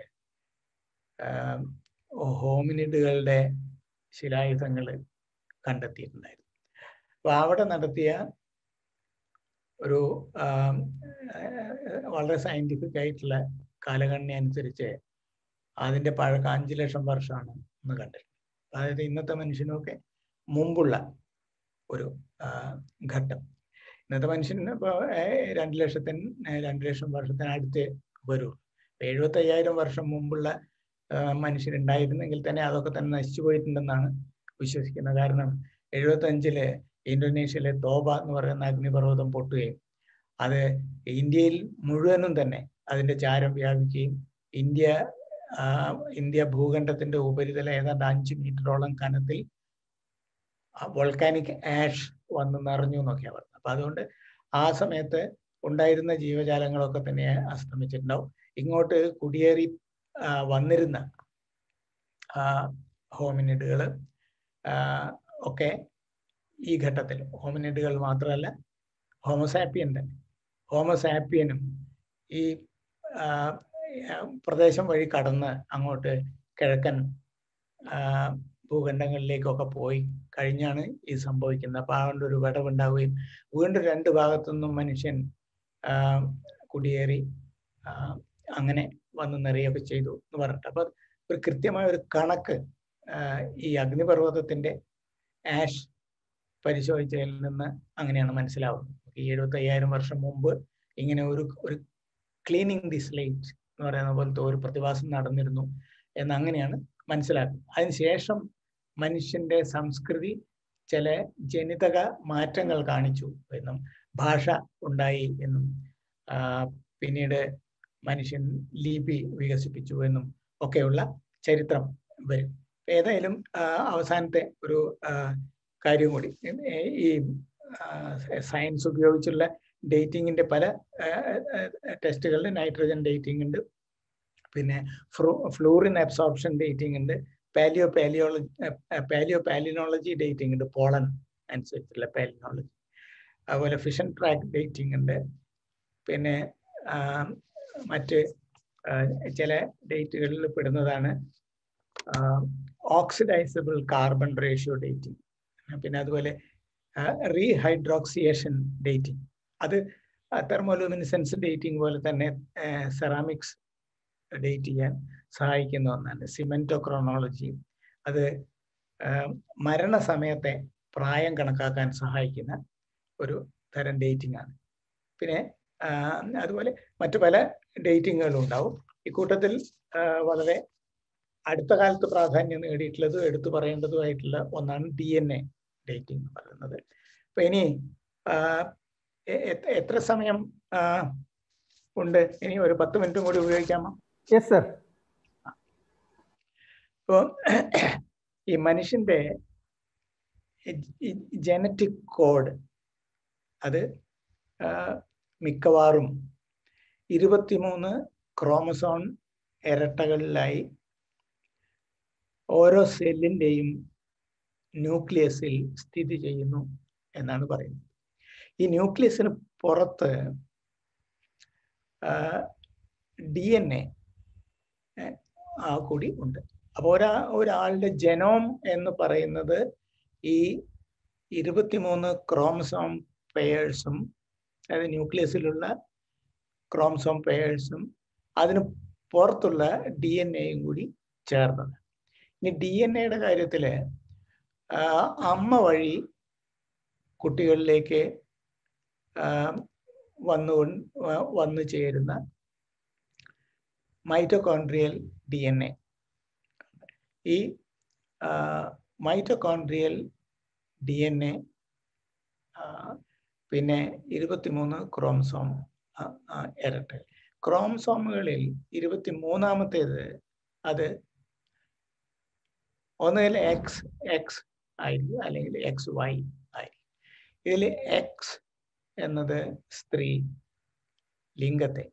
ഹോമിനിഡുകളുടെ ശിലായുധങ്ങൾ കണ്ടെത്തിയിട്ടുണ്ടായിരുന്നു അപ്പൊ അവിടെ നടത്തിയ ഒരു ആം, ഏഹ്, വളരെ സയന്റിഫിക് ആയിട്ടുള്ള കാലഗണന അനുസരിച്ച് അതിന്റെ പഴക്കം അഞ്ചു ലക്ഷം വർഷമാണ് എന്ന് കണ്ടിട്ടുണ്ട് അതായത് ഇന്നത്തെ മനുഷ്യനൊക്കെ മുമ്പുള്ള ഒരു ആ, ഘട്ടം ഇന്നത്തെ മനുഷ്യന് ഇപ്പോൾ രണ്ട് ലക്ഷത്തിന് ഏഹ്, രണ്ട് ലക്ഷം വർഷത്തിനടുത്ത് വരുള്ളൂ എഴുപത്തി അയ്യായിരം വർഷം മുമ്പുള്ള ആ, മനുഷ്യരുണ്ടായിരുന്നെങ്കിൽ തന്നെ അതൊക്കെ തന്നെ നശിച്ചു പോയിട്ടുണ്ടെന്നാണ് വിശ്വസിക്കുന്നത് കാരണം എഴുപത്തി അഞ്ചില് ഇന്തോനേഷ്യയിലെ തോബ എന്ന് പറയുന്ന അഗ്നിപർവ്വതം പൊട്ടുകയും അത് ഇന്ത്യയിൽ മുഴുവനും തന്നെ അതിന്റെ ചാരം വ്യാപിക്കുകയും ഇന്ത്യ ആ, ഇന്ത്യ ഭൂഖണ്ഡത്തിന്റെ ഉപരിതലം ഏതാണ്ട് അഞ്ച് മീറ്ററോളം കനത്തിൽ വോൾക്കാനിക് ആഷ് വന്ന് നിറഞ്ഞു എന്നൊക്കെയാണ് പറഞ്ഞത് അപ്പൊ അതുകൊണ്ട് ആ സമയത്ത് ഉണ്ടായിരുന്ന ജീവജാലങ്ങളൊക്കെ തന്നെ അസ്തമിച്ചിട്ടുണ്ടാവും ഇങ്ങോട്ട് കുടിയേറി ആ, വന്നിരുന്ന ഹോമിനിഡുകൾ ഒക്കെ ഈ ഘട്ടത്തിൽ ഹോമിനിഡുകൾ മാത്രമല്ല ഹോമോസാപ്പിയൻ ഹോമോസാപ്പിയനും ഈ ആ, ആ, പ്രദേശം വഴി കടന്ന് അങ്ങോട്ട് കിഴക്കൻ ആ, ഭൂഖണ്ഡങ്ങളിലേക്കൊക്കെ പോയി കഴിഞ്ഞാണ് ഇത് സംഭവിക്കുന്നത് അപ്പൊ അതുകൊണ്ട് ഒരു വിടവുണ്ടാവുകയും വീണ്ടും രണ്ട് ഭാഗത്തുനിന്നും മനുഷ്യൻ ആ, കുടിയേറി ആ, അങ്ങനെ വന്ന് നിറയൊക്കെ ചെയ്തു എന്ന് പറഞ്ഞിട്ട് അപ്പൊ ഒരു കൃത്യമായ ഒരു കണക്ക് ആ, ഈ അഗ്നിപർവ്വതത്തിന്റെ ആഷ് പരിശോധിച്ചതിൽ നിന്ന് അങ്ങനെയാണ് മനസ്സിലാവുന്നത് ഈ എഴുപത്തി അയ്യായിരം വർഷം മുമ്പ് ഇങ്ങനെ ഒരു ഒരു ക്ലീനിങ് ദി സ്ലേറ്റ് എന്ന് പറയുന്ന പോലത്തെ ഒരു പ്രതിഭാസം നടന്നിരുന്നു എന്ന് അങ്ങനെയാണ് മനസ്സിലാക്കുന്നത് അതിനുശേഷം മനുഷ്യന്റെ സംസ്കൃതി ചില ജനിതക മാറ്റങ്ങൾ കാണിച്ചു എന്നും ഭാഷ ഉണ്ടായി എന്നും ആ, പിന്നീട് മനുഷ്യൻ ലിപി വികസിപ്പിച്ചു എന്നും ഒക്കെയുള്ള ചരിത്രം വരും ഏതായാലും ആ, അവസാനത്തെ ഒരു ആ, കാര്യം കൂടി ഏ, ഈ സയൻസ് ഉപയോഗിച്ചുള്ള ഡേറ്റിങ്ങിന്റെ പല ടെസ്റ്റുകളിൽ നൈട്രജൻ ഡേറ്റിംഗ് ഉണ്ട് പിന്നെ ഫ്ലൂറിൻ അബ്സോർപ്ഷൻ ഡേറ്റിംഗ് ഉണ്ട് palaeo palaeology palaeo palynology dating ഉണ്ട് പോളൻ അനുസരിച്ചുള്ള പാലിനോളജി അതുപോലെ ഫിഷൻ ട്രാക്ക് ഡേറ്റിംഗ് ഉണ്ട് പിന്നെ ആ, മറ്റ് ആ, ചില ഡേറ്റുകളിൽ പെടുന്നതാണ് ഓക്സിഡൈസബിൾ കാർബൺ റേഷ്യോ ഡേറ്റിംഗ് പിന്നെ അതുപോലെ റീഹൈഡ്രോക്സിയേഷൻ ഡേറ്റിംഗ് അത് തെർമോലൂമിനിസെൻസ് ഡേറ്റിംഗ് പോലെ തന്നെ സെറാമിക്സ് ഡേറ്റ് ചെയ്യാൻ സഹായിക്കുന്ന ഒന്നാണ് സിമെന്റോക്രോണോളജി അത് ആ, മരണസമയത്തെ പ്രായം കണക്കാക്കാൻ സഹായിക്കുന്ന ഒരു തരം ഡേറ്റിംഗ് ആണ് പിന്നെ ആ, അതുപോലെ മറ്റു പല ഡേറ്റിങ്ങുകളും ഉണ്ടാവും ഇക്കൂട്ടത്തിൽ ആ, വളരെ അടുത്ത കാലത്ത് പ്രാധാന്യം നേടിയിട്ടുള്ളത് എടുത്തു പറയേണ്ടതുമായിട്ടുള്ള ഒന്നാണ് ഡി എൻ എ ഡേറ്റിംഗ് എന്ന് പറയുന്നത് അപ്പൊ ഇനി ആ, എ- എ- എത്ര സമയം ആ, ഉണ്ട് ഇനി ഒരു പത്ത് മിനിറ്റും കൂടി ഉപയോഗിക്കാമോ യെസ് സർ ഇപ്പോ ഈ മനുഷ്യന്റെ ജനറ്റിക് കോഡ് അത് ആ, മിക്കവാറും ഇരുപത്തിമൂന്ന് ക്രോമസോൺ ഇരട്ടകളിലായി ഓരോ സെല്ലിന്റെയും ന്യൂക്ലിയസിൽ സ്ഥിതി ചെയ്യുന്നു എന്നാണ് പറയുന്നത് ഈ ന്യൂക്ലിയസിന് പുറത്ത് ഡി എൻ എ ആ കൂടി ഉണ്ട് അപ്പോൾ ഒരാ ഒരാളുടെ ജനോം എന്ന് പറയുന്നത് ഈ ഇരുപത്തിമൂന്ന് ക്രോമസോം പെയേഴ്സും അതായത് ന്യൂക്ലിയസിലുള്ള ക്രോമസോം പെയേഴ്സും അതിന് പുറത്തുള്ള ഡി എൻ എയും കൂടി ചേർന്നത് ഇനി ഡി എൻ എയുടെ കാര്യത്തിൽ അമ്മ വഴി കുട്ടികളിലേക്ക് ആ, വന്നു കൊണ്ട്- വ- വന്നു ചേരുന്ന മൈറ്റോകോൺട്രിയൽ ഡി എൻ എ ഈ മൈറ്റോകോൺട്രിയൽ ഡി എൻ എ പിന്നെ ഇരുപത്തിമൂന്ന് ക്രോംസോം ഇരട്ട ക്രോംസോമുകളിൽ ഇരുപത്തി മൂന്നാമത്തേത് അത് ഒന്നുകിൽ എക്സ് എക്സ് ആയിരിക്കും അല്ലെങ്കിൽ എക്സ് വൈ ആയിരിക്കും ഇതിൽ എക്സ് എന്നത് സ്ത്രീ ലിംഗത്തെ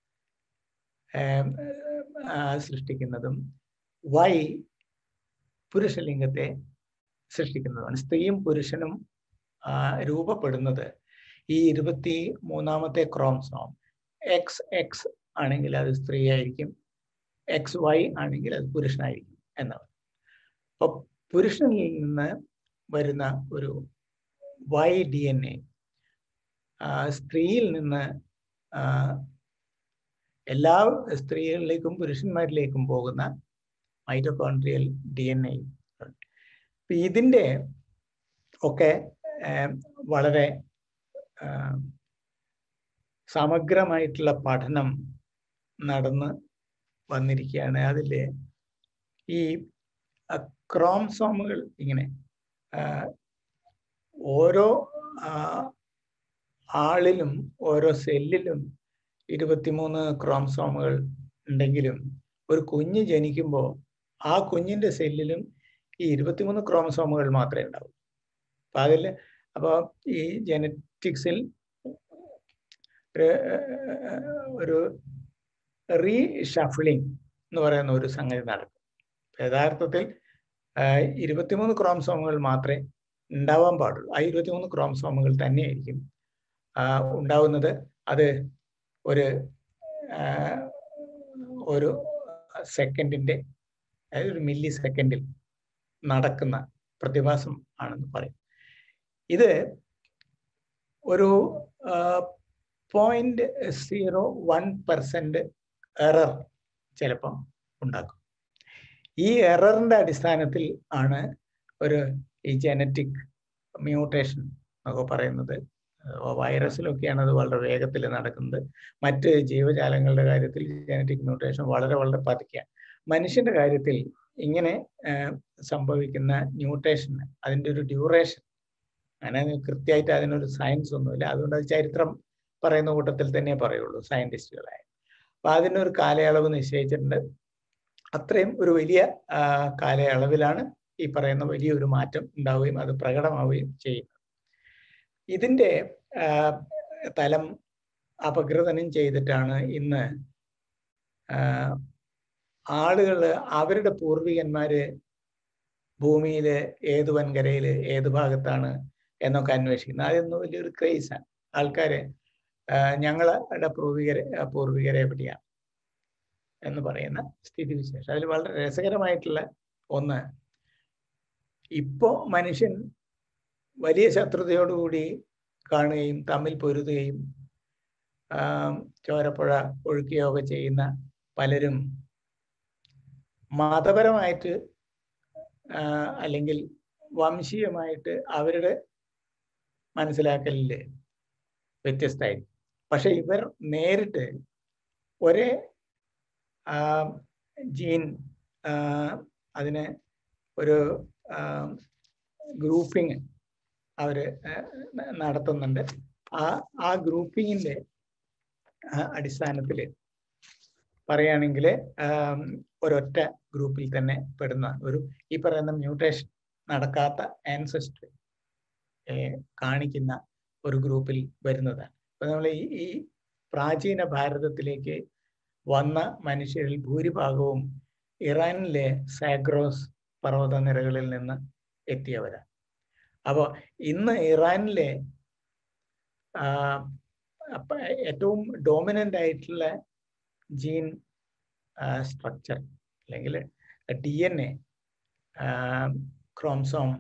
ഏം, ആ, സൃഷ്ടിക്കുന്നതും വൈ പുരുഷലിംഗത്തെ സൃഷ്ടിക്കുന്നതാണ് സ്ത്രീയും പുരുഷനും ആ, രൂപപ്പെടുന്നത് ഈ ഇരുപത്തി മൂന്നാമത്തെ ക്രോംസോം എക്സ് എക്സ് ആണെങ്കിൽ അത് സ്ത്രീ ആയിരിക്കും എക്സ് വൈ ആണെങ്കിൽ അത് പുരുഷനായിരിക്കും എന്നാണ് അപ്പൊ പുരുഷനിൽ നിന്ന് വരുന്ന ഒരു വൈ ഡി എൻ എ സ്ത്രീയിൽ നിന്ന് ആ, എല്ലാ സ്ത്രീകളിലേക്കും പുരുഷന്മാരിലേക്കും പോകുന്ന മൈറ്റോകോൺട്രിയൽ ഡി എൻ എ ഇതിൻ്റെ ഒക്കെ ഏം, വളരെ ആം, സമഗ്രമായിട്ടുള്ള പഠനം നടന്ന് വന്നിരിക്കുകയാണ് അതിൽ ഈ ക്രോംസോമുകൾ ഇങ്ങനെ ആ, ഓരോ ആ, ആളിലും ഓരോ സെല്ലിലും ഇരുപത്തിമൂന്ന് ക്രോംസോമുകൾ ഉണ്ടെങ്കിലും ഒരു കുഞ്ഞ് ജനിക്കുമ്പോൾ ആ കുഞ്ഞിന്റെ സെല്ലിലും ഈ ഇരുപത്തിമൂന്ന് ക്രോമസോമുകൾ മാത്രമേ ഉണ്ടാവൂ അപ്പൊ അതിൽ അപ്പോൾ ഈ ജനറ്റിക്സിൽ ഒരു ഒരു റീ ഷഫിളിംഗ് എന്ന് പറയുന്ന ഒരു സംഗതി നടക്കും യഥാർത്ഥത്തിൽ ഇരുപത്തിമൂന്ന് ക്രോംസോമുകൾ മാത്രമേ ഉണ്ടാവാൻ പാടുള്ളൂ ആ ഇരുപത്തിമൂന്ന് ക്രോംസോമുകൾ തന്നെയായിരിക്കും ആ, ഉണ്ടാവുന്നത് അത് ഒരു ആ, ഒരു സെക്കൻഡിന്റെ അതായത് ഒരു മില്ലി സെക്കൻഡിൽ നടക്കുന്ന പ്രതിഭാസം ആണെന്ന് പറയും ഇത് ഒരു point zero one percent error ചിലപ്പം ഉണ്ടാക്കും ഈ എററിന്റെ അടിസ്ഥാനത്തിൽ ആണ് ഒരു ഈ ജനറ്റിക് മ്യൂട്ടേഷൻ എന്നൊക്കെ പറയുന്നത് വൈറസിലൊക്കെയാണ് അത് വളരെ വേഗത്തിൽ നടക്കുന്നത് മറ്റ് ജീവജാലങ്ങളുടെ കാര്യത്തിൽ ജനറ്റിക് മ്യൂട്ടേഷൻ വളരെ വളരെ പതുക്കെയാണ് മനുഷ്യന്റെ കാര്യത്തിൽ ഇങ്ങനെ ആ, സംഭവിക്കുന്ന ന്യൂട്ടേഷൻ അതിൻ്റെ ഒരു ഡ്യൂറേഷൻ അങ്ങനെ കൃത്യമായിട്ട് അതിനൊരു സയൻസ് ഒന്നുമില്ല അതുകൊണ്ട് അത് ചരിത്രം പറയുന്ന കൂട്ടത്തിൽ തന്നെ പറയുള്ളൂ സയന്റിസ്റ്റുകളായ അപ്പൊ അതിനൊരു കാലയളവ് നിശ്ചയിച്ചിട്ടുണ്ട് അത്രയും ഒരു വലിയ ആ, കാലയളവിലാണ് ഈ പറയുന്ന വലിയൊരു മാറ്റം ഉണ്ടാവുകയും അത് പ്രകടമാവുകയും ചെയ്യുന്നത് ഇതിന്റെ ആ, തലം അപഗ്രഥനം ചെയ്തിട്ടാണ് ഇന്ന് ആളുകൾ അവരുടെ പൂർവികന്മാര് ഭൂമിയില് ഏത് വൻകരയില് ഏത് ഭാഗത്താണ് എന്നൊക്കെ അന്വേഷിക്കുന്നത് അതൊന്നും വലിയൊരു ക്രേസാണ് ആൾക്കാര് ആ, ഞങ്ങളുടെ പൂർവികരെ ആ, പൂർവികരെ എവിടെയാണ് എന്ന് പറയുന്ന സ്ഥിതിവിശേഷം അതിൽ വളരെ രസകരമായിട്ടുള്ള ഒന്ന് ഇപ്പോ മനുഷ്യൻ വലിയ ശത്രുതയോടുകൂടി കാണുകയും തമ്മിൽ പൊരുതുകയും ആം, ചോരപ്പുഴ ഒഴുക്കുകയൊക്കെ ചെയ്യുന്ന പലരും മതപരമായിട്ട് ആ, അല്ലെങ്കിൽ വംശീയമായിട്ട് അവരുടെ മനസ്സിലാക്കലില് വ്യത്യസ്തമായിരിക്കും പക്ഷെ ഇവർ നേരിട്ട് ഒരേ ആ, ജീൻ ആ, അതിന് ഒരു ഗ്രൂപ്പിംഗ് അവര് ആ, ന- നടത്തുന്നുണ്ട് ആ ആ ഗ്രൂപ്പിങ്ങിന്റെ അടിസ്ഥാനത്തിൽ പറയുകയാണെങ്കിൽ ഒരൊറ്റ ഗ്രൂപ്പിൽ തന്നെ പെടുന്ന ഒരു ഈ പറയുന്ന മ്യൂട്ടേഷൻ നടക്കാത്ത ആൻസസ്ട്രി കാണിക്കുന്ന ഒരു ഗ്രൂപ്പിൽ വരുന്നതാണ് അപ്പൊ നമ്മൾ ഈ ഈ പ്രാചീന ഭാരതത്തിലേക്ക് വന്ന മനുഷ്യരിൽ ഭൂരിഭാഗവും ഇറാനിലെ സാഗ്രോസ് പർവ്വതനിരകളിൽ നിന്ന് എത്തിയവരാണ് അപ്പോൾ ഇന്ന് ഇറാനിലെ ആ, അപ്പ ഏറ്റവും ഡോമിനന്റ് ആയിട്ടുള്ള ജീൻ സ്ട്രക്ചർ അല്ലെങ്കിൽ D N A chromosome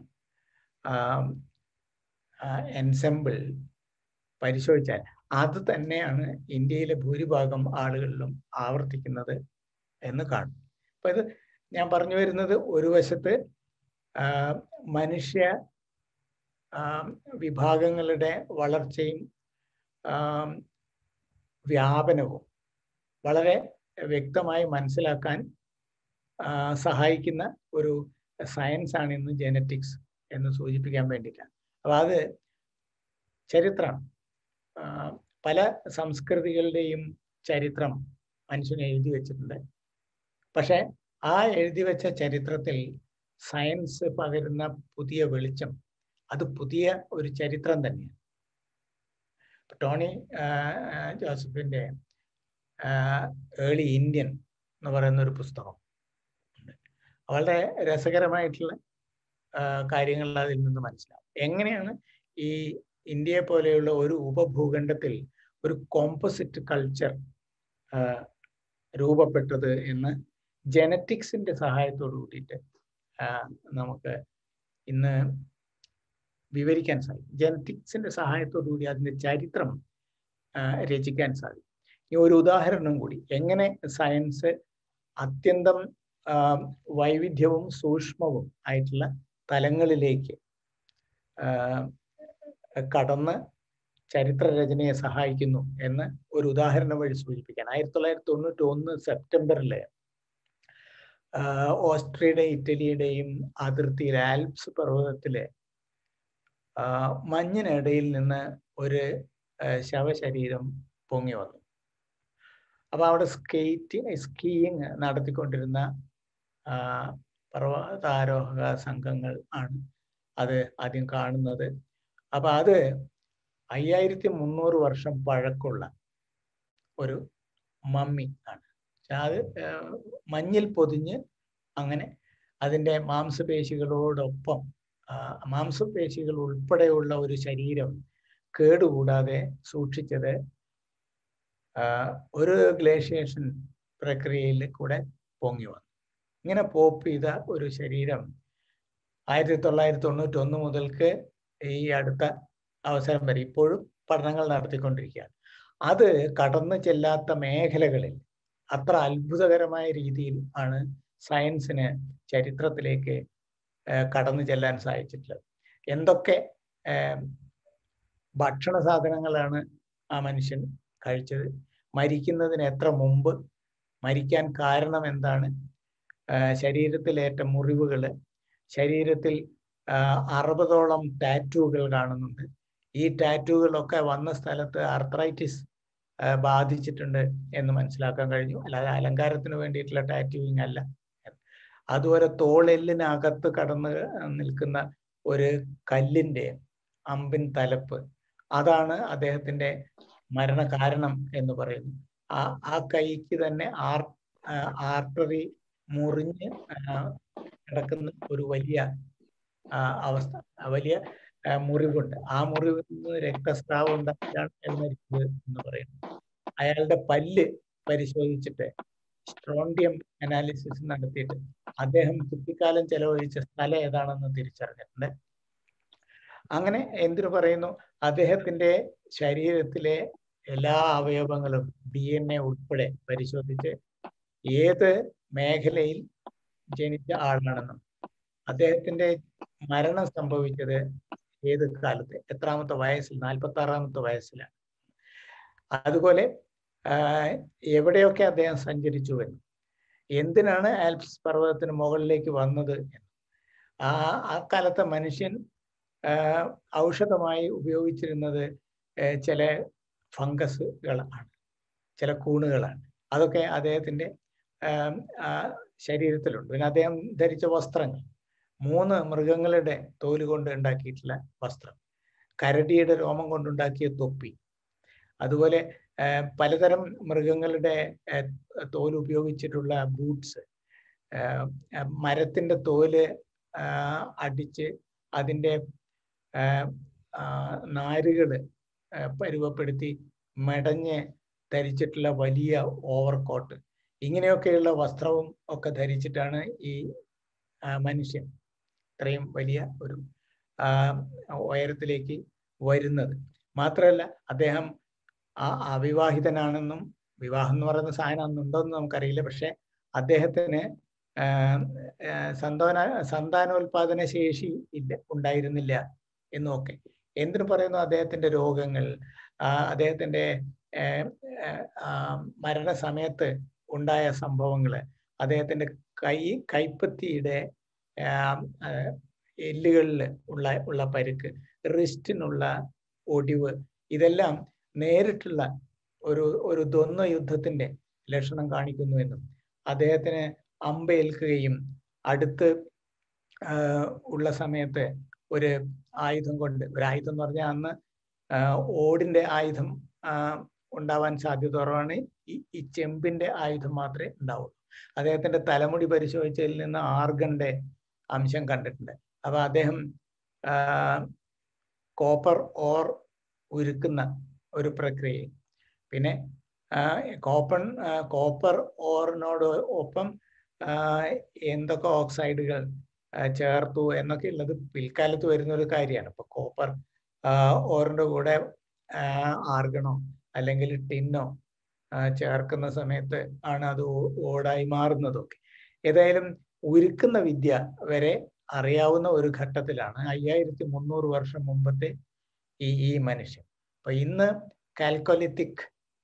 ensemble പരിശോധിച്ചാൽ അത് തന്നെയാണ് ഇന്ത്യയിലെ ഭൂരിഭാഗം ആളുകളിലും ആവർത്തിക്കുന്നത് എന്ന് കാണും അപ്പൊ ഇത് ഞാൻ പറഞ്ഞു വരുന്നത് ഒരു വശത്ത് ആ, മനുഷ്യ ആ, വിഭാഗങ്ങളുടെ വളർച്ചയും ആ, വ്യാപനവും വളരെ വ്യക്തമായി മനസ്സിലാക്കാൻ ആ, സഹായിക്കുന്ന ഒരു സയൻസ് ആണ് ഇന്ന് ജെനറ്റിക്സ് എന്ന് സൂചിപ്പിക്കാൻ വേണ്ടിയിട്ടാണ് അപ്പൊ അത് ചരിത്രം ആ, പല സംസ്കൃതികളുടെയും ചരിത്രം മനുഷ്യൻ എഴുതി വെച്ചിട്ടുണ്ട് പക്ഷെ ആ എഴുതി വെച്ച ചരിത്രത്തിൽ സയൻസ് പകരുന്ന പുതിയ വെളിച്ചം അത് പുതിയ ഒരു ചരിത്രം തന്നെയാണ് ടോണി ആ, ആ, ജോസഫിന്റെ ഏർലി ഇന്ത്യൻ എന്ന് പറയുന്ന ഒരു പുസ്തകം ഉണ്ട്. വളരെ രസകരമായിട്ടുള്ള ആ, കാര്യങ്ങൾ അതിൽ നിന്ന് മനസ്സിലാവും എങ്ങനെയാണ് ഈ ഇന്ത്യയെ പോലെയുള്ള ഒരു ഉപഭൂഖണ്ഡത്തിൽ ഒരു കോമ്പോസിറ്റ് കൾച്ചർ രൂപപ്പെട്ടത് എന്ന് ജനറ്റിക്സിന്റെ സഹായത്തോട് കൂടിയിട്ട് ആ, നമുക്ക് ഇന്ന് വിവരിക്കാൻ സാധിക്കും ജനറ്റിക്സിന്റെ സഹായത്തോടു കൂടി അതിന്റെ ചരിത്രം ആ, രചിക്കാൻ സാധിക്കും ഈ ഒരു ഉദാഹരണം കൂടി എങ്ങനെ സയൻസ് അത്യന്തം ആ, വൈവിധ്യവും സൂക്ഷ്മവും ആയിട്ടുള്ള തലങ്ങളിലേക്ക് ആ, കടന്ന് ചരിത്ര രചനയെ സഹായിക്കുന്നു എന്ന് ഒരു ഉദാഹരണം വഴി സൂചിപ്പിക്കാൻ ആയിരത്തി തൊള്ളായിരത്തി തൊണ്ണൂറ്റി ഒന്ന് സെപ്റ്റംബറില് ആ, ഓസ്ട്രിയയുടെയും ഇറ്റലിയുടെയും അതിർത്തിയിൽ ആൽപ്സ് പർവ്വതത്തിലെ ആ, മഞ്ഞിനിടയിൽ നിന്ന് ഒരു ആ, ശവശരീരം പൊങ്ങി വന്നു അപ്പൊ അവിടെ സ്കേറ്റ് സ്കീയിങ് നടത്തിക്കൊണ്ടിരുന്ന ആ, പർവ്വതാരോഹക സംഘങ്ങൾ ആണ് അത് ആദ്യം കാണുന്നത് അപ്പൊ അത് അയ്യായിരത്തി മുന്നൂറ് വർഷം പഴക്കമുള്ള ഒരു മമ്മി ആണ് പക്ഷെ അത് ആ, മഞ്ഞിൽ പൊതിഞ്ഞ് അങ്ങനെ അതിൻ്റെ മാംസപേശികളോടൊപ്പം ആ, മാംസപേശികൾ ഉൾപ്പെടെയുള്ള ഒരു ശരീരം കേടുകൂടാതെ സൂക്ഷിച്ചത് ആ, ഒരു ഗ്ലേഷ്യേഷൻ പ്രക്രിയയിൽ കൂടെ പൊങ്ങി വന്നു ഇങ്ങനെ പോപ്പ് ചെയ്ത ഒരു ശരീരം ആയിരത്തി തൊള്ളായിരത്തി തൊണ്ണൂറ്റി ഒന്ന് മുതൽക്ക് ഈ അടുത്ത അവസരം വരെ ഇപ്പോഴും പഠനങ്ങൾ നടത്തിക്കൊണ്ടിരിക്കുകയാണ് അത് കടന്നു ചെല്ലാത്ത മേഖലകളിൽ അത്ര അത്ഭുതകരമായ രീതിയിൽ ആണ് സയൻസിന് ചരിത്രത്തിലേക്ക് ഏഹ് കടന്നു ചെല്ലാൻ സാധിച്ചിട്ടുള്ളത് എന്തൊക്കെ ഏഹ് ഭക്ഷണ സാധനങ്ങളാണ് ആ മനുഷ്യൻ കഴിച്ചത് മരിക്കുന്നതിന് എത്ര മുമ്പ് മരിക്കാൻ കാരണം എന്താണ് ആഹ് ശരീരത്തിലേറ്റ മുറിവുകൾ ശരീരത്തിൽ ആഹ് അറുപതോളം ടാറ്റൂകൾ കാണുന്നുണ്ട് ഈ ടാറ്റൂകളൊക്കെ വന്ന സ്ഥലത്ത് ആർത്രൈറ്റിസ് ആ, ബാധിച്ചിട്ടുണ്ട് എന്ന് മനസ്സിലാക്കാൻ കഴിഞ്ഞു അല്ലാതെ അലങ്കാരത്തിന് വേണ്ടിയിട്ടുള്ള ടാറ്റൂയിങ് അല്ല അതുപോലെ തോളെല്ലിനകത്ത് കടന്ന് നിൽക്കുന്ന ഒരു കല്ലിന്റെ അമ്പിൻ തലപ്പ് അതാണ് അദ്ദേഹത്തിന്റെ മരണ കാരണം എന്ന് പറയുന്നു ആ ആ കൈക്ക് തന്നെ ആർ ആർട്ടറി മുറിഞ്ഞ് ആ, കിടക്കുന്ന ഒരു വലിയ ആ, അവസ്ഥ ആ, വലിയ ആ, മുറിവുണ്ട് ആ മുറിവിൽ നിന്ന് രക്തസ്രാവം ഉണ്ടാക്കിയാണ് അയാൾ മരിച്ചത് എന്ന് പറയുന്നു അയാളുടെ പല്ല് പരിശോധിച്ചിട്ട് സ്ട്രോണ്ടിയം അനാലിസിസ് നടത്തിയിട്ട് അദ്ദേഹം കുട്ടിക്കാലം ചെലവഴിച്ച സ്ഥലം ഏതാണെന്ന് തിരിച്ചറിഞ്ഞിട്ടുണ്ട് അങ്ങനെ എന്തിനു പറയുന്നു അദ്ദേഹത്തിന്റെ ശരീരത്തിലെ എല്ലാ അവയവങ്ങളും ഡി എൻ എ ഉൾപ്പെടെ പരിശോധിച്ച് ഏത് മേഖലയിൽ ജനിച്ച ആളാണെന്നും അദ്ദേഹത്തിന്റെ മരണം സംഭവിച്ചത് ഏത് കാലത്ത് എത്രാമത്തെ വയസ്സിൽ നാൽപ്പത്തി ആറാമത്തെ വയസ്സിലാണ് അതുപോലെ ആഹ് എവിടെയൊക്കെ അദ്ദേഹം സഞ്ചരിച്ചു എന്ന് എന്തിനാണ് ആൽപ്സ് പർവ്വതത്തിന് മുകളിലേക്ക് വന്നത് എന്ന് ആ ആ കാലത്തെ മനുഷ്യൻ ആഹ് ഔഷധമായി ഉപയോഗിച്ചിരുന്നത് ഏഹ് ചില ഫംഗസുകളാണ് ചില കൂണുകളാണ് അതൊക്കെ അദ്ദേഹത്തിന്റെ ആം, ആ ശരീരത്തിലുണ്ട് പിന്നെ അദ്ദേഹം ധരിച്ച വസ്ത്രങ്ങൾ മൂന്ന് മൃഗങ്ങളുടെ തോല് കൊണ്ട് ഉണ്ടാക്കിയിട്ടുള്ള വസ്ത്രം കരടിയുടെ രോമം കൊണ്ടുണ്ടാക്കിയ തൊപ്പി അതുപോലെ ആ, പലതരം മൃഗങ്ങളുടെ ആ, തോല് ഉപയോഗിച്ചിട്ടുള്ള ബൂട്ട്സ് മരത്തിന്റെ തോല് ആ, അടിച്ച് അതിന്റെ ആ, ആ, നാരുകള് ആ, പരുവപ്പെടുത്തി മെടഞ്ഞ് ധരിച്ചിട്ടുള്ള വലിയ ഓവർകോട്ട് ഇങ്ങനെയൊക്കെയുള്ള വസ്ത്രവും ഒക്കെ ധരിച്ചിട്ടാണ് ഈ ആ, മനുഷ്യൻ ഇത്രയും വലിയ ഒരു ആ, ഉയരത്തിലേക്ക് വരുന്നത് മാത്രമല്ല അദ്ദേഹം ആ അവിവാഹിതനാണെന്നും വിവാഹം എന്ന് പറയുന്ന സാധനം അന്നുണ്ടോന്ന് നമുക്കറിയില്ല പക്ഷെ അദ്ദേഹത്തിന് ആ, ആ, സന്താന സന്താനോൽപാദന ശേഷി ഇല്ല ഉണ്ടായിരുന്നില്ല എന്നൊക്കെ എന്തിനു പറയുന്നു അദ്ദേഹത്തിന്റെ രോഗങ്ങൾ ആ, അദ്ദേഹത്തിന്റെ ആ, ആ, മരണസമയത്ത് ഉണ്ടായ സംഭവങ്ങള് അദ്ദേഹത്തിന്റെ കൈ കൈപ്പത്തിയുടെ ആ, ആ, എല്ലുകളിൽ ഉള്ള ഉള്ള പരിക്ക് റിസ്റ്റിനുള്ള ഒടിവ് ഇതെല്ലാം നേരിട്ടുള്ള ഒരു ഒരു ദ്വന്ദ്വ യുദ്ധത്തിന്റെ ലക്ഷണം കാണിക്കുന്നു എന്നും അദ്ദേഹത്തിന് അമ്പേൽക്കുകയും അടുത്ത് ആ, ഉള്ള സമയത്ത് ഒരു ആയുധം കൊണ്ട് ഒരു ആയുധം എന്ന് പറഞ്ഞാൽ അന്ന് ആ, ഓടിന്റെ ആയുധം ആ, ഉണ്ടാവാൻ സാധ്യത കുറവാണ് ഈ ഈ ചെമ്പിന്റെ ആയുധം മാത്രമേ ഉണ്ടാവുള്ളൂ അദ്ദേഹത്തിന്റെ തലമുടി പരിശോധിച്ചതിൽ നിന്ന് ആർഗന്റെ അംശം കണ്ടിട്ടുണ്ട് അപ്പൊ അദ്ദേഹം ആ, കോപ്പർ ഓർ ഉരുക്കുന്ന ഒരു പ്രക്രിയ പിന്നെ ആ, കോപ്പൺ ആ, കോപ്പർ ഓറിനോട് ഒപ്പം ആ, എന്തൊക്കെ ഓക്സൈഡുകൾ ആ, ചേർത്തു എന്നൊക്കെ ഉള്ളത് പിൽക്കാലത്ത് വരുന്ന ഒരു കാര്യമാണ് ഇപ്പൊ കോപ്പർ ആ, ഓറിന്റെ കൂടെ ആ, ആർഗണോ അല്ലെങ്കിൽ ടിന്നോ ആ, ചേർക്കുന്ന സമയത്ത് ആണ് അത് ഓ- ഓടായി മാറുന്നതൊക്കെ ഏതായാലും ഉരുക്കുന്ന വിദ്യ വരെ അറിയാവുന്ന ഒരു ഘട്ടത്തിലാണ് അയ്യായിരത്തി മുന്നൂറ് വർഷം മുമ്പത്തെ ഈ ഈ മനുഷ്യൻ അപ്പൊ ഇന്ന് കാൽക്കൊലിത്തിക്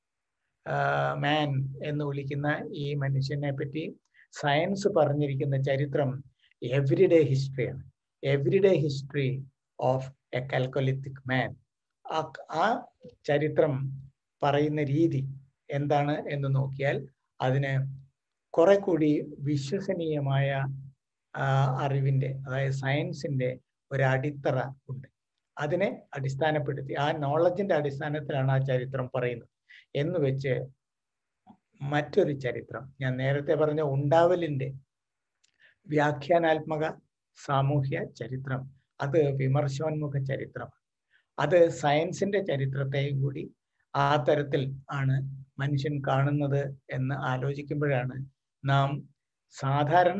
മാൻ എന്ന് വിളിക്കുന്ന ഈ മനുഷ്യനെ പറ്റി സയൻസ് പറഞ്ഞിരിക്കുന്ന ചരിത്രം എവരിഡേ ഹിസ്റ്ററിയാണ് everyday history of a chalcolithic man ആ ചരിത്രം പറയുന്ന രീതി എന്താണ് എന്ന് നോക്കിയാൽ അതിന് കുറെ കൂടി വിശ്വസനീയമായ ആ, അറിവിന്റെ അതായത് സയൻസിന്റെ ഒരു അടിത്തറ ഉണ്ട് അതിനെ അടിസ്ഥാനപ്പെടുത്തി ആ നോളജിന്റെ അടിസ്ഥാനത്തിലാണ് ആ ചരിത്രം പറയുന്നത് എന്ന് വെച്ച് മറ്റൊരു ചരിത്രം ഞാൻ നേരത്തെ പറഞ്ഞ ഉണ്ടാവലിന്റെ വ്യാഖ്യാനാത്മക സാമൂഹ്യ ചരിത്രം അത് വിമർശോന്മുഖ ചരിത്രമാണ് അത് സയൻസിന്റെ ചരിത്രത്തെയും കൂടി ആ തരത്തിൽ ആണ് മനുഷ്യൻ കാണുന്നത് എന്ന് ആലോചിക്കുമ്പോഴാണ് നാം സാധാരണ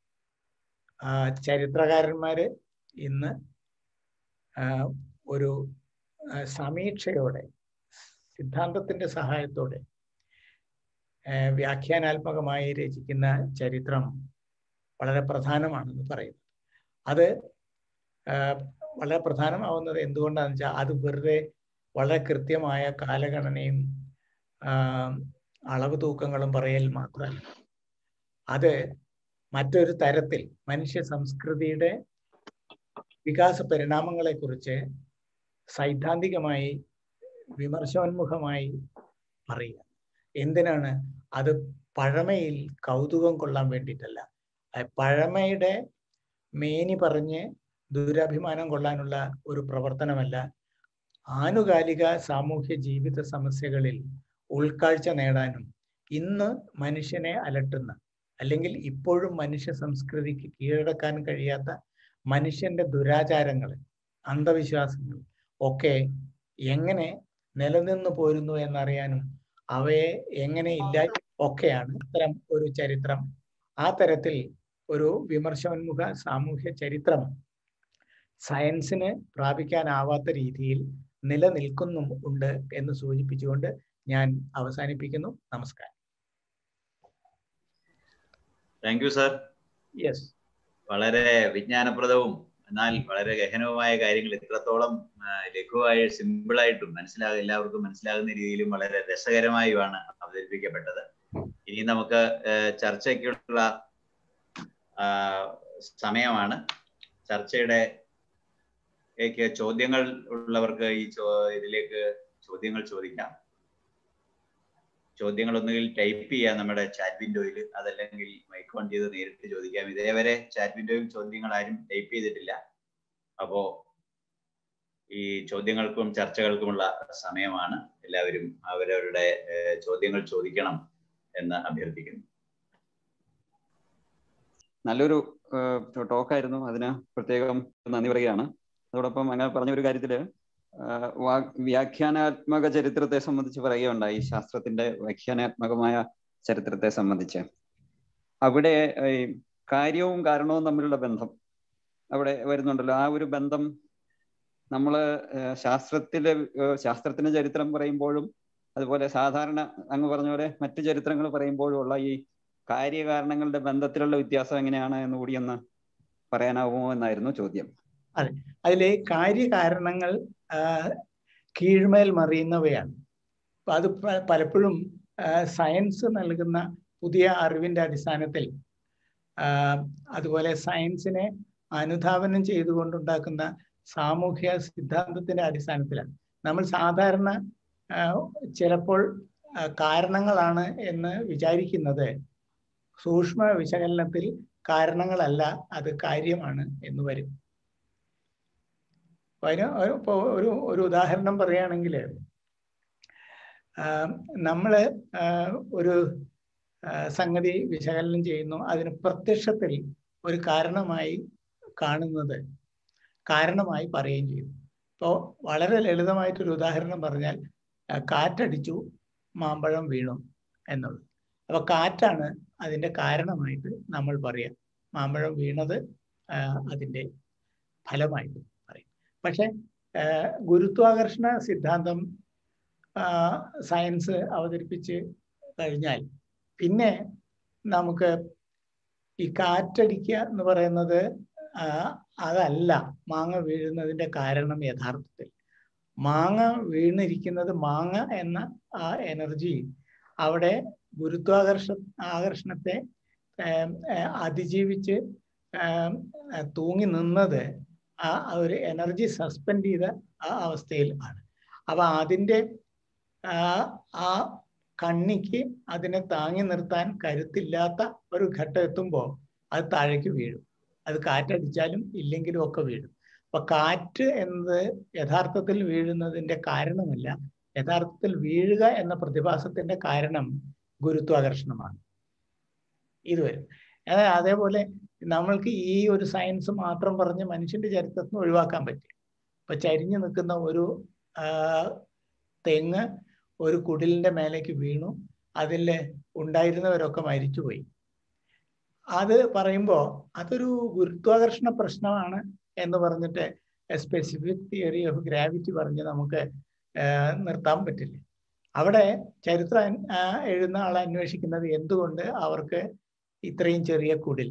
ആ, ചരിത്രകാരന്മാര് ഇന്ന് ആ, ഒരു ആ, സമീക്ഷയോടെ സിദ്ധാന്തത്തിന്റെ സഹായത്തോടെ ആ, വ്യാഖ്യാനാത്മകമായി രചിക്കുന്ന ചരിത്രം വളരെ പ്രധാനമാണെന്ന് പറയുന്നത് അത് ആ, വളരെ പ്രധാനമാവുന്നത് എന്തുകൊണ്ടാണെന്ന് വെച്ചാൽ അത് വെറുതെ വളരെ കൃത്യമായ കാലഗണനയും ആ, അളവ് തൂക്കങ്ങളും പറയൽ മാത്രമല്ല അത് മറ്റൊരു തരത്തിൽ മനുഷ്യ സംസ്കൃതിയുടെ വികാസ പരിണാമങ്ങളെ കുറിച്ച് സൈദ്ധാന്തികമായി വിമർശോന്മുഖമായി പറയുക എന്തിനാണ് അത് പഴമയിൽ കൗതുകം കൊള്ളാൻ വേണ്ടിയിട്ടല്ല അഹ് പഴമയുടെ മേനി പറഞ്ഞ് ദുരഭിമാനം കൊള്ളാനുള്ള ഒരു പ്രവർത്തനമല്ല ആനുകാലിക സാമൂഹ്യ ജീവിത സമസ്യകളിൽ ഉൾക്കാഴ്ച നേടാനും ഇന്ന് മനുഷ്യനെ അലട്ടുന്ന അല്ലെങ്കിൽ ഇപ്പോഴും മനുഷ്യ സംസ്കൃതിക്ക് കീഴടക്കാൻ കഴിയാത്ത മനുഷ്യന്റെ ദുരാചാരങ്ങൾ അന്ധവിശ്വാസങ്ങൾ ഒക്കെ എങ്ങനെ നിലനിന്നു പോരുന്നു എന്നറിയാനും അവയെ എങ്ങനെ ഇല്ല ഒക്കെയാണ് ഇത്തരം ഒരു ചരിത്രം ആ തരത്തിൽ ഒരു വിമർശോന്മുഖ സാമൂഹ്യ ചരിത്രം സയൻസിന് പ്രാപിക്കാനാവാത്ത രീതിയിൽ നിലനിൽക്കുന്നും ഉണ്ട് എന്ന് സൂചിപ്പിച്ചുകൊണ്ട് ഞാൻ അവസാനിപ്പിക്കുന്നു നമസ്കാരം താങ്ക് യു സാർ യെസ് വളരെ വിജ്ഞാനപ്രദവും എന്നാൽ വളരെ ഗഹനവുമായ കാര്യങ്ങൾ ഇത്രത്തോളം ആ, ലഘുവായി സിമ്പിളായിട്ടും മനസ്സിലാകും എല്ലാവർക്കും മനസ്സിലാകുന്ന രീതിയിലും വളരെ രസകരമായുമാണ് അവതരിപ്പിക്കപ്പെട്ടത് ഇനി നമുക്ക് ആ, ചർച്ചയ്ക്കുള്ള ആ, സമയമാണ് ചർച്ചയുടെ ലേക്ക് ചോദ്യങ്ങൾ ഉള്ളവർക്ക് ഈ ചോ ഇതിലേക്ക് ചോദ്യങ്ങൾ ചോദിക്കാം ചോദ്യങ്ങൾ ഒന്നുകിൽ ടൈപ്പ് ചെയ്യാം നമ്മുടെ ചാറ്റ് വിൻഡോയിൽ അതല്ലെങ്കിൽ മൈക്ക് ഓൺ ചെയ്ത് നേരിട്ട് ചോദിക്കാം ഇതേവരെ ചാറ്റ് വിൻഡോയിൽ ചോദ്യങ്ങൾ ആരും ടൈപ്പ് ചെയ്തിട്ടില്ല അപ്പോ ഈ ചോദ്യങ്ങൾക്കും ചർച്ചകൾക്കുമുള്ള സമയമാണ് എല്ലാവരും അവരവരുടെ ഏഹ്, ചോദ്യങ്ങൾ ചോദിക്കണം എന്ന് അഭ്യർത്ഥിക്കുന്നു നല്ലൊരു ടോക്കായിരുന്നു അതിന് പ്രത്യേകം നന്ദി പറയുകയാണ് അതോടൊപ്പം അങ്ങനെ പറഞ്ഞ ഒരു കാര്യത്തില് ആഹ് വാ- വ്യാഖ്യാനാത്മക ചരിത്രത്തെ സംബന്ധിച്ച് പറയുകയുണ്ടായി ശാസ്ത്രത്തിന്റെ വ്യാഖ്യാനാത്മകമായ ചരിത്രത്തെ സംബന്ധിച്ച് അവിടെ ഈ കാര്യവും കാരണവും തമ്മിലുള്ള ബന്ധം അവിടെ വരുന്നുണ്ടല്ലോ ആ ഒരു ബന്ധം നമ്മള് ഏഹ് ശാസ്ത്രത്തിലെ ഏഹ് ശാസ്ത്രത്തിന്റെ ചരിത്രം പറയുമ്പോഴും അതുപോലെ സാധാരണ അങ്ങ് പറഞ്ഞ പോലെ മറ്റു ചരിത്രങ്ങൾ പറയുമ്പോഴും ഉള്ള ഈ കാര്യകാരണങ്ങളുടെ ബന്ധത്തിലുള്ള വ്യത്യാസം എങ്ങനെയാണ് എന്ന് കൂടി ഒന്ന് പറയാനാവുമോ എന്നായിരുന്നു ചോദ്യം അതിലെ കാര്യകാരണങ്ങൾ ആ, കീഴ്മേൽ മറിയുന്നവയാണ് അപ്പൊ അത് പ- പലപ്പോഴും ആ, സയൻസ് നൽകുന്ന പുതിയ അറിവിന്റെ അടിസ്ഥാനത്തിൽ ആ, അതുപോലെ സയൻസിനെ അനുധാവനം ചെയ്തുകൊണ്ടുണ്ടാക്കുന്ന സാമൂഹ്യ സിദ്ധാന്തത്തിന്റെ അടിസ്ഥാനത്തിലാണ് നമ്മൾ സാധാരണ ആ, ചിലപ്പോൾ ആ, കാരണങ്ങളാണ് എന്ന് വിചാരിക്കുന്നത് സൂക്ഷ്മ വിശകലനത്തിൽ കാരണങ്ങളല്ല അത് കാര്യമാണ് എന്ന് വരും അപ്പൊ അതിന് ഒരു ഇപ്പൊ ഒരു ഒരു ഉദാഹരണം പറയുകയാണെങ്കിൽ നമ്മള് ആ, ഒരു ആ, സംഗതി വിശകലനം ചെയ്യുന്നു അതിന് പ്രത്യക്ഷത്തിൽ ഒരു കാരണമായി കാണുന്നത് കാരണമായി പറയുകയും ചെയ്യും ഇപ്പോൾ വളരെ ലളിതമായിട്ടൊരു ഉദാഹരണം പറഞ്ഞാൽ ആ, കാറ്റടിച്ചു മാമ്പഴം വീണു എന്നുള്ളത് അപ്പൊ കാറ്റാണ് അതിന്റെ കാരണമായിട്ട് നമ്മൾ പറയാം മാമ്പഴം വീണത് ആ, അതിന്റെ ഫലമായിട്ട് പറയും പക്ഷെ ആ, ഗുരുത്വാകർഷണ സിദ്ധാന്തം ആ, സയൻസ് അവതരിപ്പിച്ച് കഴിഞ്ഞാൽ പിന്നെ നമുക്ക് ഈ കാറ്റടിക്കുക എന്ന് പറയുന്നത് ആ, അതല്ല മാങ്ങ വീഴുന്നതിന്റെ കാരണം യഥാർത്ഥത്തിൽ മാങ്ങ വീണിരിക്കുന്നത് മാങ്ങ എന്ന ആ എനർജി അവിടെ ഗുരുത്വാകർഷ ആകർഷണത്തെ ഏം, ഏ, അതിജീവിച്ച് ഏം, ഏ, തൂങ്ങി നിന്നത് ആ ഒരു എനർജി സസ്പെൻഡ് ചെയ്ത ആ അവസ്ഥയിൽ ആണ് അപ്പൊ അതിന്റെ ആ ആ കണ്ണിക്ക് അതിനെ താങ്ങി നിർത്താൻ കരുത്തില്ലാത്ത ഒരു ഘട്ടം എത്തുമ്പോൾ അത് താഴേക്ക് വീഴും അത് കാറ്റടിച്ചാലും ഇല്ലെങ്കിലും ഒക്കെ വീഴും അപ്പൊ കാറ്റ് എന്നത് യഥാർത്ഥത്തിൽ വീഴുന്നതിന്റെ കാരണമല്ല യഥാർത്ഥത്തിൽ വീഴുക എന്ന പ്രതിഭാസത്തിന്റെ കാരണം ഗുരുത്വാകർഷണമാണ് ഇത് വരും അതായത് അതേപോലെ നമ്മൾക്ക് ഈ ഒരു സയൻസ് മാത്രം പറഞ്ഞ് മനുഷ്യന്റെ ചരിത്രത്തിന് ഒഴിവാക്കാൻ പറ്റും ഇപ്പൊ ചരിഞ്ഞു നിൽക്കുന്ന ഒരു ആ, തെങ്ങ് ഒരു കുടിലിന്റെ മേലേക്ക് വീണു അതിൽ ഉണ്ടായിരുന്നവരൊക്കെ മരിച്ചുപോയി അത് പറയുമ്പോൾ അതൊരു ഗുരുത്വാകർഷണ പ്രശ്നമാണ് എന്ന് പറഞ്ഞിട്ട് സ്പെസിഫിക് തിയറി ഓഫ് ഗ്രാവിറ്റി പറഞ്ഞ് നമുക്ക് ആ, നിർത്താൻ പറ്റില്ല അവിടെ ചരിത്രം അൻ- ആ, എഴുതുന്ന ആൾ അന്വേഷിക്കുന്നത് എന്തുകൊണ്ട് അവർക്ക് ഇത്രയും ചെറിയ കുടിൽ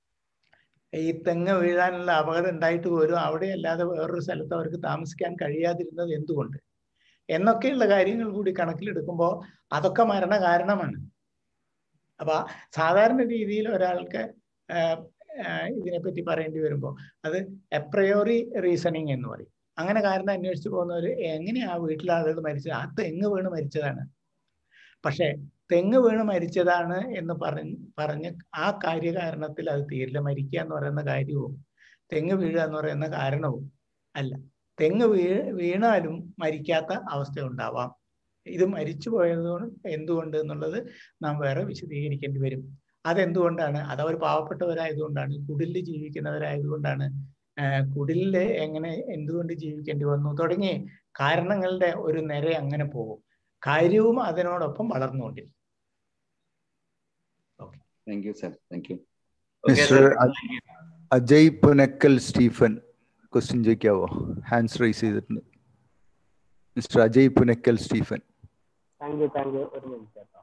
ഈ തെങ്ങ് വീഴാനുള്ള അപകടം ഉണ്ടായിട്ട് പോലും അവിടെ അല്ലാതെ വേറൊരു സ്ഥലത്ത് അവർക്ക് താമസിക്കാൻ കഴിയാതിരുന്നത് എന്തുകൊണ്ട് എന്നൊക്കെയുള്ള കാര്യങ്ങൾ കൂടി കണക്കിലെടുക്കുമ്പോൾ അതൊക്കെ മരണ കാരണമാണ് അപ്പൊ സാധാരണ രീതിയിൽ ഒരാൾക്ക് ആഹ് ആഹ് ഇതിനെപ്പറ്റി പറയേണ്ടി വരുമ്പോൾ അത് എപ്രയോറി റീസണിങ് എന്ന് പറയും അങ്ങനെ കാരണം അന്വേഷിച്ചു പോകുന്നവർ എങ്ങനെയാ വീട്ടിലെ ആളുകൾ മരിച്ചത് ആ തെങ്ങ് വീണ് മരിച്ചതാണ് പക്ഷെ തെങ്ങ് വീണ് മരിച്ചതാണ് എന്ന് പറഞ്ഞ് പറഞ്ഞ് ആ കാര്യകാരണത്തിൽ അത് തീരില്ല മരിക്കുക എന്ന് പറയുന്ന കാര്യവും തെങ്ങ് വീഴുക എന്ന് പറയുന്ന കാരണവും അല്ല തെങ്ങ് വീ വീണാലും മരിക്കാത്ത അവസ്ഥ ഉണ്ടാവാം ഇത് മരിച്ചു പോയത് എന്തുകൊണ്ട് എന്നുള്ളത് നാം വേറെ വിശദീകരിക്കേണ്ടി വരും അതെന്തുകൊണ്ടാണ് അത് അവർ പാവപ്പെട്ടവരായതുകൊണ്ടാണ് കുടിലിൽ ജീവിക്കുന്നവരായതുകൊണ്ടാണ് കുടിലിൽ എങ്ങനെ എന്തുകൊണ്ട് ജീവിക്കേണ്ടി വന്നു തുടങ്ങി കാരണങ്ങളുടെ ഒരു നിര അങ്ങനെ പോകും കാര്യവും അതിനോടൊപ്പം വളർന്നുകൊണ്ടിരിക്കും thank you sir thank you mister Ajay Punakkal Stephen question ചോദിക്കാവോ ഹാൻഡ്സ് റൈസ് ചെയ്തിട്ടുണ്ട് mister Ajay Punakkal Stephen thank you thank you ഒരു മിനിറ്റ് കേട്ടോ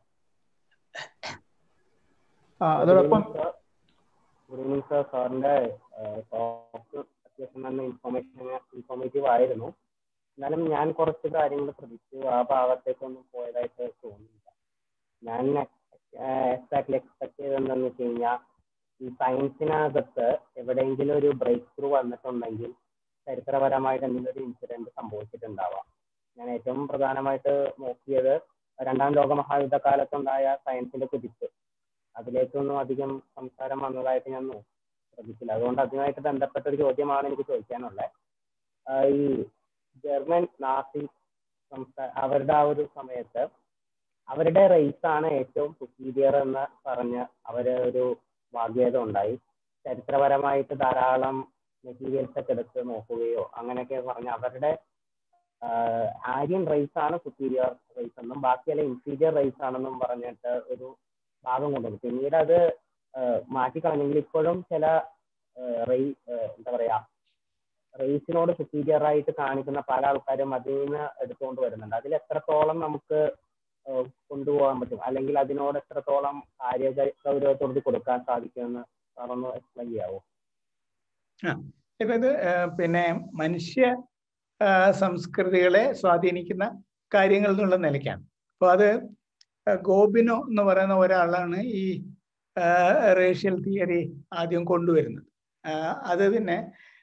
അതോടൊപ്പം ഗുഡ് ഈവനിങ് സാർ സാറിന്റെ ടോക്ക് അത്യാവശ്യം നല്ല ഇൻഫോർമേഷൻ ഇൻഫോർമേറ്റീവ് ആയിരുന്നു എന്നാലും ഞാൻ കുറച്ച് കാര്യങ്ങൾ ശ്രദ്ധിച്ചു ആ ഭാഗത്തേക്കൊന്നും പോയതായിട്ട് തോന്നുന്നില്ല ഞാൻ എക്സാക്ട്ലി എക്സ്പെക്ട് ചെയ്തതെന്താന്ന് വെച്ച് കഴിഞ്ഞാൽ ഈ സയൻസിനകത്ത് എവിടെയെങ്കിലും ഒരു ബ്രേക്ക് ത്രൂ വന്നിട്ടുണ്ടെങ്കിൽ ചരിത്രപരമായിട്ട് എന്തെങ്കിലും ഒരു ഇൻസിഡന്റ് സംഭവിച്ചിട്ടുണ്ടാവാം ഞാൻ ഏറ്റവും പ്രധാനമായിട്ട് നോക്കിയത് രണ്ടാം ലോക മഹായുദ്ധ കാലത്തുണ്ടായ സയൻസിന്റെ കുതിപ്പ് അതിലേക്കൊന്നും അധികം സംസാരം വന്നതായിട്ട് ഞാൻ ശ്രദ്ധിച്ചില്ല അതുകൊണ്ട് അതുമായിട്ട് ബന്ധപ്പെട്ട ഒരു ചോദ്യമാണ് എനിക്ക് ചോദിക്കാനുള്ളത് ഈ ജർമ്മൻ നാസി സംസ്ഥാന അവരുടെ ആ ഒരു സമയത്ത് അവരുടെ റേസ് ആണ് ഏറ്റവും സുപ്പീരിയർ എന്ന് പറഞ്ഞ് അവര് ഒരു വാഗ്വേദം ഉണ്ടായി ചരിത്രപരമായിട്ട് ധാരാളം മെറ്റീരിയൽസ് ഒക്കെ എടുത്ത് നോക്കുകയോ അങ്ങനെയൊക്കെ പറഞ്ഞ് അവരുടെ ആര്യൻ റേസ് ആണ് സുപ്പീരിയർ റേസ് എന്നും ബാക്കിയെല്ലാം ഇൻഫീരിയർ റേസ് ആണെന്നും പറഞ്ഞിട്ട് ഒരു ഭാഗം കൊണ്ടുവന്നു പിന്നീട് അത് മാറ്റിക്കളഞ്ഞെങ്കിൽ ഇപ്പോഴും ചില റേ എന്താ പറയാ റേസിനോട് സുപ്പീരിയർ ആയിട്ട് കാണിക്കുന്ന പല ആൾക്കാരും അതിൽ നിന്ന് എടുത്തുകൊണ്ട് വരുന്നുണ്ട് അതിൽ എത്രത്തോളം നമുക്ക് കൊണ്ടുപോകാൻ പറ്റും അല്ലെങ്കിൽ അതിനോട് എത്രത്തോളം കാര്യ ഗൗരവത്തോട് കൊടുക്കാൻ സാധിക്കുമെന്ന് സാറൊന്ന് എക്സ്പ്ലെയിൻ ചെയ്യാവോ ഇപ്പൊ ഇത് പിന്നെ മനുഷ്യ സംസ്കൃതികളെ സ്വാധീനിക്കുന്ന കാര്യങ്ങൾ എന്നുള്ള നിലയ്ക്കാണ് അപ്പൊ അത് ഗോബിനോ എന്ന് പറയുന്ന ഒരാളാണ് ഈ റേഷ്യൽ തിയറി ആദ്യം കൊണ്ടുവരുന്നത് അത് പിന്നെ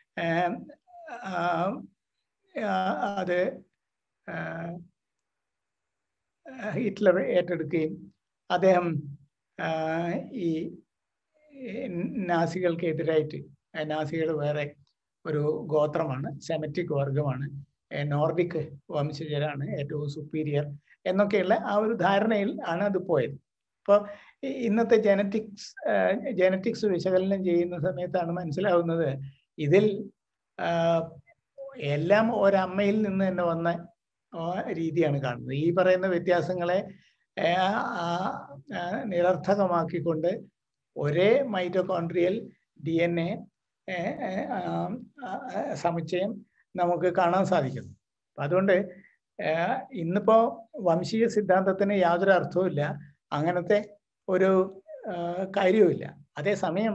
അത് ഹിറ്റ്ലർ ഏറ്റെടുക്കുകയും അദ്ദേഹം ഈ നാസികൾക്കെതിരായിട്ട് നാസികൾ വേറെ ഒരു ഗോത്രമാണ് സെമറ്റിക് വർഗമാണ് നോർഡിക് വംശജരാണ് ഏറ്റവും സുപ്പീരിയർ എന്നൊക്കെയുള്ള ആ ഒരു ധാരണയിൽ ആണ് അത് പോയത് അപ്പോൾ ഇന്നത്തെ ജനറ്റിക്സ് ജനറ്റിക്സ് വിശകലനം ചെയ്യുന്ന സമയത്താണ് മനസ്സിലാവുന്നത് ഇതിൽ എല്ലാം ഒരമ്മയിൽ നിന്ന് തന്നെ വന്ന രീതിയാണ് കാണുന്നത് ഈ പറയുന്ന വ്യത്യാസങ്ങളെ നിരർത്ഥകമാക്കിക്കൊണ്ട് ഒരേ മൈറ്റോകോൺട്രിയൽ ഡി എൻ എ സമുച്ചയം നമുക്ക് കാണാൻ സാധിക്കുന്നു അപ്പം അതുകൊണ്ട് ഇന്നിപ്പോ വംശീയ സിദ്ധാന്തത്തിന് യാതൊരു അർത്ഥവുമില്ല അങ്ങനത്തെ ഒരു കാര്യവുമില്ല അതേസമയം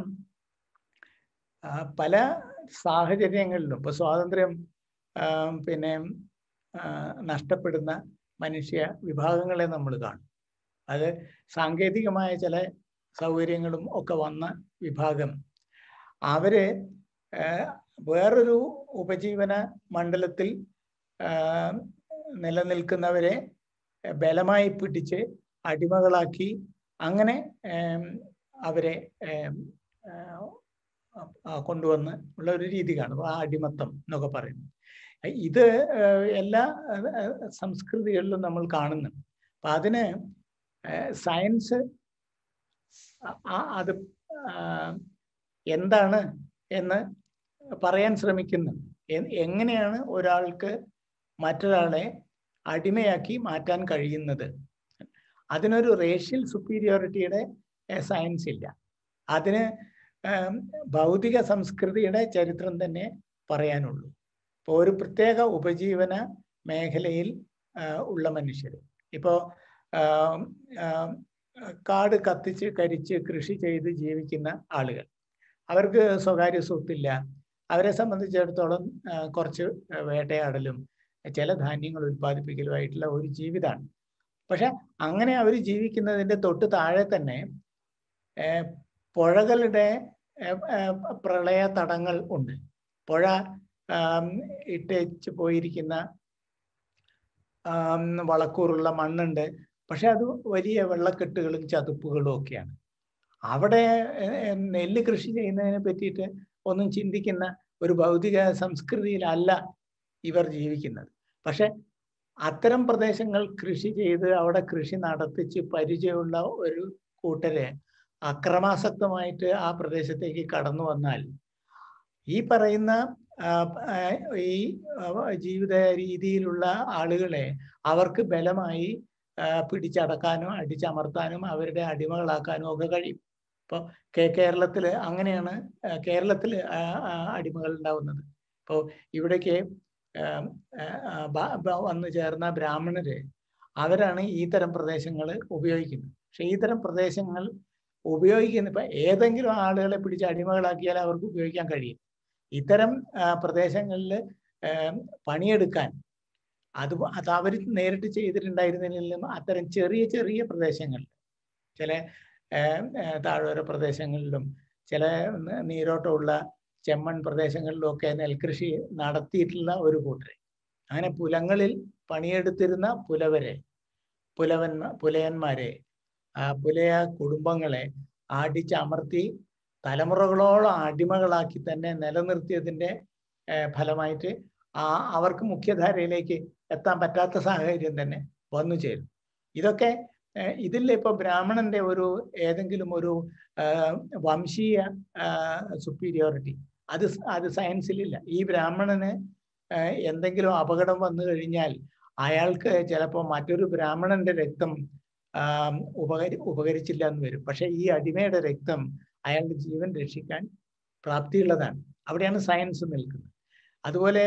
പല സാഹചര്യങ്ങളിലും ഇപ്പൊ സ്വാതന്ത്ര്യം പിന്നെ നഷ്ടപ്പെടുന്ന മനുഷ്യ വിഭാഗങ്ങളെ നമ്മൾ കാണും അത് സാങ്കേതികമായ ചില സൗകര്യങ്ങളും ഒക്കെ വന്ന വിഭാഗം അവര് വേറൊരു ഉപജീവന മണ്ഡലത്തിൽ നിലനിൽക്കുന്നവരെ ബലമായി പിടിച്ച് അടിമകളാക്കി അങ്ങനെ അവരെ കൊണ്ടുവന്ന് ഉള്ള ഒരു രീതി കാണും ആ അടിമത്തം എന്നൊക്കെ പറയുന്നു ഇത് എല്ലാ സംസ്കൃതികളിലും നമ്മൾ കാണുന്നുണ്ട് അപ്പൊ അതിന് സയൻസ് അത് എന്താണ് എന്ന് പറയാൻ ശ്രമിക്കുന്നു എങ്ങനെയാണ് ഒരാൾക്ക് മറ്റൊരാളെ അടിമയാക്കി മാറ്റാൻ കഴിയുന്നത് അതിനൊരു റേഷ്യൽ സുപ്പീരിയോറിറ്റിയുടെ സയൻസ് ഇല്ല അതിന് ഭൗതിക സംസ്കൃതിയുടെ ചരിത്രം തന്നെ പറയാനുള്ളൂ ഇപ്പോൾ ഒരു പ്രത്യേക ഉപജീവന മേഖലയിൽ ഉള്ള മനുഷ്യർ ഇപ്പോൾ കാട് കത്തിച്ച് കരിച്ച് കൃഷി ചെയ്ത് ജീവിക്കുന്ന ആളുകൾ അവർക്ക് സ്വകാര്യ സ്വത്തില്ല അവരെ സംബന്ധിച്ചിടത്തോളം കുറച്ച് വേട്ടയാടലും ചില ധാന്യങ്ങൾ ഉൽപ്പാദിപ്പിക്കലുമായിട്ടുള്ള ഒരു ജീവിതമാണ് പക്ഷെ അങ്ങനെ അവർ ജീവിക്കുന്നതിൻ്റെ തൊട്ട് താഴെ തന്നെ പുഴകളുടെ പ്രളയ തടങ്ങൾ ഉണ്ട് പുഴ ഇട്ടേച്ച് പോയിരിക്കുന്ന വളക്കൂറുള്ള മണ്ണുണ്ട് പക്ഷെ അത് വലിയ വെള്ളക്കെട്ടുകളും ചതുപ്പുകളും ഒക്കെയാണ് അവിടെ ഏർ, നെല്ല് കൃഷി ചെയ്യുന്നതിനെ പറ്റിയിട്ട് ഒന്നും ചിന്തിക്കുന്ന ഒരു ഭൗതിക സംസ്കൃതിയിലല്ല ഇവർ ജീവിക്കുന്നത് പക്ഷെ അത്തരം പ്രദേശങ്ങൾ കൃഷി ചെയ്ത് അവിടെ കൃഷി നടത്തിച്ച് പരിചയമുള്ള ഒരു കൂട്ടരെ അക്രമാസക്തമായിട്ട് ആ പ്രദേശത്തേക്ക് കടന്നു വന്നാൽ ഈ പറയുന്ന ആ, ആ, ഈ ആ, ജീവിത രീതിയിലുള്ള ആളുകളെ അവർക്ക് ബലമായി ആ, പിടിച്ചടക്കാനും അടിച്ചമർത്താനും അവരുടെ അടിമകളാക്കാനും ഒക്കെ കഴിയും ഇപ്പോൾ കേരളത്തിൽ അങ്ങനെയാണ് കേരളത്തിൽ അടിമകൾ ഉണ്ടാവുന്നത് ഇപ്പോൾ ഇവിടേക്ക് ആം, ആ, ആ, ബ- ബ- വന്നു ചേർന്ന ബ്രാഹ്മണര് അവരാണ് ഈ തരം പ്രദേശങ്ങൾ ഉപയോഗിക്കുന്നത് പക്ഷെ ഈ തരം പ്രദേശങ്ങൾ ഉപയോഗിക്കുന്ന ഇപ്പൊ ഏതെങ്കിലും ആളുകളെ പിടിച്ച് അടിമകളാക്കിയാൽ അവർക്ക് ഉപയോഗിക്കാൻ കഴിയും ഇത്തരം പ്രദേശങ്ങളിൽ പണിയെടുക്കാൻ അത് അത് അവർ നേരിട്ട് ചെയ്തിട്ടുണ്ടായിരുന്നില്ലെങ്കിലും അത്തരം ചെറിയ ചെറിയ പ്രദേശങ്ങളിൽ ചില ഏർ, ഏർ, താഴ്വര പ്രദേശങ്ങളിലും ചില ന- നീരോട്ടമുള്ള ചെമ്മൺ പ്രദേശങ്ങളിലും ഒക്കെ നെൽകൃഷി നടത്തിയിട്ടുള്ള ഒരു കൂട്ടരെ അങ്ങനെ പുലങ്ങളിൽ പണിയെടുത്തിരുന്ന പുലവരെ പുലവന്മാ പുലയന്മാരെ ആ പുലയ കുടുംബങ്ങളെ അടിച്ചമർത്തി തലമുറകളോളം അടിമകളാക്കി തന്നെ നിലനിർത്തിയതിന്റെ ഏർ, ഫലമായിട്ട് ആ അവർക്ക് മുഖ്യധാരയിലേക്ക് എത്താൻ പറ്റാത്ത സാഹചര്യം തന്നെ വന്നു ചേരും ഇതൊക്കെ ഏർ, ഇതിൽ ഇപ്പൊ ബ്രാഹ്മണന്റെ ഒരു ഏതെങ്കിലും ഒരു ആഹ്, വംശീയ സുപ്പീരിയോറിറ്റി അത് സ് അത് സയൻസിലില്ല ഈ ബ്രാഹ്മണന് ആഹ്, എന്തെങ്കിലും അപകടം വന്നു കഴിഞ്ഞാൽ അയാൾക്ക് ചിലപ്പോൾ മറ്റൊരു ബ്രാഹ്മണന്റെ രക്തം ആം, ഉപകരി ഉപകരിച്ചില്ല എന്ന് വരും പക്ഷെ ഈ അടിമയുടെ രക്തം അയാളുടെ ജീവൻ രക്ഷിക്കാൻ പ്രാപ്തിയുള്ളതാണ് അവിടെയാണ് സയൻസ് നിൽക്കുന്നത് അതുപോലെ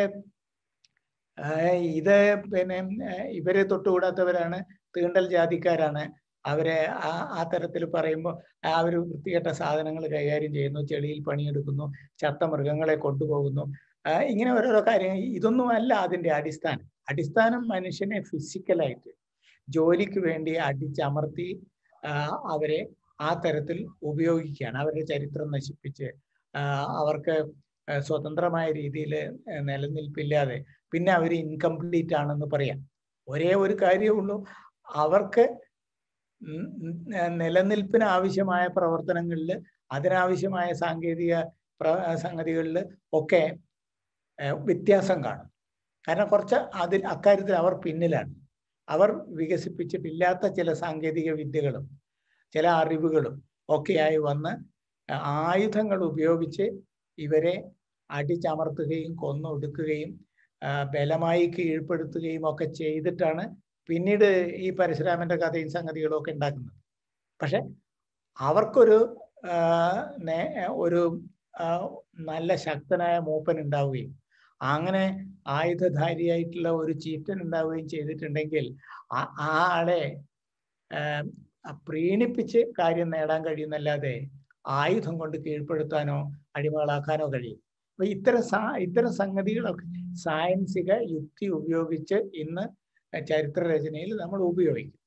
ആഹ് ഇത് പിന്നെ ആഹ് ഇവരെ തൊട്ടുകൂടാത്തവരാണ് തീണ്ടൽ ജാതിക്കാരാണ് അവരെ ആ ആ തരത്തിൽ പറയുമ്പോൾ ആ ഒരു വൃത്തികെട്ട സാധനങ്ങൾ കൈകാര്യം ചെയ്യുന്നു ചെളിയിൽ പണിയെടുക്കുന്നു ചത്ത മൃഗങ്ങളെ കൊണ്ടുപോകുന്നു ആഹ് ഇങ്ങനെ ഓരോരോ കാര്യങ്ങൾ ഇതൊന്നും അല്ല അതിന്റെ അടിസ്ഥാനം അടിസ്ഥാനം മനുഷ്യനെ ഫിസിക്കലായിട്ട് ജോലിക്ക് വേണ്ടി അടിച്ചമർത്തി ആഹ് അവരെ ആ തരത്തിൽ ഉപയോഗിക്കുകയാണ് അവരുടെ ചരിത്രം നശിപ്പിച്ച് ആഹ് അവർക്ക് ആഹ് സ്വതന്ത്രമായ രീതിയിൽ നിലനിൽപ്പില്ലാതെ പിന്നെ അവർ ഇൻകംപ്ലീറ്റ് ആണെന്ന് പറയാം ഒരേ ഒരു കാര്യമേ ഉള്ളൂ അവർക്ക് ഉം ഉം ഏർ നിലനിൽപ്പിന് ആവശ്യമായ പ്രവർത്തനങ്ങളിൽ അതിനാവശ്യമായ സാങ്കേതിക പ്ര സംഗതികളിൽ ഒക്കെ ഏർ വ്യത്യാസം കാണും കാരണം കുറച്ച് അതിൽ അക്കാര്യത്തിൽ അവർ പിന്നിലാണ് അവർ വികസിപ്പിച്ചിട്ടില്ലാത്ത ചില സാങ്കേതിക വിദ്യകളും ചില അറിവുകളും ഒക്കെയായി വന്ന് ആയുധങ്ങൾ ഉപയോഗിച്ച് ഇവരെ അടിച്ചമർത്തുകയും കൊന്നൊടുക്കുകയും ആ, ബലമായി കീഴ്പ്പെടുത്തുകയും ഒക്കെ ചെയ്തിട്ടാണ് പിന്നീട് ഈ പരശുരാമന്റെ കഥയും സംഗതികളും ഒക്കെ ഉണ്ടാക്കുന്നത് പക്ഷെ അവർക്കൊരു ആ, നേ- ഒരു ആ, നല്ല ശക്തനായ മൂപ്പൻ ഉണ്ടാവുകയും അങ്ങനെ ആയുധധാരിയായിട്ടുള്ള ഒരു ചീറ്റൻ ഉണ്ടാവുകയും ചെയ്തിട്ടുണ്ടെങ്കിൽ ആ- ആ ആളെ ആ, പ്രീണിപ്പിച്ച് കാര്യം നേടാൻ കഴിയുന്നല്ലാതെ ആയുധം കൊണ്ട് കീഴ്പ്പെടുത്താനോ അടിമകളാക്കാനോ കഴിയും അപ്പൊ ഇത്തരം സാ ഇത്തരം സംഗതികളൊക്കെ സായൻസിക യുക്തി ഉപയോഗിച്ച് ഇന്ന് ചരിത്ര രചനയിൽ നമ്മൾ ഉപയോഗിക്കും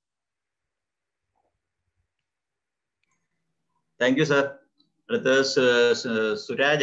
താങ്ക് യു സർ അടുത്ത സു- സു- സുരാജ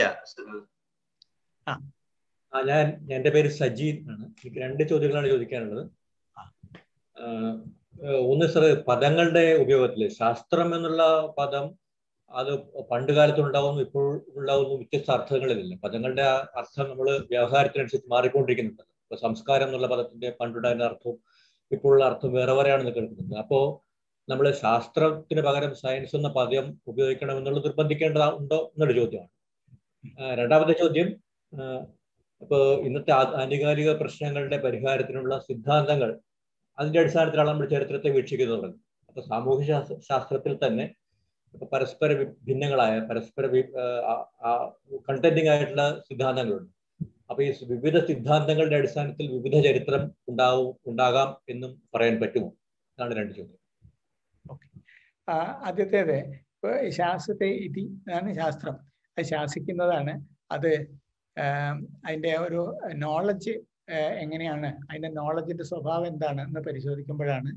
ആ ഞാൻ എന്റെ പേര് സജീദ് ആണ് എനിക്ക് രണ്ട് ചോദ്യങ്ങളാണ് ചോദിക്കാനുള്ളത് ആ, ഒന്ന് സാർ പദങ്ങളുടെ ഉപയോഗത്തിൽ ശാസ്ത്രം എന്നുള്ള പദം അത് പണ്ട് കാലത്ത് ഉണ്ടാവുന്നു ഇപ്പോൾ ഉണ്ടാവുന്നു വ്യത്യസ്ത അർത്ഥങ്ങളിലില്ല പദങ്ങളുടെ ആ അർത്ഥം നമ്മൾ വ്യവഹാരത്തിനനുസരിച്ച് മാറിക്കൊണ്ടിരിക്കുന്നുണ്ട് ഇപ്പൊ സംസ്കാരം എന്നുള്ള പദത്തിന്റെ പണ്ടുണ്ടായിരുന്ന അർത്ഥവും ഇപ്പോഴുള്ള അർത്ഥം വേറെ വേറെയാണെന്ന് കേൾക്കുന്നുണ്ട് അപ്പോ നമ്മൾ ശാസ്ത്രത്തിന് പകരം സയൻസ് എന്ന പദം ഉപയോഗിക്കണമെന്നുള്ളത് നിർബന്ധിക്കേണ്ടതാ ഉണ്ടോ എന്നൊരു ചോദ്യമാണ് ആ, രണ്ടാമത്തെ ചോദ്യം ആ, ഇപ്പൊ ഇന്നത്തെ ആ- ആനുകാലിക പ്രശ്നങ്ങളുടെ പരിഹാരത്തിനുള്ള സിദ്ധാന്തങ്ങൾ അതിന്റെ അടിസ്ഥാനത്തിലാണ് നമ്മൾ ചരിത്രത്തെ വീക്ഷിക്കുന്നത് അപ്പൊ സാമൂഹ്യ ശാസ്ത്ര ശാസ്ത്രത്തിൽ തന്നെ ഇപ്പൊ പരസ്പര വി- ഭിന്നങ്ങളായ പരസ്പര കണ്ടന്റിങ് ആയിട്ടുള്ള സിദ്ധാന്തങ്ങളുണ്ട് അപ്പൊ ഈ വിവിധ സിദ്ധാന്തങ്ങളുടെ അടിസ്ഥാനത്തിൽ വിവിധ ചരിത്രം ഉണ്ടാവും ഉണ്ടാകാം എന്നും പറയാൻ പറ്റുമോ ഇതാണ് രണ്ട് ചോദ്യം ആ, ആദ്യത്തേത് ഇപ്പൊ ശാസ്ത്രത്തെ ഇതി ആണ് ശാസ്ത്രം അത് ശാസിക്കുന്നതാണ് അത് ആം, അതിന്റെ ഒരു നോളജ് എങ്ങനെയാണ് അതിന്റെ നോളജിന്റെ സ്വഭാവം എന്താണ് എന്ന് പരിശോധിക്കുമ്പോഴാണ്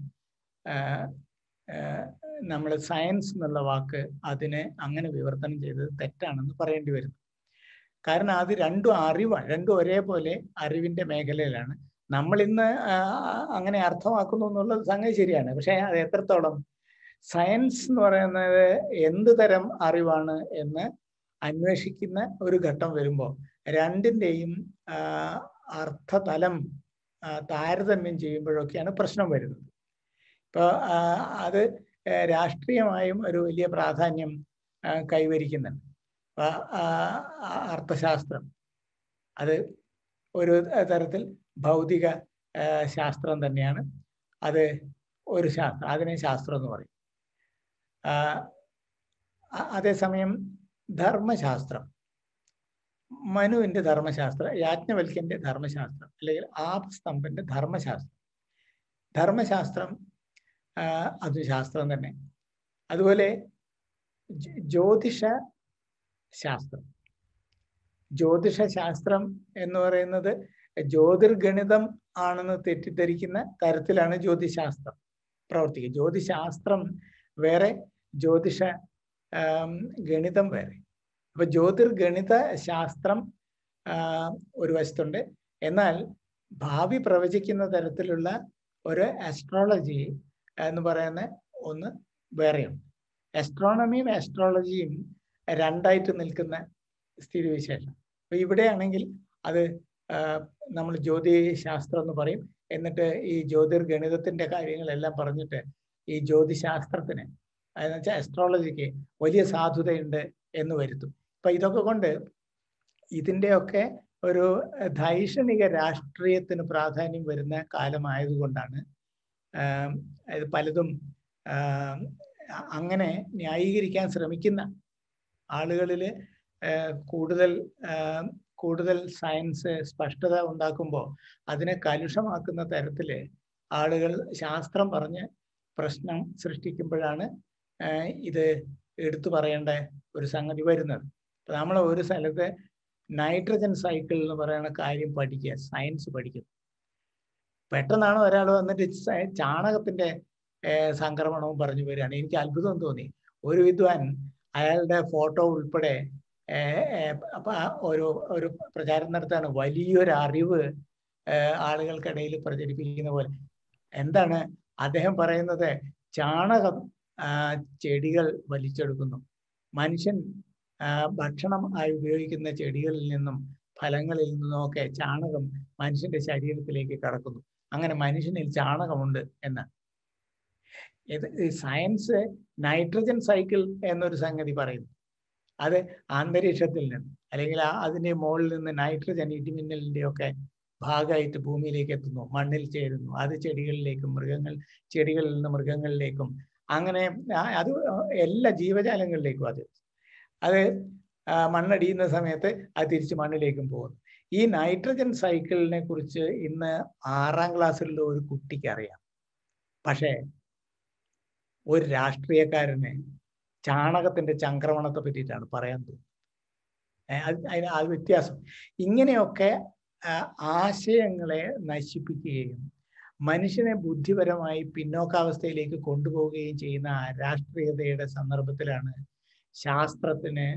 നമ്മൾ സയൻസ് എന്നുള്ള വാക്ക് അതിനെ അങ്ങനെ വിവർത്തനം ചെയ്തത് തെറ്റാണെന്ന് പറയേണ്ടി വരുന്നു കാരണം അത് രണ്ടും അറിവാണ് രണ്ടും ഒരേപോലെ അറിവിന്റെ മേഖലയിലാണ് നമ്മൾ ഇന്ന് അങ്ങനെ അർത്ഥമാക്കുന്നു എന്നുള്ളത് സംഗതി ശരിയാണ് പക്ഷെ അത് എത്രത്തോളം സയൻസ് എന്ന് പറയുന്നത് എന്ത് തരം അറിവാണ് എന്ന് അന്വേഷിക്കുന്ന ഒരു ഘട്ടം വരുമ്പോൾ രണ്ടിൻ്റെയും അർത്ഥതലം താരതമ്യം ചെയ്യുമ്പോഴൊക്കെയാണ് പ്രശ്നം വരുന്നത് ഇപ്പോൾ അത് രാഷ്ട്രീയമായും ഒരു വലിയ പ്രാധാന്യം കൈവരിക്കുന്നുണ്ട് അർത്ഥശാസ്ത്രം അത് ഒരു തരത്തിൽ ഭൗതിക ശാസ്ത്രം തന്നെയാണ് അത് ഒരു ശാസ്ത്രം അതിനെ ശാസ്ത്രം എന്ന് പറയും അതേസമയം ധർമ്മശാസ്ത്രം മനുവിന്റെ ധർമ്മശാസ്ത്രം യാജ്ഞവൽക്കന്റെ ധർമ്മശാസ്ത്രം അല്ലെങ്കിൽ ആപസ്തംഭന്റെ ധർമ്മശാസ്ത്രം ധർമ്മശാസ്ത്രം അത് ശാസ്ത്രം തന്നെ അതുപോലെ ജ്യോതിഷ ശാസ്ത്രം ജ്യോതിഷ ശാസ്ത്രം എന്ന് പറയുന്നത് ജ്യോതിർഗണിതം ആണെന്ന് തെറ്റിദ്ധരിക്കുന്ന തരത്തിലാണ് ജ്യോതിശാസ്ത്രം പ്രവർത്തിക്കുക ജ്യോതിശാസ്ത്രം വേറെ ജ്യോതിഷ ഗണിതം വേറെ അപ്പൊ ജ്യോതിർഗണിത ശാസ്ത്രം ഒരു വശത്തുണ്ട് എന്നാൽ ഭാവി പ്രവചിക്കുന്ന തരത്തിലുള്ള ഒരു ആസ്ട്രോളജി എന്ന് പറയുന്ന ഒന്ന് വേറെയുണ്ട് ആസ്ട്രോണമിയും ആസ്ട്രോളജിയും രണ്ടായിട്ട് നിൽക്കുന്ന സ്ഥിതിവിശേഷം അപ്പൊ ഇവിടെയാണെങ്കിൽ അത് നമ്മൾ ജ്യോതിശാസ്ത്രം എന്ന് പറയും എന്നിട്ട് ഈ ജ്യോതിർഗണിതത്തിന്റെ കാര്യങ്ങളെല്ലാം പറഞ്ഞിട്ട് ഈ ജ്യോതിശാസ്ത്രത്തിന് അതെന്ന് വെച്ചാൽ അസ്ട്രോളജിക്ക് വലിയ സാധുതയുണ്ട് എന്ന് വരുത്തും അപ്പൊ ഇതൊക്കെ കൊണ്ട് ഇതിൻ്റെയൊക്കെ ഒരു ധൈഷണിക രാഷ്ട്രീയത്തിന് പ്രാധാന്യം വരുന്ന കാലമായതുകൊണ്ടാണ് ഇത് പലതും അങ്ങനെ ന്യായീകരിക്കാൻ ശ്രമിക്കുന്ന ആളുകളിൽ കൂടുതൽ കൂടുതൽ സയൻസ് സ്പഷ്ടത ഉണ്ടാക്കുമ്പോൾ അതിനെ കലുഷമാക്കുന്ന തരത്തിൽ ആളുകൾ ശാസ്ത്രം പറഞ്ഞ് പ്രശ്നം സൃഷ്ടിക്കുമ്പോഴാണ് ഇത് എടുത്തു പറയേണ്ട ഒരു സംഗതി വരുന്നത് ഇപ്പൊ നമ്മൾ ഒരു സ്ഥലത്ത് നൈട്രജൻ സൈക്കിൾ എന്ന് പറയുന്ന കാര്യം പഠിക്കുക സയൻസ് പഠിക്കുന്നു പെട്ടെന്നാണ് ഒരാൾ വന്നിട്ട് ചാണകത്തിന്റെ സംക്രമണവും പറഞ്ഞു വരികയാണ് എനിക്ക് അത്ഭുതം തോന്നി ഒരു വിദ്വാൻ അയാളുടെ ഫോട്ടോ ഉൾപ്പെടെ അപ്പൊ ഒരു ഒരു പ്രചാരം നടത്താണ് വലിയൊരു അറിവ് ആളുകൾക്കിടയിൽ പ്രചരിപ്പിക്കുന്ന പോലെ എന്താണ് അദ്ദേഹം പറയുന്നത് ചാണകം ചെടികൾ വലിച്ചെടുക്കുന്നു മനുഷ്യൻ ഭക്ഷണം ആയി ഉപയോഗിക്കുന്ന ചെടികളിൽ നിന്നും ഫലങ്ങളിൽ നിന്നുമൊക്കെ ചാണകം മനുഷ്യന്റെ ശരീരത്തിലേക്ക് കടക്കുന്നു അങ്ങനെ മനുഷ്യനിൽ ചാണകമുണ്ട് എന്നാണ് ഇത് സയൻസ് നൈട്രജൻ സൈക്കിൾ എന്നൊരു സംഗതി പറയുന്നു അത് അന്തരീക്ഷത്തിൽ നിന്ന് അല്ലെങ്കിൽ അതിന്റെ മുകളിൽ നിന്ന് നൈട്രജൻ ഇടിമിന്നലിന്റെ ഒക്കെ ഭാഗമായിട്ട് ഭൂമിയിലേക്ക് എത്തുന്നു മണ്ണിൽ ചേരുന്നു അത് ചെടികളിലേക്കും മൃഗങ്ങൾ ചെടികളിൽ നിന്ന് മൃഗങ്ങളിലേക്കും അങ്ങനെ അത് എല്ലാ ജീവജാലങ്ങളിലേക്കും അത് അത് മണ്ണടിയുന്ന സമയത്ത് അത് തിരിച്ച് മണ്ണിലേക്കും പോകുന്നു ഈ നൈട്രജൻ സൈക്കിളിനെ കുറിച്ച് ഇന്ന് ആറാം ക്ലാസ്സിലുള്ള ഒരു കുട്ടിക്ക് അറിയാം പക്ഷേ ഒരു രാഷ്ട്രീയക്കാരന് ചാണകത്തിന്റെ ചംക്രമണത്തെ പറ്റിയിട്ടാണ് പറയാൻ തോന്നുന്നത് അതിന് അത് വ്യത്യാസം ഇങ്ങനെയൊക്കെ ആശയങ്ങളെ നശിപ്പിക്കുകയും മനുഷ്യനെ ബുദ്ധിപരമായി പിന്നോക്കാവസ്ഥയിലേക്ക് കൊണ്ടുപോവുകയും ചെയ്യുന്ന രാഷ്ട്രീയതയുടെ സന്ദർഭത്തിലാണ് ശാസ്ത്രത്തിന്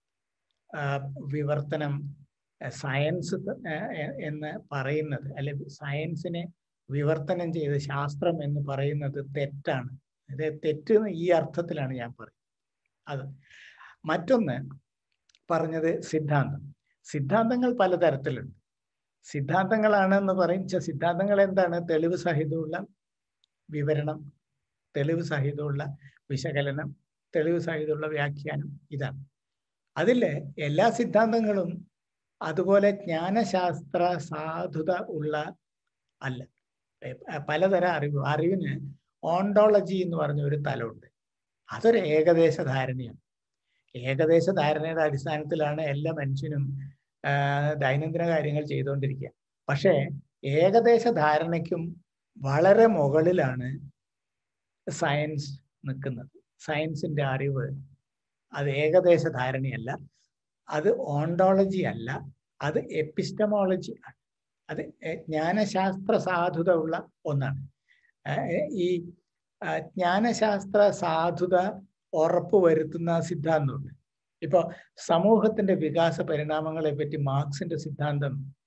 വിവർത്തനം സയൻസ് എന്ന് പറയുന്നത് അല്ലെ സയൻസിനെ വിവർത്തനം ചെയ്ത് ശാസ്ത്രം എന്ന് പറയുന്നത് തെറ്റാണ് ഇത് തെറ്റ് ഈ അർത്ഥത്തിലാണ് ഞാൻ പറയുന്നത് അത് മറ്റൊന്ന് പറഞ്ഞത് സിദ്ധാന്തം സിദ്ധാന്തങ്ങൾ പലതരത്തിലുണ്ട് സിദ്ധാന്തങ്ങളാണ് എന്ന് പറയും സിദ്ധാന്തങ്ങൾ എന്താണ് തെളിവ് സഹിതമുള്ള വിവരണം തെളിവ് സഹിതമുള്ള വിശകലനം തെളിവ് സഹിതമുള്ള വ്യാഖ്യാനം ഇതാണ് അതില് എല്ലാ സിദ്ധാന്തങ്ങളും അതുപോലെ ജ്ഞാനശാസ്ത്ര സാധുത ഉള്ള അല്ല പലതരം അറിവ് അറിവിന് ഓണ്ടോളജി എന്ന് പറഞ്ഞ ഒരു തലമുണ്ട് അതൊരു ഏകദേശ ധാരണയാണ് ഏകദേശ ധാരണയുടെ അടിസ്ഥാനത്തിലാണ് എല്ലാ മനുഷ്യനും ദൈനംദിന കാര്യങ്ങൾ ചെയ്തുകൊണ്ടിരിക്കുക പക്ഷേ ഏകദേശ ധാരണയ്ക്കും വളരെ മുകളിലാണ് സയൻസ് നിൽക്കുന്നത് സയൻസിന്റെ അറിവ് അത് ഏകദേശ ധാരണയല്ല അത് ഓണ്ടോളജി അല്ല അത് എപ്പിസ്റ്റമോളജി ആണ് അത് ജ്ഞാനശാസ്ത്ര സാധുത ഉള്ള ഒന്നാണ് ഈ ജ്ഞാനശാസ്ത്ര സാധുത ഉറപ്പുവരുത്തുന്ന സിദ്ധാന്തമുണ്ട് ഇപ്പൊ സമൂഹത്തിന്റെ വികാസ പരിണാമങ്ങളെ പറ്റി മാർക്സിന്റെ സിദ്ധാന്തം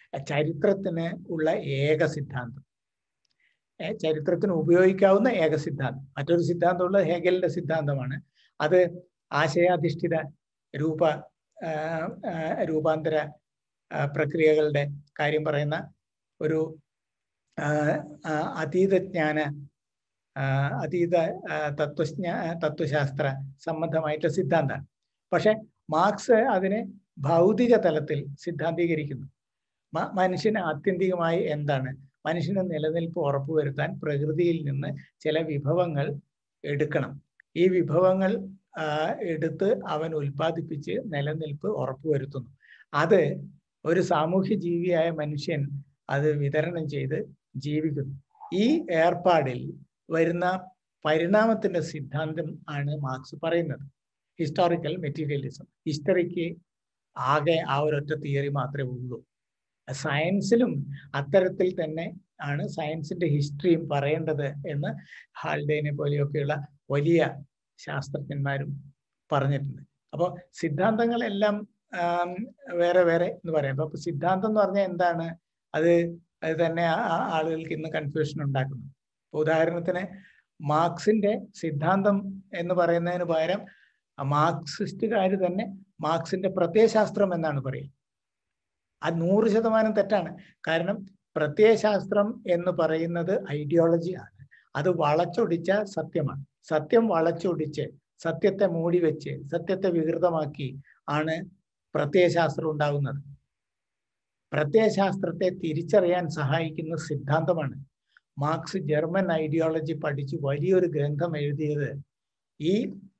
ചരിത്രത്തിന് ഉള്ള ഏക സിദ്ധാന്തം ഏ, ചരിത്രത്തിന് ഉപയോഗിക്കാവുന്ന ഏക സിദ്ധാന്തം മറ്റൊരു സിദ്ധാന്തമുള്ള ഹേഗലിന്റെ സിദ്ധാന്തമാണ് അത് ആശയാധിഷ്ഠിത രൂപ ആ, ആ, രൂപാന്തര ആ, പ്രക്രിയകളുടെ കാര്യം പറയുന്ന ഒരു ആ, ആ, അതീതജ്ഞാന ആ, അതീത ആ, തത്വജ്ഞ തത്വശാസ്ത്ര സംബന്ധമായിട്ടുള്ള സിദ്ധാന്തമാണ് പക്ഷെ മാർക്സ് അതിനെ ഭൗതിക തലത്തിൽ സിദ്ധാന്തീകരിക്കുന്നു മ- മനുഷ്യന് ആത്യന്തികമായി എന്താണ് മനുഷ്യന് നിലനിൽപ്പ് ഉറപ്പുവരുത്താൻ പ്രകൃതിയിൽ നിന്ന് ചില വിഭവങ്ങൾ എടുക്കണം ഈ വിഭവങ്ങൾ ആ, എടുത്ത് അവൻ ഉൽപ്പാദിപ്പിച്ച് നിലനിൽപ്പ് ഉറപ്പുവരുത്തുന്നു അത് ഒരു സാമൂഹ്യ ജീവിയായ മനുഷ്യൻ അത് വിതരണം ചെയ്ത് ജീവിക്കുന്നു ഈ ഏർപ്പാടിൽ വരുന്ന പരിണാമത്തിന്റെ സിദ്ധാന്തം ആണ് മാർക്സ് പറയുന്നത് ഹിസ്റ്റോറിക്കൽ മെറ്റീരിയലിസം ഹിസ്റ്ററിക്ക് ആകെ ആ ഒരൊറ്റ തിയറി മാത്രമേ ഉള്ളൂ സയൻസിലും അത്തരത്തിൽ തന്നെ ആണ് സയൻസിന്റെ ഹിസ്റ്ററിയും പറയേണ്ടത് എന്ന് ഹാൾഡേനെ പോലെയൊക്കെയുള്ള വലിയ ശാസ്ത്രജ്ഞന്മാരും പറഞ്ഞിട്ടുണ്ട് അപ്പോൾ സിദ്ധാന്തങ്ങളെല്ലാം ആം, വേറെ വേറെ എന്ന് പറയാം അപ്പൊ സിദ്ധാന്തം എന്ന് പറഞ്ഞാൽ എന്താണ് അത് അത് തന്നെ ആ- ആ ആളുകൾക്ക് ഇന്ന് കൺഫ്യൂഷൻ ഉണ്ടാക്കുന്നു ഇപ്പൊ ഉദാഹരണത്തിന് മാർക്സിന്റെ സിദ്ധാന്തം എന്ന് പറയുന്നതിന് പകരം മാർക്സിസ്റ്റുകാർ തന്നെ മാർക്സിന്റെ പ്രത്യയശാസ്ത്രം എന്നാണ് പറയുക അത് നൂറ് ശതമാനം തെറ്റാണ് കാരണം പ്രത്യയശാസ്ത്രം എന്ന് പറയുന്നത് ഐഡിയോളജി ആണ് അത് വളച്ചൊടിച്ച സത്യമാണ് സത്യം വളച്ചൊടിച്ച് സത്യത്തെ മൂടി വെച്ച് സത്യത്തെ വികൃതമാക്കി ആണ് പ്രത്യയശാസ്ത്രം ഉണ്ടാകുന്നത് പ്രത്യയശാസ്ത്രത്തെ തിരിച്ചറിയാൻ സഹായിക്കുന്ന സിദ്ധാന്തമാണ് മാർക്സ് ജർമ്മൻ ഐഡിയോളജി പഠിച്ച് വലിയൊരു ഗ്രന്ഥം എഴുതിയത് ഈ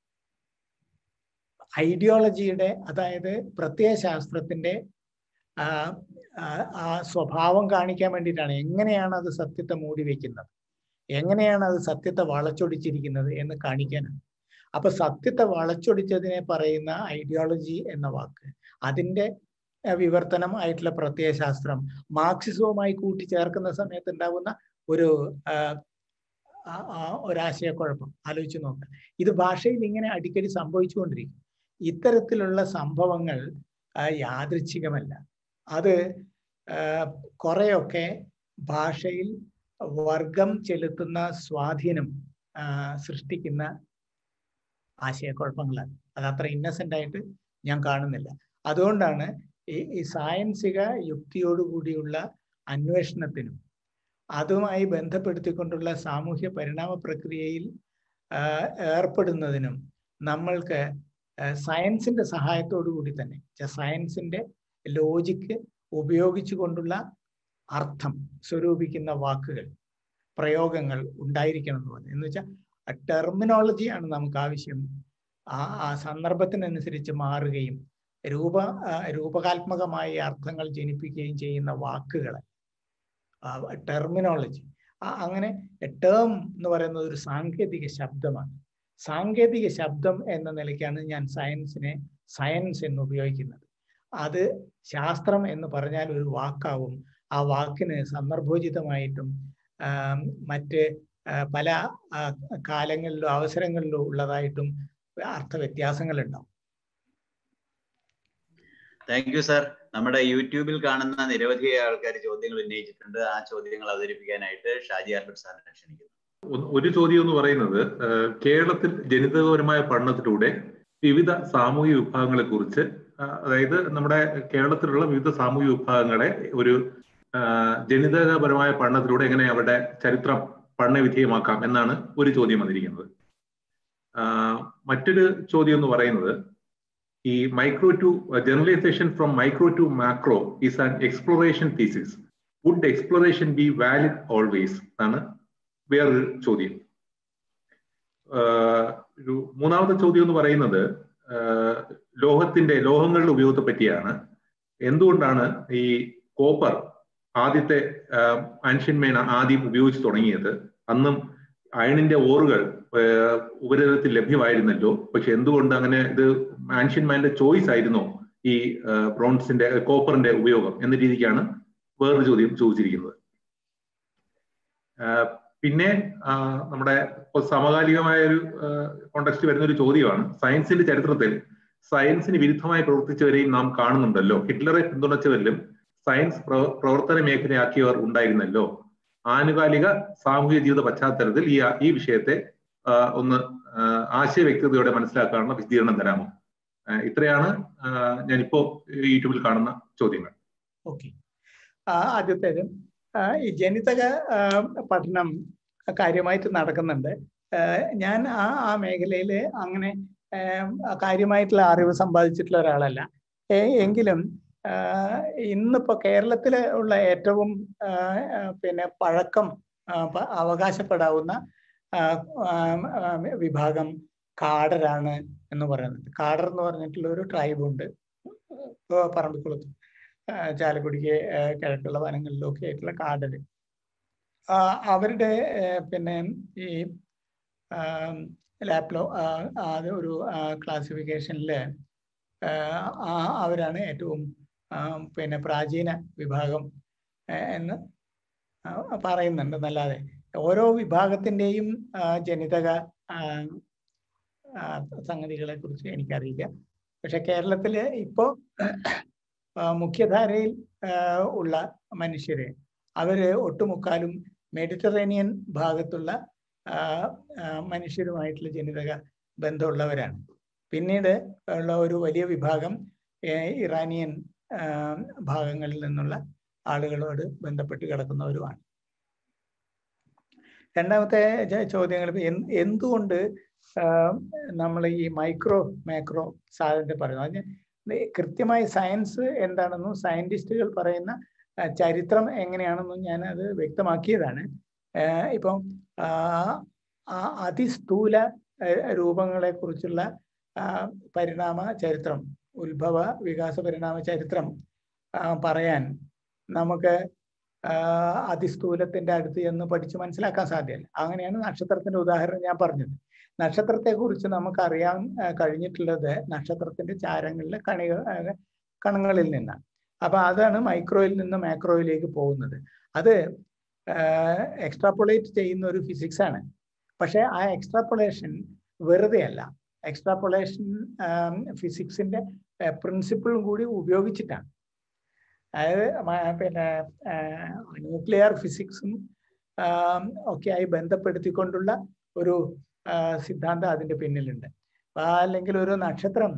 ഐഡിയോളജിയുടെ അതായത് പ്രത്യയശാസ്ത്രത്തിന്റെ ആ, ആ, ആ സ്വഭാവം കാണിക്കാൻ വേണ്ടിയിട്ടാണ് എങ്ങനെയാണ് അത് സത്യത്തെ മൂടി വെക്കുന്നത് എങ്ങനെയാണ് അത് സത്യത്തെ വളച്ചൊടിച്ചിരിക്കുന്നത് എന്ന് കാണിക്കാനാണ് അപ്പൊ സത്യത്തെ വളച്ചൊടിച്ചതിനെ പറയുന്ന ഐഡിയോളജി എന്ന വാക്ക് അതിന്റെ അഹ് വിവർത്തനം ആയിട്ടുള്ള പ്രത്യയശാസ്ത്രം മാർക്സിസവുമായി കൂട്ടിച്ചേർക്കുന്ന സമയത്ത് ഉണ്ടാകുന്ന ഒരു ആഹ്, ആ- ആ ഒരാശയക്കുഴപ്പം ആലോചിച്ച് നോക്കുക ഇത് ഭാഷയിൽ ഇങ്ങനെ അടിക്കടി സംഭവിച്ചുകൊണ്ടിരിക്കും ഇത്തരത്തിലുള്ള സംഭവങ്ങൾ ആ, യാദൃച്ഛികമല്ല അത് ആ, കുറെയൊക്കെ ഭാഷയിൽ വർഗം ചെലുത്തുന്ന സ്വാധീനം ആ, സൃഷ്ടിക്കുന്ന ആശയക്കുഴപ്പങ്ങളാണ് അത് അത്ര ഇന്നസെന്റ് ആയിട്ട് ഞാൻ കാണുന്നില്ല അതുകൊണ്ടാണ് ഈ ഈ സായൻസിക യുക്തിയോടുകൂടിയുള്ള അന്വേഷണത്തിനും അതുമായി ബന്ധപ്പെടുത്തിക്കൊണ്ടുള്ള സാമൂഹ്യ പരിണാമ പ്രക്രിയയിൽ ആ, ഏർപ്പെടുന്നതിനും നമ്മൾക്ക് ആ, സയൻസിന്റെ സഹായത്തോടു കൂടി തന്നെ ച- സയൻസിന്റെ ലോജിക്ക് ഉപയോഗിച്ചുകൊണ്ടുള്ള അർത്ഥം സ്വരൂപിക്കുന്ന വാക്കുകൾ പ്രയോഗങ്ങൾ ഉണ്ടായിരിക്കണം എന്ന് പറഞ്ഞു എന്ന് വെച്ചാൽ ടെർമിനോളജിയാണ് നമുക്ക് ആവശ്യം ആ ആ സന്ദർഭത്തിനനുസരിച്ച് മാറുകയും രൂപ ആ, രൂപകാത്മകമായ അർത്ഥങ്ങൾ ജനിപ്പിക്കുകയും ചെയ്യുന്ന വാക്കുകൾ ടെർമിനോളജി അങ്ങനെ ടേം എന്ന് പറയുന്നത് ഒരു സാങ്കേതിക ശബ്ദമാണ് സാങ്കേതിക ശബ്ദം എന്ന നിലയ്ക്കാണ് ഞാൻ സയൻസിനെ സയൻസ് എന്ന് ഉപയോഗിക്കുന്നത് അത് ശാസ്ത്രം എന്ന് പറഞ്ഞാൽ ഒരു വാക്കാവും ആ വാക്കിന് സന്ദർഭോചിതമായിട്ടും ആം, മറ്റ് ആ, പല ആ, കാലങ്ങളിലോ അവസരങ്ങളിലോ ഉള്ളതായിട്ടും അർത്ഥവ്യത്യാസങ്ങൾ ഉണ്ടാവും താങ്ക് യു സാർ നമ്മുടെ യൂട്യൂബിൽ കാണുന്ന നിരവധി ആൾക്കാർ ചോദ്യങ്ങൾ ഉന്നയിച്ചിട്ടുണ്ട് ആ ചോദ്യങ്ങൾ അവതരിപ്പിക്കാനായിട്ട് ഷാജി ആൽബർട്ട് സാറിനെ ക്ഷണിക്കുന്നു ഒന്ന് ഒരു ചോദ്യം എന്ന് പറയുന്നത് ഏഹ്, കേരളത്തിൽ ജനിതകപരമായ പഠനത്തിലൂടെ വിവിധ സാമൂഹിക വിഭാഗങ്ങളെ കുറിച്ച് അതായത് നമ്മുടെ കേരളത്തിലുള്ള വിവിധ സാമൂഹിക വിഭാഗങ്ങളെ ഒരു ആഹ്, ജനിതകപരമായ പഠനത്തിലൂടെ എങ്ങനെ അവരുടെ ചരിത്രം പഠന വിധേയമാക്കാം എന്നാണ് ഒരു ചോദ്യം വന്നിരിക്കുന്നത് ആഹ്, മറ്റൊരു ചോദ്യം എന്ന് പറയുന്നത് ഈ micro to generalisation from micro to macro is an exploration thesis would exploration be valid always ആണ് വേറൊരു ചോദ്യം ആഹ് ഒരു മൂന്നാമത്തെ ചോദ്യം എന്ന് പറയുന്നത് ആഹ് ലോഹത്തിന്റെ ലോഹങ്ങളുടെ ഉപയോഗത്തെ പറ്റിയാണ് എന്തുകൊണ്ടാണ് ഈ കോപ്പർ ആദ്യത്തെ ആൻഷ്യൻമേൻ ആദ്യം ഉപയോഗിച്ച് തുടങ്ങിയത് അന്നും അയണിന്റെ ഓറുകൾ ആഹ് ഉപരിതലത്തിൽ ലഭ്യമായിരുന്നല്ലോ പക്ഷെ എന്തുകൊണ്ട് അങ്ങനെ ഇത് ആൻഷ്യൻമാന്റെ ചോയ്സ് ആയിരുന്നോ ഈ ആഹ് ബ്രോൺസിന്റെ കോപ്പറിന്റെ ഉപയോഗം എന്ന രീതിക്കാണ് വേറൊരു ചോദ്യം ചോദിച്ചിരിക്കുന്നത് ആഹ് പിന്നെ ആഹ് നമ്മുടെ ഇപ്പൊ സമകാലികമായ ഒരു കോണ്ടക്സ്റ്റ് വരുന്ന ഒരു ചോദ്യമാണ് സയൻസിന്റെ ചരിത്രത്തിൽ സയൻസിന് വിരുദ്ധമായി പ്രവർത്തിച്ചവരെയും നാം കാണുന്നുണ്ടല്ലോ ഹിറ്റ്ലറെ പിന്തുണച്ചവരിലും സയൻസ് പ്രവ- പ്രവർത്തന മേഖലയാക്കിയവർ ഉണ്ടായിരുന്നല്ലോ ആനുകാലിക സാമൂഹിക ജീവിത പശ്ചാത്തലത്തിൽ ഈ ഈ വിഷയത്തെ ആ, ഒന്ന് ആ, ആശയവ്യക്തതയോടെ മനസ്സിലാക്കാനുള്ള വിശദീകരണം തരാമോ ആ, ഇത്രയാണ് ആ, ഞാനിപ്പോ യൂട്യൂബിൽ കാണുന്ന ചോദ്യങ്ങൾ ഓക്കെ ആദ്യത്തേത് ആ, ഈ ജനിതക ആ, പഠനം കാര്യമായിട്ട് നടക്കുന്നുണ്ട് ആ, ഞാൻ ആ ആ മേഖലയിൽ അങ്ങനെ ആ, കാര്യമായിട്ടുള്ള അറിവ് സമ്പാദിച്ചിട്ടുള്ള ഒരാളല്ല എ- എങ്കിലും ആ, ഇന്നിപ്പോ കേരളത്തില് ഉള്ള ഏറ്റവും ആ, ആ, പിന്നെ പഴക്കം ആ, പ- അവകാശപ്പെടാവുന്ന ആ, ആ, ആ, വിഭാഗം കാടരാണ് എന്ന് പറയുന്നത് കാടർ എന്ന് പറഞ്ഞിട്ടുള്ള ഒരു ട്രൈബ് ഉണ്ട് ഇപ്പൊ പറമ്പിക്കുളത്ത് ആ, ചാലക്കുടിക്ക് ആ, കിഴക്കുള്ള വനങ്ങളിലൊക്കെ ആയിട്ടുള്ള കാടര് ആ, അവരുടെ ആ, പിന്നെ ഈ ലാപ്ലോ അത് ഒരു ക്ലാസിഫിക്കേഷനിൽ അവരാണ് ഏറ്റവും ആ, പിന്നെ പ്രാചീന വിഭാഗം ആ, എന്ന് ആ, പറയുന്നുണ്ട് എന്നല്ലാതെ ഓരോ വിഭാഗത്തിൻ്റെയും ജനിതക ആ, ആ, സംഗതികളെ കുറിച്ച് എനിക്കറിയില്ല പക്ഷെ കേരളത്തില് ഇപ്പോ ആ, മുഖ്യധാരയിൽ ആ, ഉള്ള മനുഷ്യര് അവര് ഒട്ടുമുക്കാലും മെഡിറ്ററേനിയൻ ഭാഗത്തുള്ള ആ, ആ, മനുഷ്യരുമായിട്ടുള്ള ജനിതക ബന്ധമുള്ളവരാണ് പിന്നീട് ഉള്ള ഒരു വലിയ വിഭാഗം ഏ, ഇറാനിയൻ ആ, ഭാഗങ്ങളിൽ നിന്നുള്ള ആളുകളോട് ബന്ധപ്പെട്ട് കിടക്കുന്നവരുമാണ് രണ്ടാമത്തെ ച- ചോദ്യങ്ങൾ ഇപ്പൊ എന്ത് എന്തുകൊണ്ട് നമ്മൾ ഈ മൈക്രോ മാക്രോ സാധനത്തെ പറയുന്നു അതിന് ഇത് കൃത്യമായി സയൻസ് എന്താണെന്നും സയന്റിസ്റ്റുകൾ പറയുന്ന ആ, ചരിത്രം എങ്ങനെയാണെന്നും ഞാൻ അത് വ്യക്തമാക്കിയതാണ് ആഹ് ഇപ്പം ആഹ് ആ അതിസ്ഥൂല ആഹ് രൂപങ്ങളെ കുറിച്ചുള്ള ആഹ് പരിണാമ ചരിത്രം ഉത്ഭവ വികാസ പരിണാമ ചരിത്രം ആഹ് പറയാൻ നമുക്ക് ആഹ് അതിസ്ഥൂലത്തിന്റെ അടുത്ത് എന്ന് പഠിച്ച് മനസ്സിലാക്കാൻ സാധ്യമല്ല അങ്ങനെയാണ് നക്ഷത്രത്തിന്റെ ഉദാഹരണം ഞാൻ പറഞ്ഞത് നക്ഷത്രത്തെ കുറിച്ച് നമുക്ക് അറിയാൻ ആഹ് കഴിഞ്ഞിട്ടുള്ളത് നക്ഷത്രത്തിന്റെ ചാരങ്ങളിലെ കണിക ആഹ് കണങ്ങളിൽ നിന്നാണ് അപ്പൊ അതാണ് മൈക്രോയിൽ നിന്ന് മാക്രോയിലേക്ക് പോകുന്നത് അത് എക്സ്ട്രാപ്പൊളേറ്റ് ചെയ്യുന്ന ഒരു ഫിസിക്സ് ആണ് പക്ഷെ ആ എക്സ്ട്രാപ്പൊളേഷൻ വെറുതെ അല്ല എക്സ്ട്രാപ്പൊളേഷൻ ഫിസിക്സിന്റെ പ്രിൻസിപ്പിളും കൂടി ഉപയോഗിച്ചിട്ടാണ് അതായത് മ- പിന്നെ ന്യൂക്ലിയർ ഫിസിക്സും ഒക്കെ ആയി ബന്ധപ്പെടുത്തിക്കൊണ്ടുള്ള ഒരു ആ, സിദ്ധാന്തം അതിന്റെ പിന്നിലുണ്ട് അപ്പൊ ആ അല്ലെങ്കിൽ ഒരു നക്ഷത്രം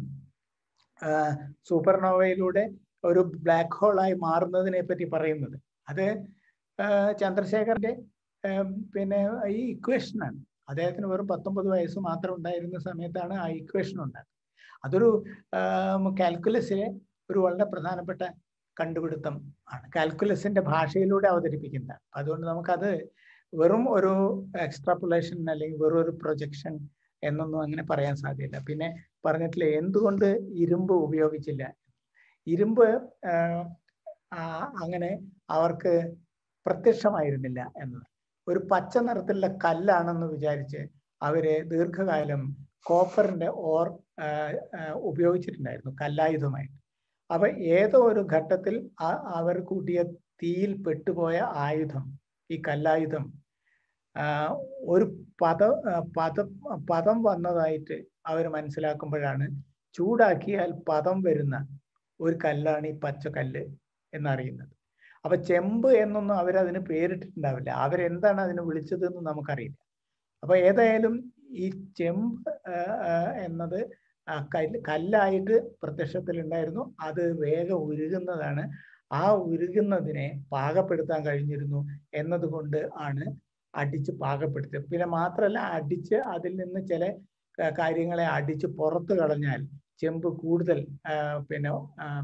സൂപ്പർനോവയിലൂടെ ഒരു ബ്ലാക്ക് ഹോളായി മാറുന്നതിനെ പറ്റി പറയുന്നത് അത് ആ, ചന്ദ്രശേഖരന്റെ ആ, പിന്നെ ഈ ഇക്വേഷനാണ് അദ്ദേഹത്തിന് വെറും പത്തൊമ്പത് വയസ്സ് മാത്രം ഉണ്ടായിരുന്ന സമയത്താണ് ആ ഇക്വേഷൻ ഉണ്ടായത് അതൊരു കാൽക്കുലസിലെ ഒരു വളരെ പ്രധാനപ്പെട്ട കണ്ടുപിടുത്തം ആണ് കാൽക്കുലസിന്റെ ഭാഷയിലൂടെ അവതരിപ്പിക്കുന്നതാണ് അതുകൊണ്ട് നമുക്കത് വെറും ഒരു എക്സ്ട്രാപ്പുലേഷൻ അല്ലെങ്കിൽ വെറും ഒരു പ്രൊജക്ഷൻ എന്നൊന്നും അങ്ങനെ പറയാൻ സാധ്യല്ല പിന്നെ പറഞ്ഞിട്ടില്ല എന്തുകൊണ്ട് ഇരുമ്പ് ഉപയോഗിച്ചില്ല ഇരുമ്പ് ആഹ്, ആ, അങ്ങനെ അവർക്ക് പ്രത്യക്ഷമായിരുന്നില്ല എന്നത് ഒരു പച്ച നിറത്തിലുള്ള കല്ലാണെന്ന് വിചാരിച്ച് അവര് ദീർഘകാലം കോപ്പറിന്റെ ഓർ ആഹ്, ആഹ്, ഉപയോഗിച്ചിട്ടുണ്ടായിരുന്നു കല്ലായുധമായിട്ട് അപ്പൊ ഏതോ ഒരു ഘട്ടത്തിൽ ആ- അവർ കൂട്ടിയ തീയിൽ പെട്ടുപോയ ആയുധം ഈ കല്ലായുധം ആ, ഒരു പദ ആ, പദം പദം വന്നതായിട്ട് അവർ മനസ്സിലാക്കുമ്പോഴാണ് ചൂടാക്കിയാൽ പദം വരുന്ന ഒരു കല്ലാണ് ഈ പച്ചക്കല്ല് എന്നറിയുന്നത് അപ്പൊ ചെമ്പ് എന്നൊന്നും അവരതിന് പേരിട്ടിട്ടുണ്ടാവില്ല അവരെന്താണ് അതിനെ വിളിച്ചത് എന്ന് നമുക്കറിയില്ല അപ്പൊ ഏതായാലും ഈ ചെമ്പ് ആ, ആ, എന്നത് ആ കല്ല് കല്ലായിട്ട് പ്രത്യക്ഷത്തിലുണ്ടായിരുന്നു അത് വേഗം ഉരുകുന്നതാണ് ആ ഉരുകുന്നതിനെ പാകപ്പെടുത്താൻ കഴിഞ്ഞിരുന്നു എന്നതുകൊണ്ട് ആണ് അടിച്ച് പാകപ്പെടുത്തിയത് പിന്നെ മാത്രമല്ല അടിച്ച് അതിൽ നിന്ന് ചില ആ, കാര്യങ്ങളെ അടിച്ച് പുറത്തു കളഞ്ഞാൽ ചെമ്പ് കൂടുതൽ ആ, പിന്നെ ആം,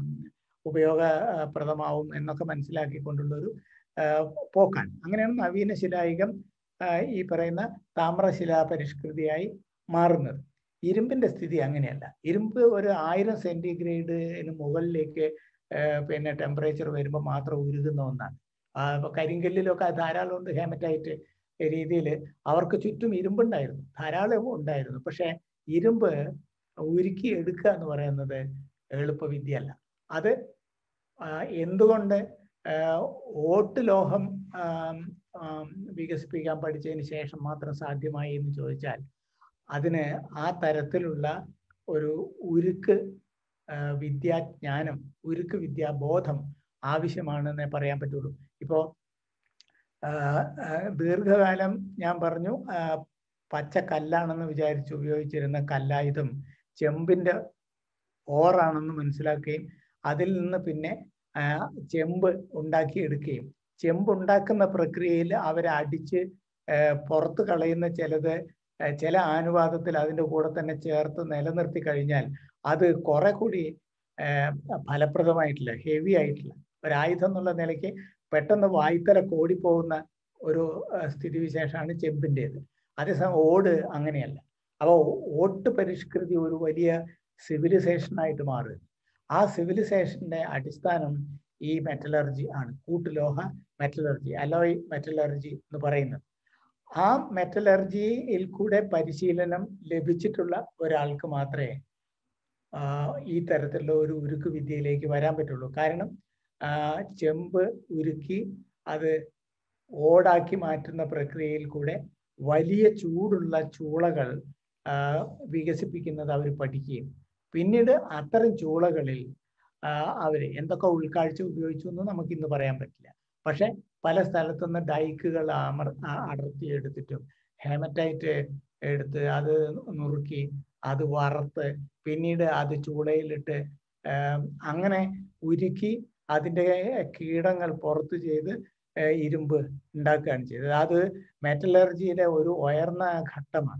ഉപയോഗപ്രദമാവും എന്നൊക്കെ മനസ്സിലാക്കിക്കൊണ്ടുള്ള ഒരു ആ, പോക്കാണ് അങ്ങനെയാണ് നവീന ശിലായുഗം ആ, ഈ പറയുന്ന താമ്രശിലാ പരിഷ്കൃതിയായി മാറുന്നത് ഇരുമ്പിന്റെ സ്ഥിതി അങ്ങനെയല്ല ഇരുമ്പ് ഒരു ആയിരം സെന്റിഗ്രേഡിന് മുകളിലേക്ക് ആ, പിന്നെ ടെമ്പറേച്ചർ വരുമ്പോൾ മാത്രം ഉരുകുന്ന ഒന്നാണ് ആ, ഇപ്പൊ കരിങ്കല്ലിലൊക്കെ ധാരാളം ഉണ്ട് ഹേമറ്റൈറ്റ് രീതിയിൽ അവർക്ക് ചുറ്റും ഇരുമ്പുണ്ടായിരുന്നു ധാരാളം ഉണ്ടായിരുന്നു പക്ഷെ ഇരുമ്പ് ഉരുക്കി എടുക്കുക എന്ന് പറയുന്നത് എളുപ്പവിദ്യയല്ല അത് ആ, എന്തുകൊണ്ട് ആ, ഓട്ട് ലോഹം ആം, ആം, വികസിപ്പിക്കാൻ പഠിച്ചതിന് ശേഷം മാത്രം സാധ്യമായി എന്ന് ചോദിച്ചാൽ അതിന് ആ തരത്തിലുള്ള ഒരു ഉരുക്ക് ആ, വിദ്യാജ്ഞാനം ഉരുക്ക് വിദ്യാബോധം ആവശ്യമാണെന്നേ പറയാൻ പറ്റുള്ളൂ ഇപ്പോ ആ, ആ, ദീർഘകാലം ഞാൻ പറഞ്ഞു ആ, പച്ച കല്ലാണെന്ന് വിചാരിച്ച് ഉപയോഗിച്ചിരുന്ന കല്ലായുധം ചെമ്പിന്റെ ഓറാണെന്ന് മനസ്സിലാക്കുകയും അതിൽ നിന്ന് പിന്നെ ആ, ചെമ്പ് ഉണ്ടാക്കിയെടുക്കുകയും ചെമ്പ് ഉണ്ടാക്കുന്ന പ്രക്രിയയിൽ അവരെ അടിച്ച് ആ, പുറത്ത് കളയുന്ന ചിലത് ആ, ചില ആനുപാതത്തിൽ അതിൻ്റെ കൂടെ തന്നെ ചേർത്ത് നിലനിർത്തി കഴിഞ്ഞാൽ അത് കുറെ കൂടി ആ, ഫലപ്രദമായിട്ടില്ല ഹെവി ആയിട്ടില്ല ഒരായുധം എന്നുള്ള നിലയ്ക്ക് പെട്ടെന്ന് വായ്ത്തല കോടിപ്പോകുന്ന ഒരു ആ, സ്ഥിതിവിശേഷമാണ് ചെമ്പിൻ്റെത് അതേസമയം ഓട് അങ്ങനെയല്ല അപ്പോൾ ഓട്ട് പരിഷ്കൃതി ഒരു വലിയ സിവിലൈസേഷനായിട്ട് മാറുക ആ സിവിലൈസേഷന്റെ അടിസ്ഥാനം ഈ മെറ്റലർജി ആണ് കൂട്ടുലോഹ മെറ്റലർജി അലോയ് മെറ്റലർജി എന്ന് പറയുന്നത് ആ മെറ്റലർജിയിൽ കൂടെ പരിശീലനം ലഭിച്ചിട്ടുള്ള ഒരാൾക്ക് മാത്രമേ ആ, ഈ തരത്തിലുള്ള ഒരു ഉരുക്ക് വിദ്യയിലേക്ക് വരാൻ പറ്റുള്ളൂ കാരണം ആ, ചെമ്പ് ഉരുക്കി അത് ഓടാക്കി മാറ്റുന്ന പ്രക്രിയയിൽ കൂടെ വലിയ ചൂടുള്ള ചൂളകൾ ആ, വികസിപ്പിക്കുന്നത് അവർ പഠിക്കുകയും പിന്നീട് അത്തരം ചൂളകളിൽ ആ, അവര് എന്തൊക്കെ ഉൾക്കാഴ്ച ഉപയോഗിച്ചു എന്ന് നമുക്ക് ഇന്ന് പറയാൻ പറ്റില്ല പക്ഷെ പല സ്ഥലത്തുനിന്ന് ഡൈക്കുകൾ അമർ ആ- അടർത്തിയെടുത്തിട്ടും ഹേമറ്റൈറ്റ് എടുത്ത് അത് നുറുക്കി അത് വറുത്ത് പിന്നീട് അത് ചൂളയിലിട്ട് ആം, അങ്ങനെ ഉരുക്കി അതിൻ്റെ കീടങ്ങൾ പുറത്തു ചെയ്ത് ആ, ഇരുമ്പ് ഉണ്ടാക്കുകയാണ് ചെയ്തത് അത് മെറ്റലർജിയുടെ ഒരു ഉയർന്ന ഘട്ടമാണ്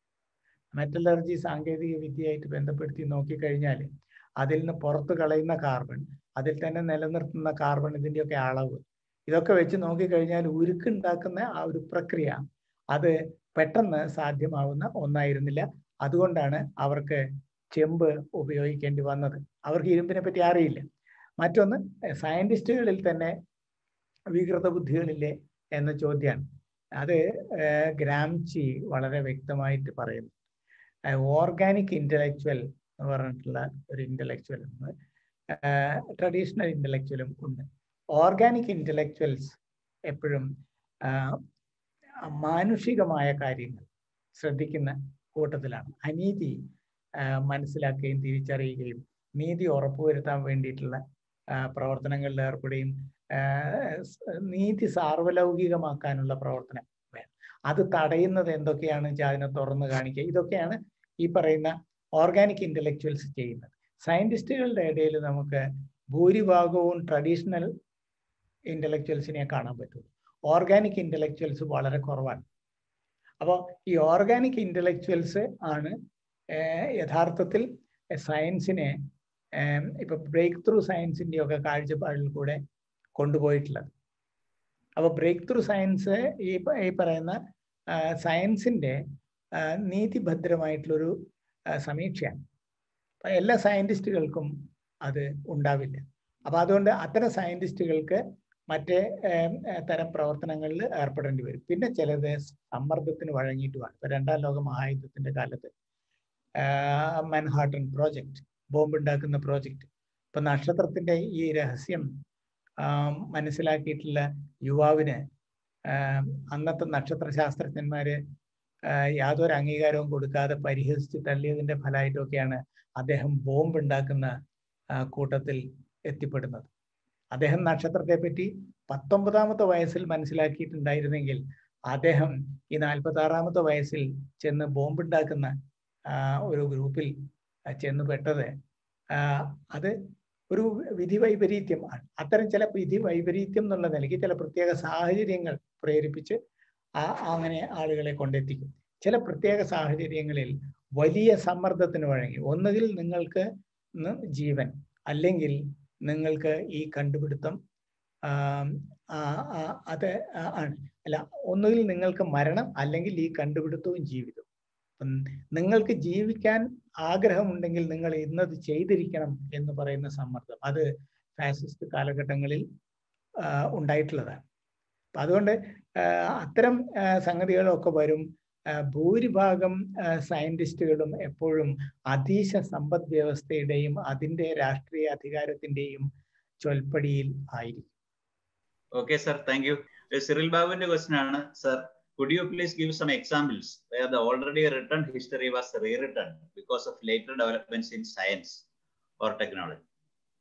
മെറ്റലർജി സാങ്കേതിക വിദ്യയായിട്ട് ബന്ധപ്പെടുത്തി നോക്കിക്കഴിഞ്ഞാൽ അതിൽ നിന്ന് പുറത്ത് കളയുന്ന കാർബൺ അതിൽ തന്നെ നിലനിർത്തുന്ന കാർബൺ ഇതിൻ്റെയൊക്കെ അളവ് ഇതൊക്കെ വെച്ച് നോക്കിക്കഴിഞ്ഞാൽ ഉരുക്കുണ്ടാക്കുന്ന ആ ഒരു പ്രക്രിയ അത് പെട്ടെന്ന് സാധ്യമാവുന്ന ഒന്നായിരുന്നില്ല അതുകൊണ്ടാണ് അവർക്ക് ചെമ്പ് ഉപയോഗിക്കേണ്ടി വന്നത് അവർക്ക് ഇരുമ്പിനെ പറ്റി അറിയില്ല മറ്റൊന്ന് സയന്റിസ്റ്റുകളിൽ തന്നെ വികൃത ബുദ്ധികളില്ലേ എന്ന ചോദ്യമാണ് അത് ഏർ ഗ്രാംചി വളരെ വ്യക്തമായിട്ട് പറയുന്നു ഓർഗാനിക് ഇന്റലക്ച്വൽ എന്ന് പറഞ്ഞിട്ടുള്ള ഒരു ഇന്റലക്ച്വൽ ഉണ്ട് ട്രഡീഷണൽ ഇന്റലക്ച്വലും ഉണ്ട് ഓർഗാനിക് ഇന്റലക്ച്വൽസ് എപ്പോഴും മാനുഷികമായ കാര്യങ്ങൾ ശ്രദ്ധിക്കുന്ന കൂട്ടത്തിലാണ് അനീതി ആ, മനസ്സിലാക്കുകയും തിരിച്ചറിയുകയും നീതി ഉറപ്പുവരുത്താൻ വേണ്ടിയിട്ടുള്ള ആ, പ്രവർത്തനങ്ങളിൽ ഏർപ്പെടുകയും ആ, സ് നീതി സാർവലൗകികമാക്കാനുള്ള പ്രവർത്തനം വേണം അത് തടയുന്നത് എന്തൊക്കെയാണെന്ന് വെച്ചാൽ അതിനെ തുറന്നു കാണിക്കുക ഇതൊക്കെയാണ് ഈ പറയുന്ന ഓർഗാനിക് ഇന്റലക്ച്വൽസ് ചെയ്യുന്നത് സയന്റിസ്റ്റുകളുടെ ഇടയിൽ നമുക്ക് ഭൂരിഭാഗവും ട്രഡീഷണൽ ഇന്റലക്ച്വൽസിനെ കാണാൻ പറ്റുള്ളൂ ഓർഗാനിക് ഇന്റലക്ച്വൽസ് വളരെ കുറവാണ് അപ്പോൾ ഈ ഓർഗാനിക് ഇന്റലക്ച്വൽസ് ആണ് ഏർ യഥാർത്ഥത്തിൽ സയൻസിനെ ഏർ ഇപ്പൊ ബ്രേക്ക് ത്രൂ സയൻസിന്റെ ഒക്കെ കാഴ്ചപ്പാടിൽ കൂടെ കൊണ്ടുപോയിട്ടുള്ളത് അപ്പൊ ബ്രേക്ക് ത്രൂ സയൻസ് ഈ പ- ഈ പറയുന്ന ആ, സയൻസിന്റെ ആ, നീതിഭദ്രമായിട്ടുള്ളൊരു ആ, സമീക്ഷയാണ് അപ്പൊ എല്ലാ സയന്റിസ്റ്റുകൾക്കും അത് ഉണ്ടാവില്ല അപ്പൊ അതുകൊണ്ട് അത്തരം സയന്റിസ്റ്റുകൾക്ക് മറ്റേ ഏം, ഏ, തരം പ്രവർത്തനങ്ങളിൽ ഏർപ്പെടേണ്ടി വരും പിന്നെ ചിലത് സമ്മർദ്ദത്തിന് വഴങ്ങിയിട്ടുമാണ് ഇപ്പൊ രണ്ടാം ലോക മഹായുദ്ധത്തിന്റെ കാലത്ത് മൻഹാട്ടൻ പ്രോജക്റ്റ് ബോംബ് ഉണ്ടാക്കുന്ന പ്രോജക്റ്റ് ഇപ്പൊ നക്ഷത്രത്തിന്റെ ഈ രഹസ്യം ആ, മനസ്സിലാക്കിയിട്ടുള്ള യുവാവിന് ആ, അന്നത്തെ നക്ഷത്ര ശാസ്ത്രജ്ഞന്മാര് ആ, യാതൊരു അംഗീകാരവും കൊടുക്കാതെ പരിഹസിച്ച് തള്ളിയതിന്റെ ഫലമായിട്ടൊക്കെയാണ് അദ്ദേഹം ബോംബ് ഉണ്ടാക്കുന്ന ആ, കൂട്ടത്തിൽ എത്തിപ്പെടുന്നത് അദ്ദേഹം നക്ഷത്രത്തെ പറ്റി പത്തൊമ്പതാമത്തെ വയസ്സിൽ മനസ്സിലാക്കിയിട്ടുണ്ടായിരുന്നെങ്കിൽ അദ്ദേഹം ഈ നാൽപ്പത്തി ആറാമത്തെ വയസ്സിൽ ചെന്ന് ബോംബ് ഉണ്ടാക്കുന്ന ആ, ഒരു ഗ്രൂപ്പിൽ ആ, ചെന്ന് പെട്ടത് ആ, അത് ഒരു വിധി വൈപരീത്യം ആണ് അത്തരം ചില വിധി വൈപരീത്യം എന്നുള്ള നിലയ്ക്ക് ചില പ്രത്യേക സാഹചര്യങ്ങൾ പ്രേരിപ്പിച്ച് ആ അങ്ങനെ ആളുകളെ കൊണ്ടെത്തിക്കും ചില പ്രത്യേക സാഹചര്യങ്ങളിൽ വലിയ സമ്മർദ്ദത്തിന് വഴങ്ങി ഒന്നുകിൽ നിങ്ങൾക്ക് ന്ന് ജീവൻ അല്ലെങ്കിൽ നിങ്ങൾക്ക് ഈ കണ്ടുപിടുത്തം ആം, ആ, ആ, അത് ആ, ആണ് അല്ല ഒന്നുകിൽ നിങ്ങൾക്ക് മരണം അല്ലെങ്കിൽ ഈ കണ്ടുപിടുത്തവും ജീവിതവും ഉം, നിങ്ങൾക്ക് ജീവിക്കാൻ ആഗ്രഹമുണ്ടെങ്കിൽ നിങ്ങൾ ഇന്നത് ചെയ്തിരിക്കണം എന്ന് പറയുന്ന സമ്മർദ്ദം അത് ഫാസിസ്റ്റ് കാലഘട്ടങ്ങളിൽ ആ, ഉണ്ടായിട്ടുള്ളതാണ് അപ്പൊ അതുകൊണ്ട് ആ, അത്തരം ആ, സംഗതികളൊക്കെ വരും ആ, ഭൂരിഭാഗം ആ, സയന്റിസ്റ്റുകളും എപ്പോഴും അതീശ സമ്പദ് വ്യവസ്ഥയുടെയും അതിന്റെ രാഷ്ട്രീയ അധികാരത്തിന്റെയും ചൊൽപ്പടിയിൽ ആയിരിക്കും Okay, sir. Thank you. Uh, Cyril Babuവിന്റെ question ആണ് sir could you please give some examples where the already written history was rewritten because of later developments in science or technology?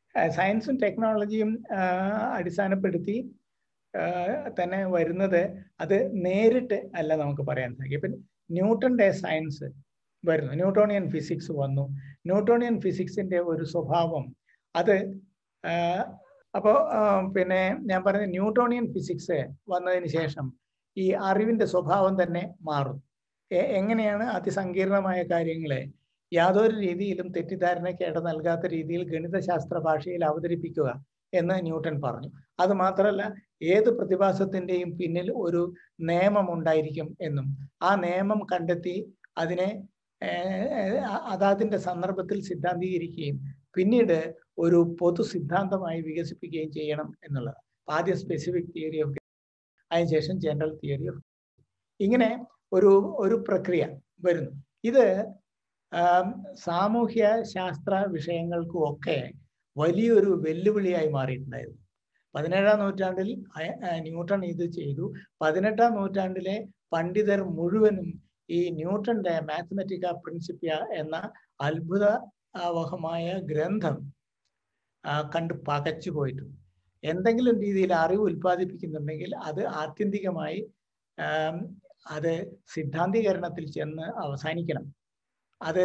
സയൻസും ടെക്നോളജിയും അടിസ്ഥാനപ്പെടുത്തി തന്നെ വരുന്നത് അത് നേരിട്ട് അല്ല നമുക്ക് പറയാൻ സാധിക്കും ഇപ്പം ന്യൂട്ടന്റെ സയൻസ് വരുന്നു ന്യൂട്ടോണിയൻ ഫിസിക്സ് വന്നു ന്യൂട്ടോണിയൻ ഫിസിക്സിന്റെ ഒരു സ്വഭാവം അത് അപ്പോൾ പിന്നെ ഞാൻ പറഞ്ഞ ന്യൂട്ടോണിയൻ ഫിസിക്സ് വന്നതിന് ശേഷം ഈ അറിവിന്റെ സ്വഭാവം തന്നെ മാറും എങ്ങനെയാണ് അതിസങ്കീർണമായ കാര്യങ്ങളെ യാതൊരു രീതിയിലും തെറ്റിദ്ധാരണയ്ക്ക് ഇട നൽകാത്ത രീതിയിൽ ഗണിതശാസ്ത്ര ഭാഷയിൽ അവതരിപ്പിക്കുക എന്ന് ന്യൂട്ടൺ പറഞ്ഞു അത് മാത്രമല്ല ഏത് പ്രതിഭാസത്തിന്റെയും പിന്നിൽ ഒരു നിയമം ഉണ്ടായിരിക്കും എന്നും ആ നിയമം കണ്ടെത്തി അതിനെ അതാതിന്റെ സന്ദർഭത്തിൽ സിദ്ധാന്തീകരിക്കുകയും പിന്നീട് ഒരു പൊതു സിദ്ധാന്തമായി വികസിപ്പിക്കുകയും ചെയ്യണം എന്നുള്ളത് ആദ്യം സ്പെസിഫിക് തിയറി ഓഫ് അതിനുശേഷം ജനറൽ തിയറി ഓഫ് ഇങ്ങനെ ഒരു ഒരു പ്രക്രിയ വരുന്നു ഇത് സാമൂഹ്യ ശാസ്ത്ര വിഷയങ്ങൾക്കും ഒക്കെ വലിയൊരു വെല്ലുവിളിയായി മാറിയിട്ടുണ്ടായിരുന്നു പതിനേഴാം നൂറ്റാണ്ടിൽ ന്യൂട്ടൺ ഇത് ചെയ്തു പതിനെട്ടാം നൂറ്റാണ്ടിലെ പണ്ഡിതർ മുഴുവനും ഈ ന്യൂട്ടന്റെ മാത്തമെറ്റിക്ക പ്രിൻസിപ്പിയ എന്ന അത്ഭുതവഹമായ ഗ്രന്ഥം കണ്ട് പകച്ചു പോയിട്ടുണ്ട് എന്തെങ്കിലും രീതിയിൽ അറിവ് ഉൽപ്പാദിപ്പിക്കുന്നുണ്ടെങ്കിൽ അത് ആത്യന്തികമായി അത് സിദ്ധാന്തീകരണത്തിൽ ചെന്ന് അവസാനിക്കണം അത്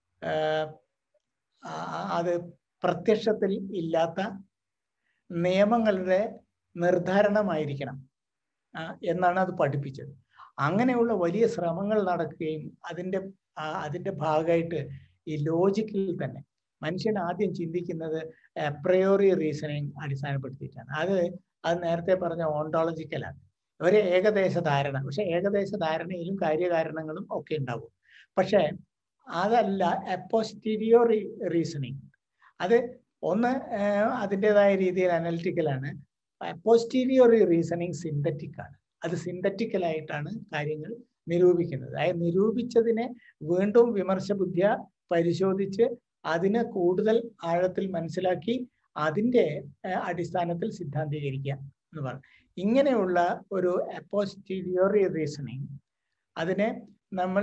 അത് പ്രത്യക്ഷത്തിൽ ഇല്ലാത്ത നിയമങ്ങളുടെ നിർദ്ധാരണമായിരിക്കണം എന്നാണ് അത് പഠിപ്പിച്ചത് അങ്ങനെയുള്ള വലിയ ശ്രമങ്ങൾ നടക്കുകയും അതിൻ്റെ അതിൻ്റെ ഭാഗമായിട്ട് ഈ ലോജിക്കിൽ തന്നെ മനുഷ്യൻ ആദ്യം ചിന്തിക്കുന്നത് എപ്രയോറി റീസണിങ് അടിസ്ഥാനപ്പെടുത്തിയിട്ടാണ് അത് അത് നേരത്തെ പറഞ്ഞ ഓണ്ടോളജിക്കലാണ് ഒരു ഏകദേശ ധാരണ പക്ഷെ ഏകദേശ ധാരണയിലും കാര്യകാരണങ്ങളും ഒക്കെ ഉണ്ടാവും പക്ഷെ അതല്ല എപ്പോസ്റ്റീരിയോ റീസണിങ് അത് ഒന്ന് അതിൻ്റെതായ രീതിയിൽ അനലിറ്റിക്കലാണ് പോസ്റ്റീരിയോറി റീസണിങ് സിന്തറ്റിക് ആണ് അത് സിന്തറ്റിക്കലായിട്ടാണ് കാര്യങ്ങൾ നിരൂപിക്കുന്നത് അതായത് നിരൂപിച്ചതിനെ വീണ്ടും വിമർശ ബുദ്ധിയ പരിശോധിച്ച് അതിനെ കൂടുതൽ ആഴത്തിൽ മനസ്സിലാക്കി അതിൻ്റെ അടിസ്ഥാനത്തിൽ സിദ്ധാന്തീകരിക്കുക എന്ന് പറയും ഇങ്ങനെയുള്ള ഒരു അപ്പോസ്റ്റീരിയോറി റീസണിങ് അതിനെ നമ്മൾ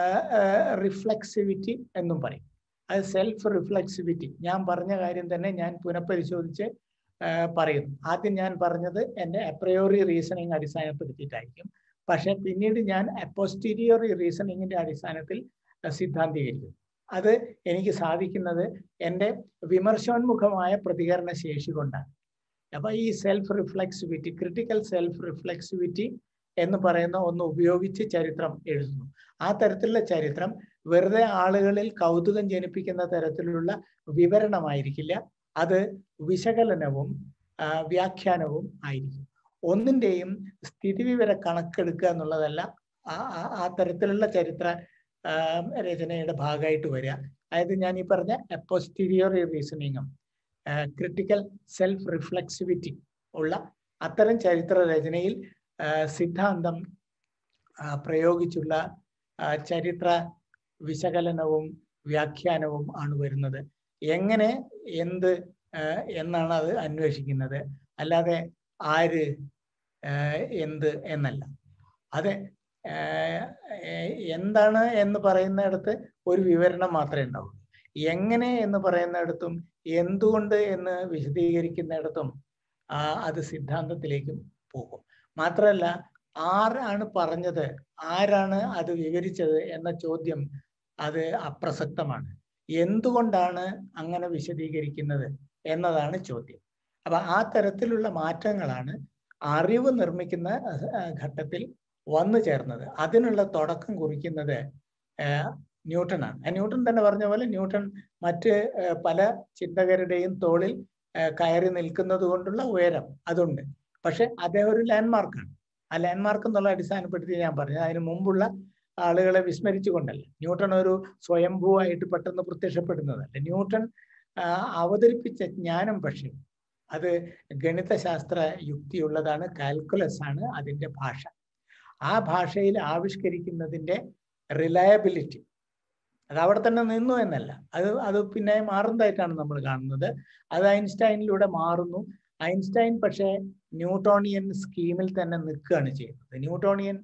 റിഫ്ലെക്സിവിറ്റി എന്നും പറയും അത് സെൽഫ് റിഫ്ലെക്സിവിറ്റി ഞാൻ പറഞ്ഞ കാര്യം തന്നെ ഞാൻ പുനഃപരിശോധിച്ച് പറയുന്നു ആദ്യം ഞാൻ പറഞ്ഞത് എൻ്റെ അപ്രയോറി റീസണിങ് അടിസ്ഥാനപ്പെടുത്തിയിട്ടായിരിക്കും പക്ഷെ പിന്നീട് ഞാൻ അപ്പോസ്റ്റീരിയോറി റീസണിങ്ങിന്റെ അടിസ്ഥാനത്തിൽ സിദ്ധാന്തീകരിക്കും അത് എനിക്ക് സാധിക്കുന്നത് എൻ്റെ വിമർശോന്മുഖമായ പ്രതികരണ ശേഷി കൊണ്ടാണ് അപ്പൊ ഈ self reflexivity critical self reflexivity എന്ന് പറയുന്ന ഒന്ന് ഉപയോഗിച്ച് ചരിത്രം എഴുതുന്നു ആ തരത്തിലുള്ള ചരിത്രം വെറുതെ ആളുകളിൽ കൗതുകം ജനിപ്പിക്കുന്ന തരത്തിലുള്ള വിവരണമായിരിക്കില്ല അത് വിശകലനവും വ്യാഖ്യാനവും ആയിരിക്കും ഒന്നിൻ്റെയും സ്ഥിതിവിവര കണക്കെടുക്കുക എന്നുള്ളതല്ല ആ തരത്തിലുള്ള ചരിത്ര രചനയുടെ ഭാഗമായിട്ട് വരിക അതായത് ഞാൻ ഈ പറഞ്ഞ എപ്പോസ്റ്റീരിയർ റീസണിങ്ങും ക്രിട്ടിക്കൽ സെൽഫ് റിഫ്ലെക്സിവിറ്റി ഉള്ള അത്തരം ചരിത്ര രചനയിൽ സിദ്ധാന്തം പ്രയോഗിച്ചുള്ള ചരിത്ര വിശകലനവും വ്യാഖ്യാനവും ആണ് വരുന്നത് എങ്ങനെ എന്ത് എന്നാണ് അത് അന്വേഷിക്കുന്നത് അല്ലാതെ ആര് എന്ത് എന്നല്ല അത് എന്താണ് എന്ന് പറയുന്നിടത്ത് ഒരു വിവരണം മാത്രമേ ഉണ്ടാവൂ എങ്ങനെ എന്ന് പറയുന്നിടത്തും എന്തുകൊണ്ട് എന്ന് വിശദീകരിക്കുന്നിടത്തും അത് സിദ്ധാന്തത്തിലേക്കും പോകും മാത്രമല്ല ആരാണ് പറഞ്ഞത് ആരാണ് അത് വിവരിച്ചത് എന്ന ചോദ്യം അത് അപ്രസക്തമാണ് എന്തുകൊണ്ടാണ് അങ്ങനെ വിശദീകരിക്കുന്നത് എന്നതാണ് ചോദ്യം അപ്പൊ ആ തരത്തിലുള്ള മാറ്റങ്ങളാണ് അറിവ് നിർമ്മിക്കുന്ന ഘട്ടത്തിൽ വന്നു ചേർന്നത് അതിനുള്ള തുടക്കം കുറിക്കുന്നത് ന്യൂട്ടനാണ് ന്യൂട്ടൺ തന്നെ പറഞ്ഞ പോലെ ന്യൂട്ടൺ മറ്റ് പല ചിന്തകരുടെയും തോളിൽ കയറി നിൽക്കുന്നത് കൊണ്ടുള്ള ഉയരം അതുണ്ട് പക്ഷെ അദ്ദേഹം ഒരു ലാൻഡ്മാർക്കാണ് ആ ലാൻഡ്മാർക്ക് എന്നുള്ള അടിസ്ഥാനപ്പെടുത്തി ഞാൻ പറഞ്ഞു അതിന് മുമ്പുള്ള ആളുകളെ വിസ്മരിച്ചുകൊണ്ടല്ല ന്യൂട്ടൺ ഒരു സ്വയംഭൂവായിട്ട് പെട്ടെന്ന് പ്രത്യക്ഷപ്പെടുന്നതല്ല ന്യൂട്ടൺ അവതരിപ്പിച്ച ജ്ഞാനം പക്ഷേ അത് ഗണിതശാസ്ത്ര യുക്തിയുള്ളതാണ് കാൽക്കുലസ് ആണ് അതിൻ്റെ ഭാഷ ആ ഭാഷയിൽ ആവിഷ്കരിക്കുന്നതിന്റെ റിലയബിലിറ്റി അത് അവിടെ തന്നെ നിന്നു എന്നല്ല അത് അത് പിന്നെ മാറുന്നതായിട്ടാണ് നമ്മൾ കാണുന്നത് അത് ഐൻസ്റ്റൈനിലൂടെ മാറുന്നു ഐൻസ്റ്റൈൻ പക്ഷേ ന്യൂട്ടോണിയൻ സ്കീമിൽ തന്നെ നിൽക്കുകയാണ് ചെയ്യുന്നത് ന്യൂട്ടോണിയൻ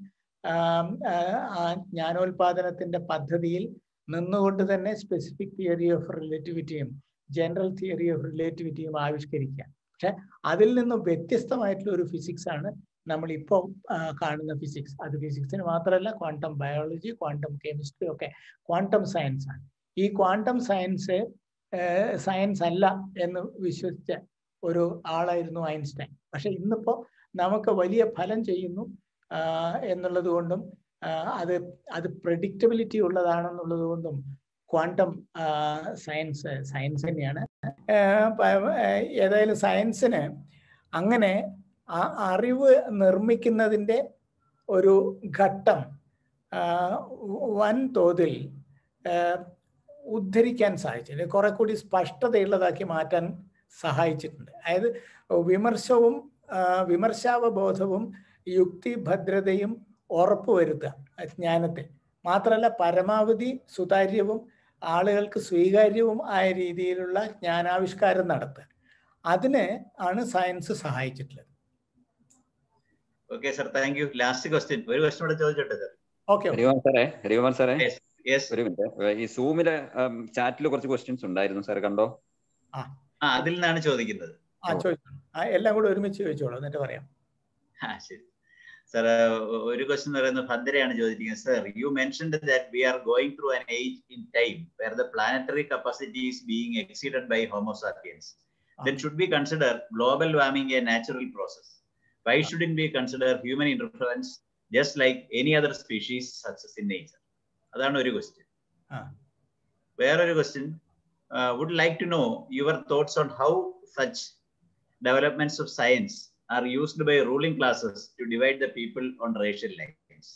ജ്ഞാനോൽപാദനത്തിന്റെ പദ്ധതിയിൽ നിന്നുകൊണ്ട് തന്നെ സ്പെസിഫിക് തിയറി ഓഫ് റിലേറ്റിവിറ്റിയും ജനറൽ തിയറി ഓഫ് റിലേറ്റിവിറ്റിയും ആവിഷ്കരിക്കുക പക്ഷെ അതിൽ നിന്ന് വ്യത്യസ്തമായിട്ടുള്ള ഒരു ഫിസിക്സ് ആണ് നമ്മൾ ഇപ്പോൾ കാണുന്ന ഫിസിക്സ് അത് ഫിസിക്സിന് മാത്രമല്ല ക്വാണ്ടം ബയോളജി ക്വാണ്ടം കെമിസ്ട്രി ഒക്കെ ക്വാണ്ടം സയൻസ് ആണ് ഈ ക്വാണ്ടം സയൻസ് സയൻസ് അല്ല എന്ന് വിശ്വസിച്ച ഒരു ആളായിരുന്നു ഐൻസ്റ്റൈൻ പക്ഷെ ഇന്നിപ്പോ നമുക്ക് വലിയ ഫലം ചെയ്യുന്നു എന്നുള്ളത് കൊണ്ടും അത് അത് പ്രഡിക്റ്റബിലിറ്റി ഉള്ളതാണെന്നുള്ളത് കൊണ്ടും ക്വാണ്ടം സയൻസ് സയൻസ് തന്നെയാണ് ഏതായാലും സയൻസിന് അങ്ങനെ ആ അറിവ് നിർമ്മിക്കുന്നതിൻ്റെ ഒരു ഘട്ടം വൻ തോതിൽ ഉദ്ധരിക്കാൻ സാധിച്ചിട്ടുണ്ട് കുറെ കൂടി സ്പഷ്ടതയുള്ളതാക്കി മാറ്റാൻ സഹായിച്ചിട്ടുണ്ട് അതായത് വിമർശവും വിമർശാവബോധവും യുക്തിഭദ്രതയും ഉറപ്പുവരുത്തുക ജ്ഞാനത്തെ മാത്രമല്ല പരമാവധി സുതാര്യവും ആളുകൾക്ക് സ്വീകാര്യവും ആയ രീതിയിലുള്ള ജ്ഞാനാവിഷ്കാരം നടത്തുക അതിന് ആണ് സയൻസ് സഹായിച്ചിട്ടുള്ളത് okay sir thank you last question ഒരു ക്വസ്റ്റ്യൻ കൂടെ ചോദിച്ചോട്ടെ സർ ഓക്കെ ഹരികുമാർ സാറേ ഹരികുമാർ സാറേ യെസ് ഒരു മിനിറ്റ് ഈ സൂമിലെ ചാറ്റിൽ കുറച്ച് ക്വസ്റ്റ്യൻസ് ഉണ്ടായിരുന്നു സാർ കണ്ടോ ആ ആ അതിൽ നിന്നാണ് ചോദിക്കുന്നത് ആ ചോദിച്ചു ആ എല്ലാം കൂടെ ഒരുമിച്ച് ചോദിച്ചോളൂ എന്നിട്ട് പറയാം ആ ശരി സർ ഒരു ക്വസ്റ്റ്യൻ പറയുന്നത് ഭദ്രയാണ് ചോദിച്ചിരിക്കുന്നത് sir you mentioned that we are going through an age in time where the planetary capacity is being exceeded by homo sapiens then should we consider global warming a natural process? Why shouldn't we consider human interference just like any other species success in nature? അതാണ് ഒരു question വേറൊരു question would like to know your thoughts on how such developments of science are used by ruling classes to divide the people on racial lines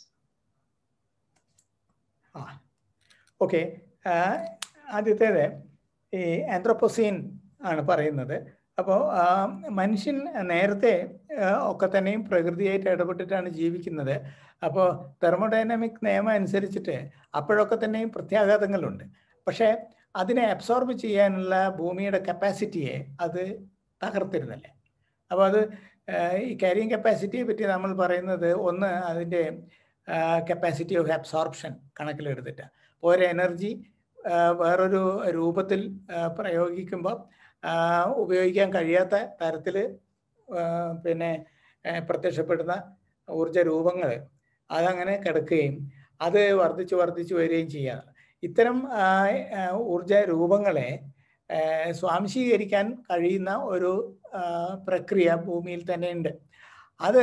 okay ആദ്യത്തേത് ഈ ആന്ത്രോപ്പൊസീൻ ആണ് പറയുന്നത് അപ്പോൾ മനുഷ്യൻ നേരത്തെ ഒക്കെ തന്നെയും പ്രകൃതിയായിട്ട് ഇടപെട്ടിട്ടാണ് ജീവിക്കുന്നത് അപ്പോൾ തെർമോഡൈനാമിക് നിയമം അനുസരിച്ചിട്ട് അപ്പോഴൊക്കെ തന്നെയും പ്രത്യാഘാതങ്ങളുണ്ട് പക്ഷേ അതിനെ അബ്സോർബ് ചെയ്യാനുള്ള ഭൂമിയുടെ കപ്പാസിറ്റിയെ അത് തകർത്തിരുന്നില്ല അപ്പോൾ അത് ഈ കാരിയിങ് കപ്പാസിറ്റിയെ പറ്റി നമ്മൾ പറയുന്നത് ഒന്ന് അതിൻ്റെ കപ്പാസിറ്റി ഓഫ് അബ്സോർപ്ഷൻ കണക്കിലെടുത്തിട്ട് അപ്പോൾ ഒരു എനർജി വേറൊരു രൂപത്തിൽ പ്രയോഗിക്കുമ്പോൾ ഉപയോഗിക്കാൻ കഴിയാത്ത തരത്തിൽ പിന്നെ പ്രത്യക്ഷപ്പെടുന്ന ഊർജ രൂപങ്ങൾ അതങ്ങനെ കിടക്കുകയും അത് വർദ്ധിച്ചു വർദ്ധിച്ചു വരികയും ചെയ്യാറ് ഇത്തരം ഊർജ രൂപങ്ങളെ സ്വാംശീകരിക്കാൻ കഴിയുന്ന ഒരു പ്രക്രിയ ഭൂമിയിൽ തന്നെ ഉണ്ട് അത്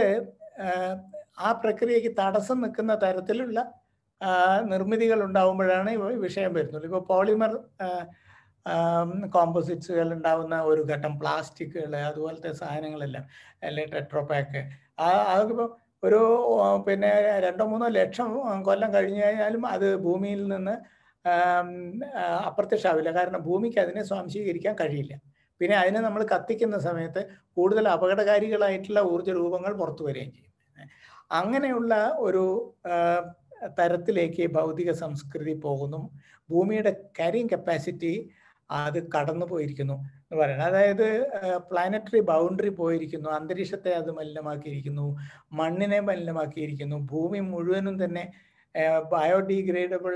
ആ പ്രക്രിയക്ക് തടസ്സം നിൽക്കുന്ന തരത്തിലുള്ള നിർമ്മിതികൾ ഉണ്ടാവുമ്പോഴാണ് വിഷയം വരുന്നത് ഇപ്പോൾ പോളിമർ കോമ്പോസിറ്റ്സുകൾ ഉണ്ടാവുന്ന ഒരു ഘട്ടം പ്ലാസ്റ്റിക്കുകൾ അതുപോലത്തെ സാധനങ്ങളെല്ലാം അല്ലെ ടെട്രോപാക്ക് ആ അതിപ്പോൾ ഒരു പിന്നെ രണ്ടോ മൂന്നോ ലക്ഷം കൊല്ലം കഴിഞ്ഞു കഴിഞ്ഞാലും അത് ഭൂമിയിൽ നിന്ന് അപ്രത്യക്ഷമാവില്ല കാരണം ഭൂമിക്ക് അതിനെ സ്വാംശീകരിക്കാൻ കഴിയില്ല പിന്നെ അതിനെ നമ്മൾ കത്തിക്കുന്ന സമയത്ത് കൂടുതൽ അപകടകാരികളായിട്ടുള്ള ഊർജ്ജ രൂപങ്ങൾ പുറത്തു വരികയും ചെയ്യും അങ്ങനെയുള്ള ഒരു തരത്തിലേക്ക് ഭൗതിക സംസ്കൃതി പോകുന്നു ഭൂമിയുടെ കാരിങ് കപ്പാസിറ്റി അത് കടന്നു പോയിരിക്കുന്നു എന്ന് പറയുന്നത് അതായത് പ്ലാനറ്ററി ബൗണ്ടറി പോയിരിക്കുന്നു അന്തരീക്ഷത്തെ അത് മലിനമാക്കിയിരിക്കുന്നു മണ്ണിനെ മലിനമാക്കിയിരിക്കുന്നു ഭൂമി മുഴുവനും തന്നെ ബയോഡിഗ്രേഡബിൾ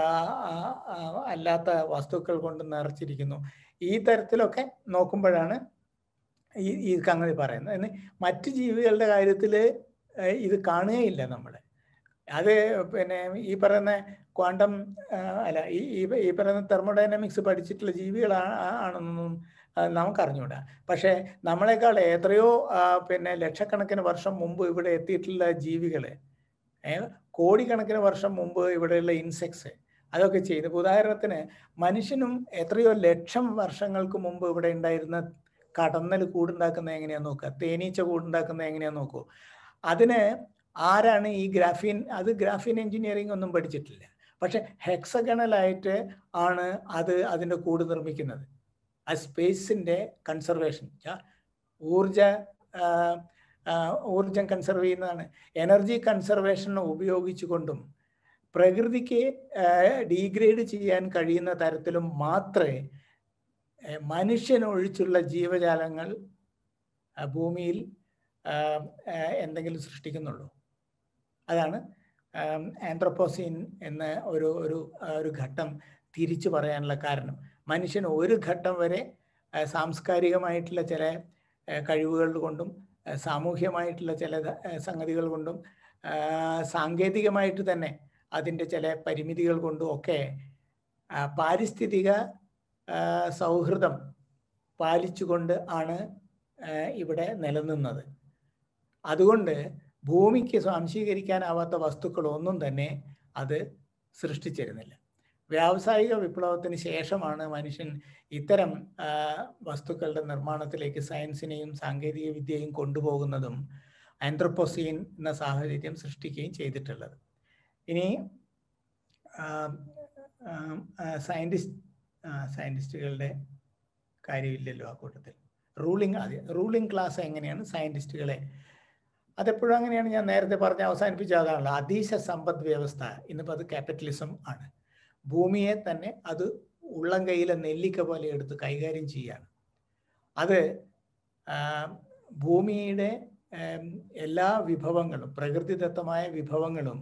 അല്ലാത്ത വസ്തുക്കൾ കൊണ്ട് നിറച്ചിരിക്കുന്നു ഈ തരത്തിലൊക്കെ നോക്കുമ്പോഴാണ് ഈ ഈ സംഗതി പറയുന്നത് മറ്റ് ജീവികളുടെ കാര്യത്തിൽ ഇത് കാണുകയില്ല നമ്മൾ അത് പിന്നെ ഈ പറയുന്ന ക്വാണ്ടം അല്ല ഈ ഈ പറയുന്ന തെർമോഡൈനാമിക്സ് പഠിച്ചിട്ടുള്ള ജീവികളാണെന്നൊന്നും നമുക്ക് അറിഞ്ഞൂടാ പക്ഷേ നമ്മളെക്കാൾ എത്രയോ പിന്നെ ലക്ഷക്കണക്കിന് വർഷം മുമ്പ് ഇവിടെ എത്തിയിട്ടുള്ള ജീവികൾ കോടിക്കണക്കിന് വർഷം മുമ്പ് ഇവിടെയുള്ള ഇൻസെക്ട്സ് അതൊക്കെ ചെയ്തു ഉദാഹരണത്തിന് മനുഷ്യനും എത്രയോ ലക്ഷം വർഷങ്ങൾക്ക് മുമ്പ് ഇവിടെ ഉണ്ടായിരുന്ന കടന്നൽ കൂടുണ്ടാക്കുന്നത് എങ്ങനെയാന്ന് നോക്കുക തേനീച്ച കൂടുണ്ടാക്കുന്നത് എങ്ങനെയാന്ന് നോക്കൂ അതിന് ആരാണ് ഈ ഗ്രാഫീൻ അത് ഗ്രാഫീൻ എഞ്ചിനീയറിംഗ് ഒന്നും പഠിച്ചിട്ടില്ല പക്ഷെ ഹെക്സഗണലായിട്ട് ആണ് അത് അതിൻ്റെ കൂട് നിർമ്മിക്കുന്നത് ആ സ്പേസിൻ്റെ കൺസർവേഷൻ ഊർജ ഊർജം കൺസർവ് ചെയ്യുന്നതാണ് എനർജി കൺസർവേഷൻ ഉപയോഗിച്ചുകൊണ്ടും പ്രകൃതിക്ക് ഡീഗ്രേഡ് ചെയ്യാൻ കഴിയുന്ന തരത്തിലും മാത്രമേ മനുഷ്യനൊഴിച്ചുള്ള ജീവജാലങ്ങൾ ഭൂമിയിൽ എന്തെങ്കിലും സൃഷ്ടിക്കുന്നുള്ളൂ അതാണ് ആന്ത്രോപ്പോസീൻ എന്ന ഒരു ഒരു ഒരു ഘട്ടം തിരിച്ചു പറയാനുള്ള കാരണം മനുഷ്യൻ ഒരു ഘട്ടം വരെ ആ, സാംസ്കാരികമായിട്ടുള്ള ചില ആ, കഴിവുകൾ കൊണ്ടും ആ, സാമൂഹ്യമായിട്ടുള്ള ചില ത- ആ, സംഗതികൾ കൊണ്ടും ആ, സാങ്കേതികമായിട്ട് തന്നെ അതിൻ്റെ ചില പരിമിതികൾ കൊണ്ടും ഒക്കെ ആ, പാരിസ്ഥിതിക ആ, സൗഹൃദം പാലിച്ചുകൊണ്ട് ആണ് ആ, ഇവിടെ നിലനിന്നത് അതുകൊണ്ട് ഭൂമിക്ക് സ്വാംശീകരിക്കാനാവാത്ത വസ്തുക്കളൊന്നും തന്നെ അത് സൃഷ്ടിച്ചിരുന്നില്ല വ്യാവസായിക വിപ്ലവത്തിന് ശേഷമാണ് മനുഷ്യൻ ഇത്തരം ആ, വസ്തുക്കളുടെ നിർമ്മാണത്തിലേക്ക് സയൻസിനെയും സാങ്കേതിക വിദ്യയും കൊണ്ടുപോകുന്നതും ആന്ത്രോപ്പോസീൻ എന്ന സാഹചര്യം സൃഷ്ടിക്കുകയും ചെയ്തിട്ടുള്ളത് ഇനി സയൻറ്റിസ്റ്റ് സയൻറ്റിസ്റ്റുകളുടെ കാര്യമില്ലല്ലോ ആ കൂട്ടത്തിൽ റൂളിംഗ് അതെ റൂളിംഗ് ക്ലാസ് എങ്ങനെയാണ് സയൻറ്റിസ്റ്റുകളെ അതെപ്പോഴും അങ്ങനെയാണ് ഞാൻ നേരത്തെ പറഞ്ഞ് അവസാനിപ്പിച്ച അതാണല്ലോ അതീശ സമ്പദ് വ്യവസ്ഥ ഇന്നിപ്പോൾ അത് ക്യാപിറ്റലിസം ആണ് ഭൂമിയെ തന്നെ അത് ഉള്ളം കൈയിലെ നെല്ലിക്ക പോലെ എടുത്ത് കൈകാര്യം ചെയ്യാണ് അത് ആ, ഭൂമിയുടെ ഏം, എല്ലാ വിഭവങ്ങളും പ്രകൃതിദത്തമായ വിഭവങ്ങളും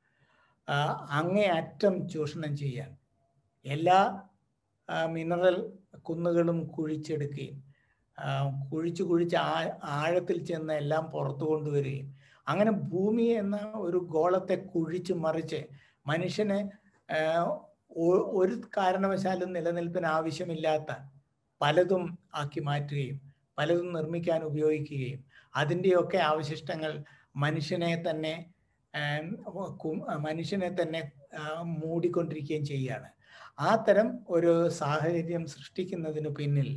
ആ, അങ്ങേയറ്റം ചൂഷണം ചെയ്യാൻ എല്ലാ ആ, മിനറൽ കുന്നുകളും കുഴിച്ചെടുക്കുകയും ആ, കുഴിച്ച് കുഴിച്ച് ആ ആഴത്തിൽ ചെന്ന് എല്ലാം പുറത്തു കൊണ്ടുവരികയും അങ്ങനെ ഭൂമി എന്ന ഒരു ഗോളത്തെ കുഴിച്ച് മറിച്ച് മനുഷ്യന് ആ, ഒ- ഒരു കാരണവശാലും നിലനിൽപ്പിന് ആവശ്യമില്ലാത്ത പലതും ആക്കി മാറ്റുകയും പലതും നിർമ്മിക്കാൻ ഉപയോഗിക്കുകയും അതിൻ്റെയൊക്കെ അവശിഷ്ടങ്ങൾ മനുഷ്യനെ തന്നെ ആം, കു- മനുഷ്യനെ തന്നെ ആ, മൂടിക്കൊണ്ടിരിക്കുകയും ചെയ്യുകയാണ് ആ തരം ഒരു സാഹചര്യം സൃഷ്ടിക്കുന്നതിന് പിന്നിൽ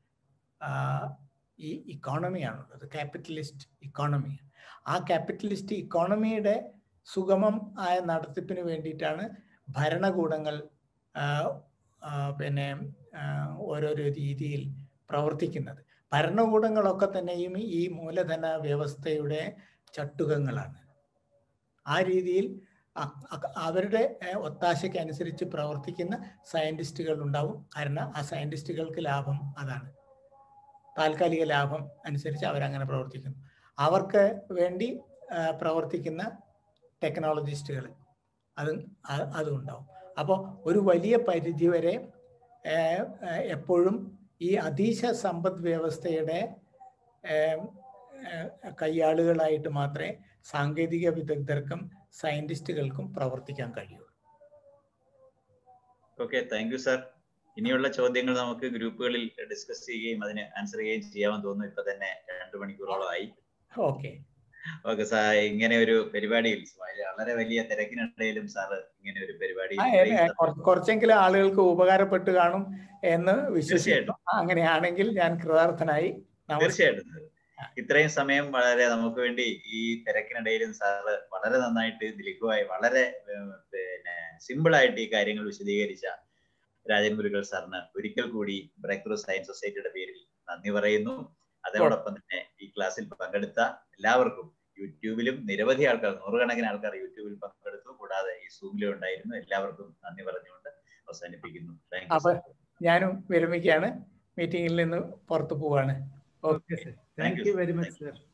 ആ, ഈ ഇക്കോണമിയാണുള്ളത് ക്യാപിറ്റലിസ്റ്റ് ഇക്കോണമി ആ ക്യാപിറ്റലിസ്റ്റ് ഇക്കോണമിയുടെ സുഗമം ആയ നടത്തിപ്പിന് വേണ്ടിയിട്ടാണ് ഭരണകൂടങ്ങൾ ആ, ആ, പിന്നെ ആ, ഓരോരോ രീതിയിൽ പ്രവർത്തിക്കുന്നത് ഭരണകൂടങ്ങളൊക്കെ തന്നെയും ഈ മൂലധന വ്യവസ്ഥയുടെ ചട്ടുകങ്ങളാണ് ആ രീതിയിൽ അ- അ- അവരുടെ ഏഹ്, ഒത്താശയ്ക്ക് അനുസരിച്ച് പ്രവർത്തിക്കുന്ന സയന്റിസ്റ്റുകൾ ഉണ്ടാവും കാരണം ആ സയന്റിസ്റ്റുകൾക്ക് ലാഭം അതാണ് താൽക്കാലിക ലാഭം അനുസരിച്ച് അവരങ്ങനെ പ്രവർത്തിക്കുന്നു അവർക്ക് വേണ്ടി ആ, പ്രവർത്തിക്കുന്ന ടെക്നോളജിസ്റ്റുകൾ അത് അ- അതും ഉണ്ടാവും അപ്പോൾ ഒരു വലിയ പരിധി വരെ ഏഹ്, ഏഹ്, എപ്പോഴും ഈ അതീശ സമ്പദ് വ്യവസ്ഥയുടെ ഏഹ്, ഏഹ്, കയ്യാളുകളായിട്ട് മാത്രമേ സാങ്കേതിക വിദഗ്ധർക്കും സയന്റിസ്റ്റുകൾക്കും പ്രവർത്തിക്കാൻ കഴിയൂ ഓക്കെ താങ്ക് യു സാർ ഇനിയുള്ള ചോദ്യങ്ങൾ നമുക്ക് ഗ്രൂപ്പുകളിൽ ഡിസ്കസ് ചെയ്യുകയും അതിന് ആൻസർ ചെയ്യുകയും ചെയ്യാമെന്ന് തോന്നുന്നു ഇപ്പൊ തന്നെ രണ്ട് മണിക്കൂറോളമായി ഓക്കെ ഓക്കെ സാർ ഇങ്ങനെ ഒരു പരിപാടിയിൽ വളരെ വലിയ തിരക്കിനിടയിലും സാറ് ഇങ്ങനെ ഒരു പരിപാടി ആ, ഏ, ഏ, കുറ- കുറച്ചെങ്കിലും ആളുകൾക്ക് ഉപകാരപ്പെട്ട് കാണും എന്ന് വിശ്വസിക്കുന്നു തീർച്ചയായിട്ടും അങ്ങനെയാണെങ്കിൽ ഞാൻ കൃതാർത്ഥനായി നമസ്കാരം തീർച്ചയായിട്ടും ഇത്രയും സമയം വളരെ നമുക്ക് വേണ്ടി ഈ തിരക്കിനിടയിലും സാറ് വളരെ നന്നായിട്ട് ദിലീപുമായി വളരെ ഏഹ്, പിന്നെ സിമ്പിൾ ആയിട്ട് ഈ കാര്യങ്ങൾ വിശദീകരിച്ച രാജൻ ഗുരുക്കൾ സാറിന് ഒരിക്കൽ കൂടി ബ്രേക്ക് ത്രൂ സയൻസ് സൊസൈറ്റിയുടെ പേരിൽ നന്ദി പറയുന്നു അതോടൊപ്പം തന്നെ ഈ ക്ലാസ്സിൽ പങ്കെടുത്ത എല്ലാവർക്കും യൂട്യൂബിലും നിരവധി ആൾക്കാർ നൂറുകണക്കിന് ആൾക്കാർ യൂട്യൂബിൽ പങ്കെടുത്തു കൂടാതെ ഈ സൂമിലും ഉണ്ടായിരുന്നു എല്ലാവർക്കും നന്ദി പറഞ്ഞുകൊണ്ട് അവസാനിപ്പിക്കുന്നു താങ്ക് യു അപ്പൊ ഞാനും വിരമിക്കുകയാണ് മീറ്റിംഗിൽ നിന്ന് പുറത്തു പോവാണ് okay thank you very much sir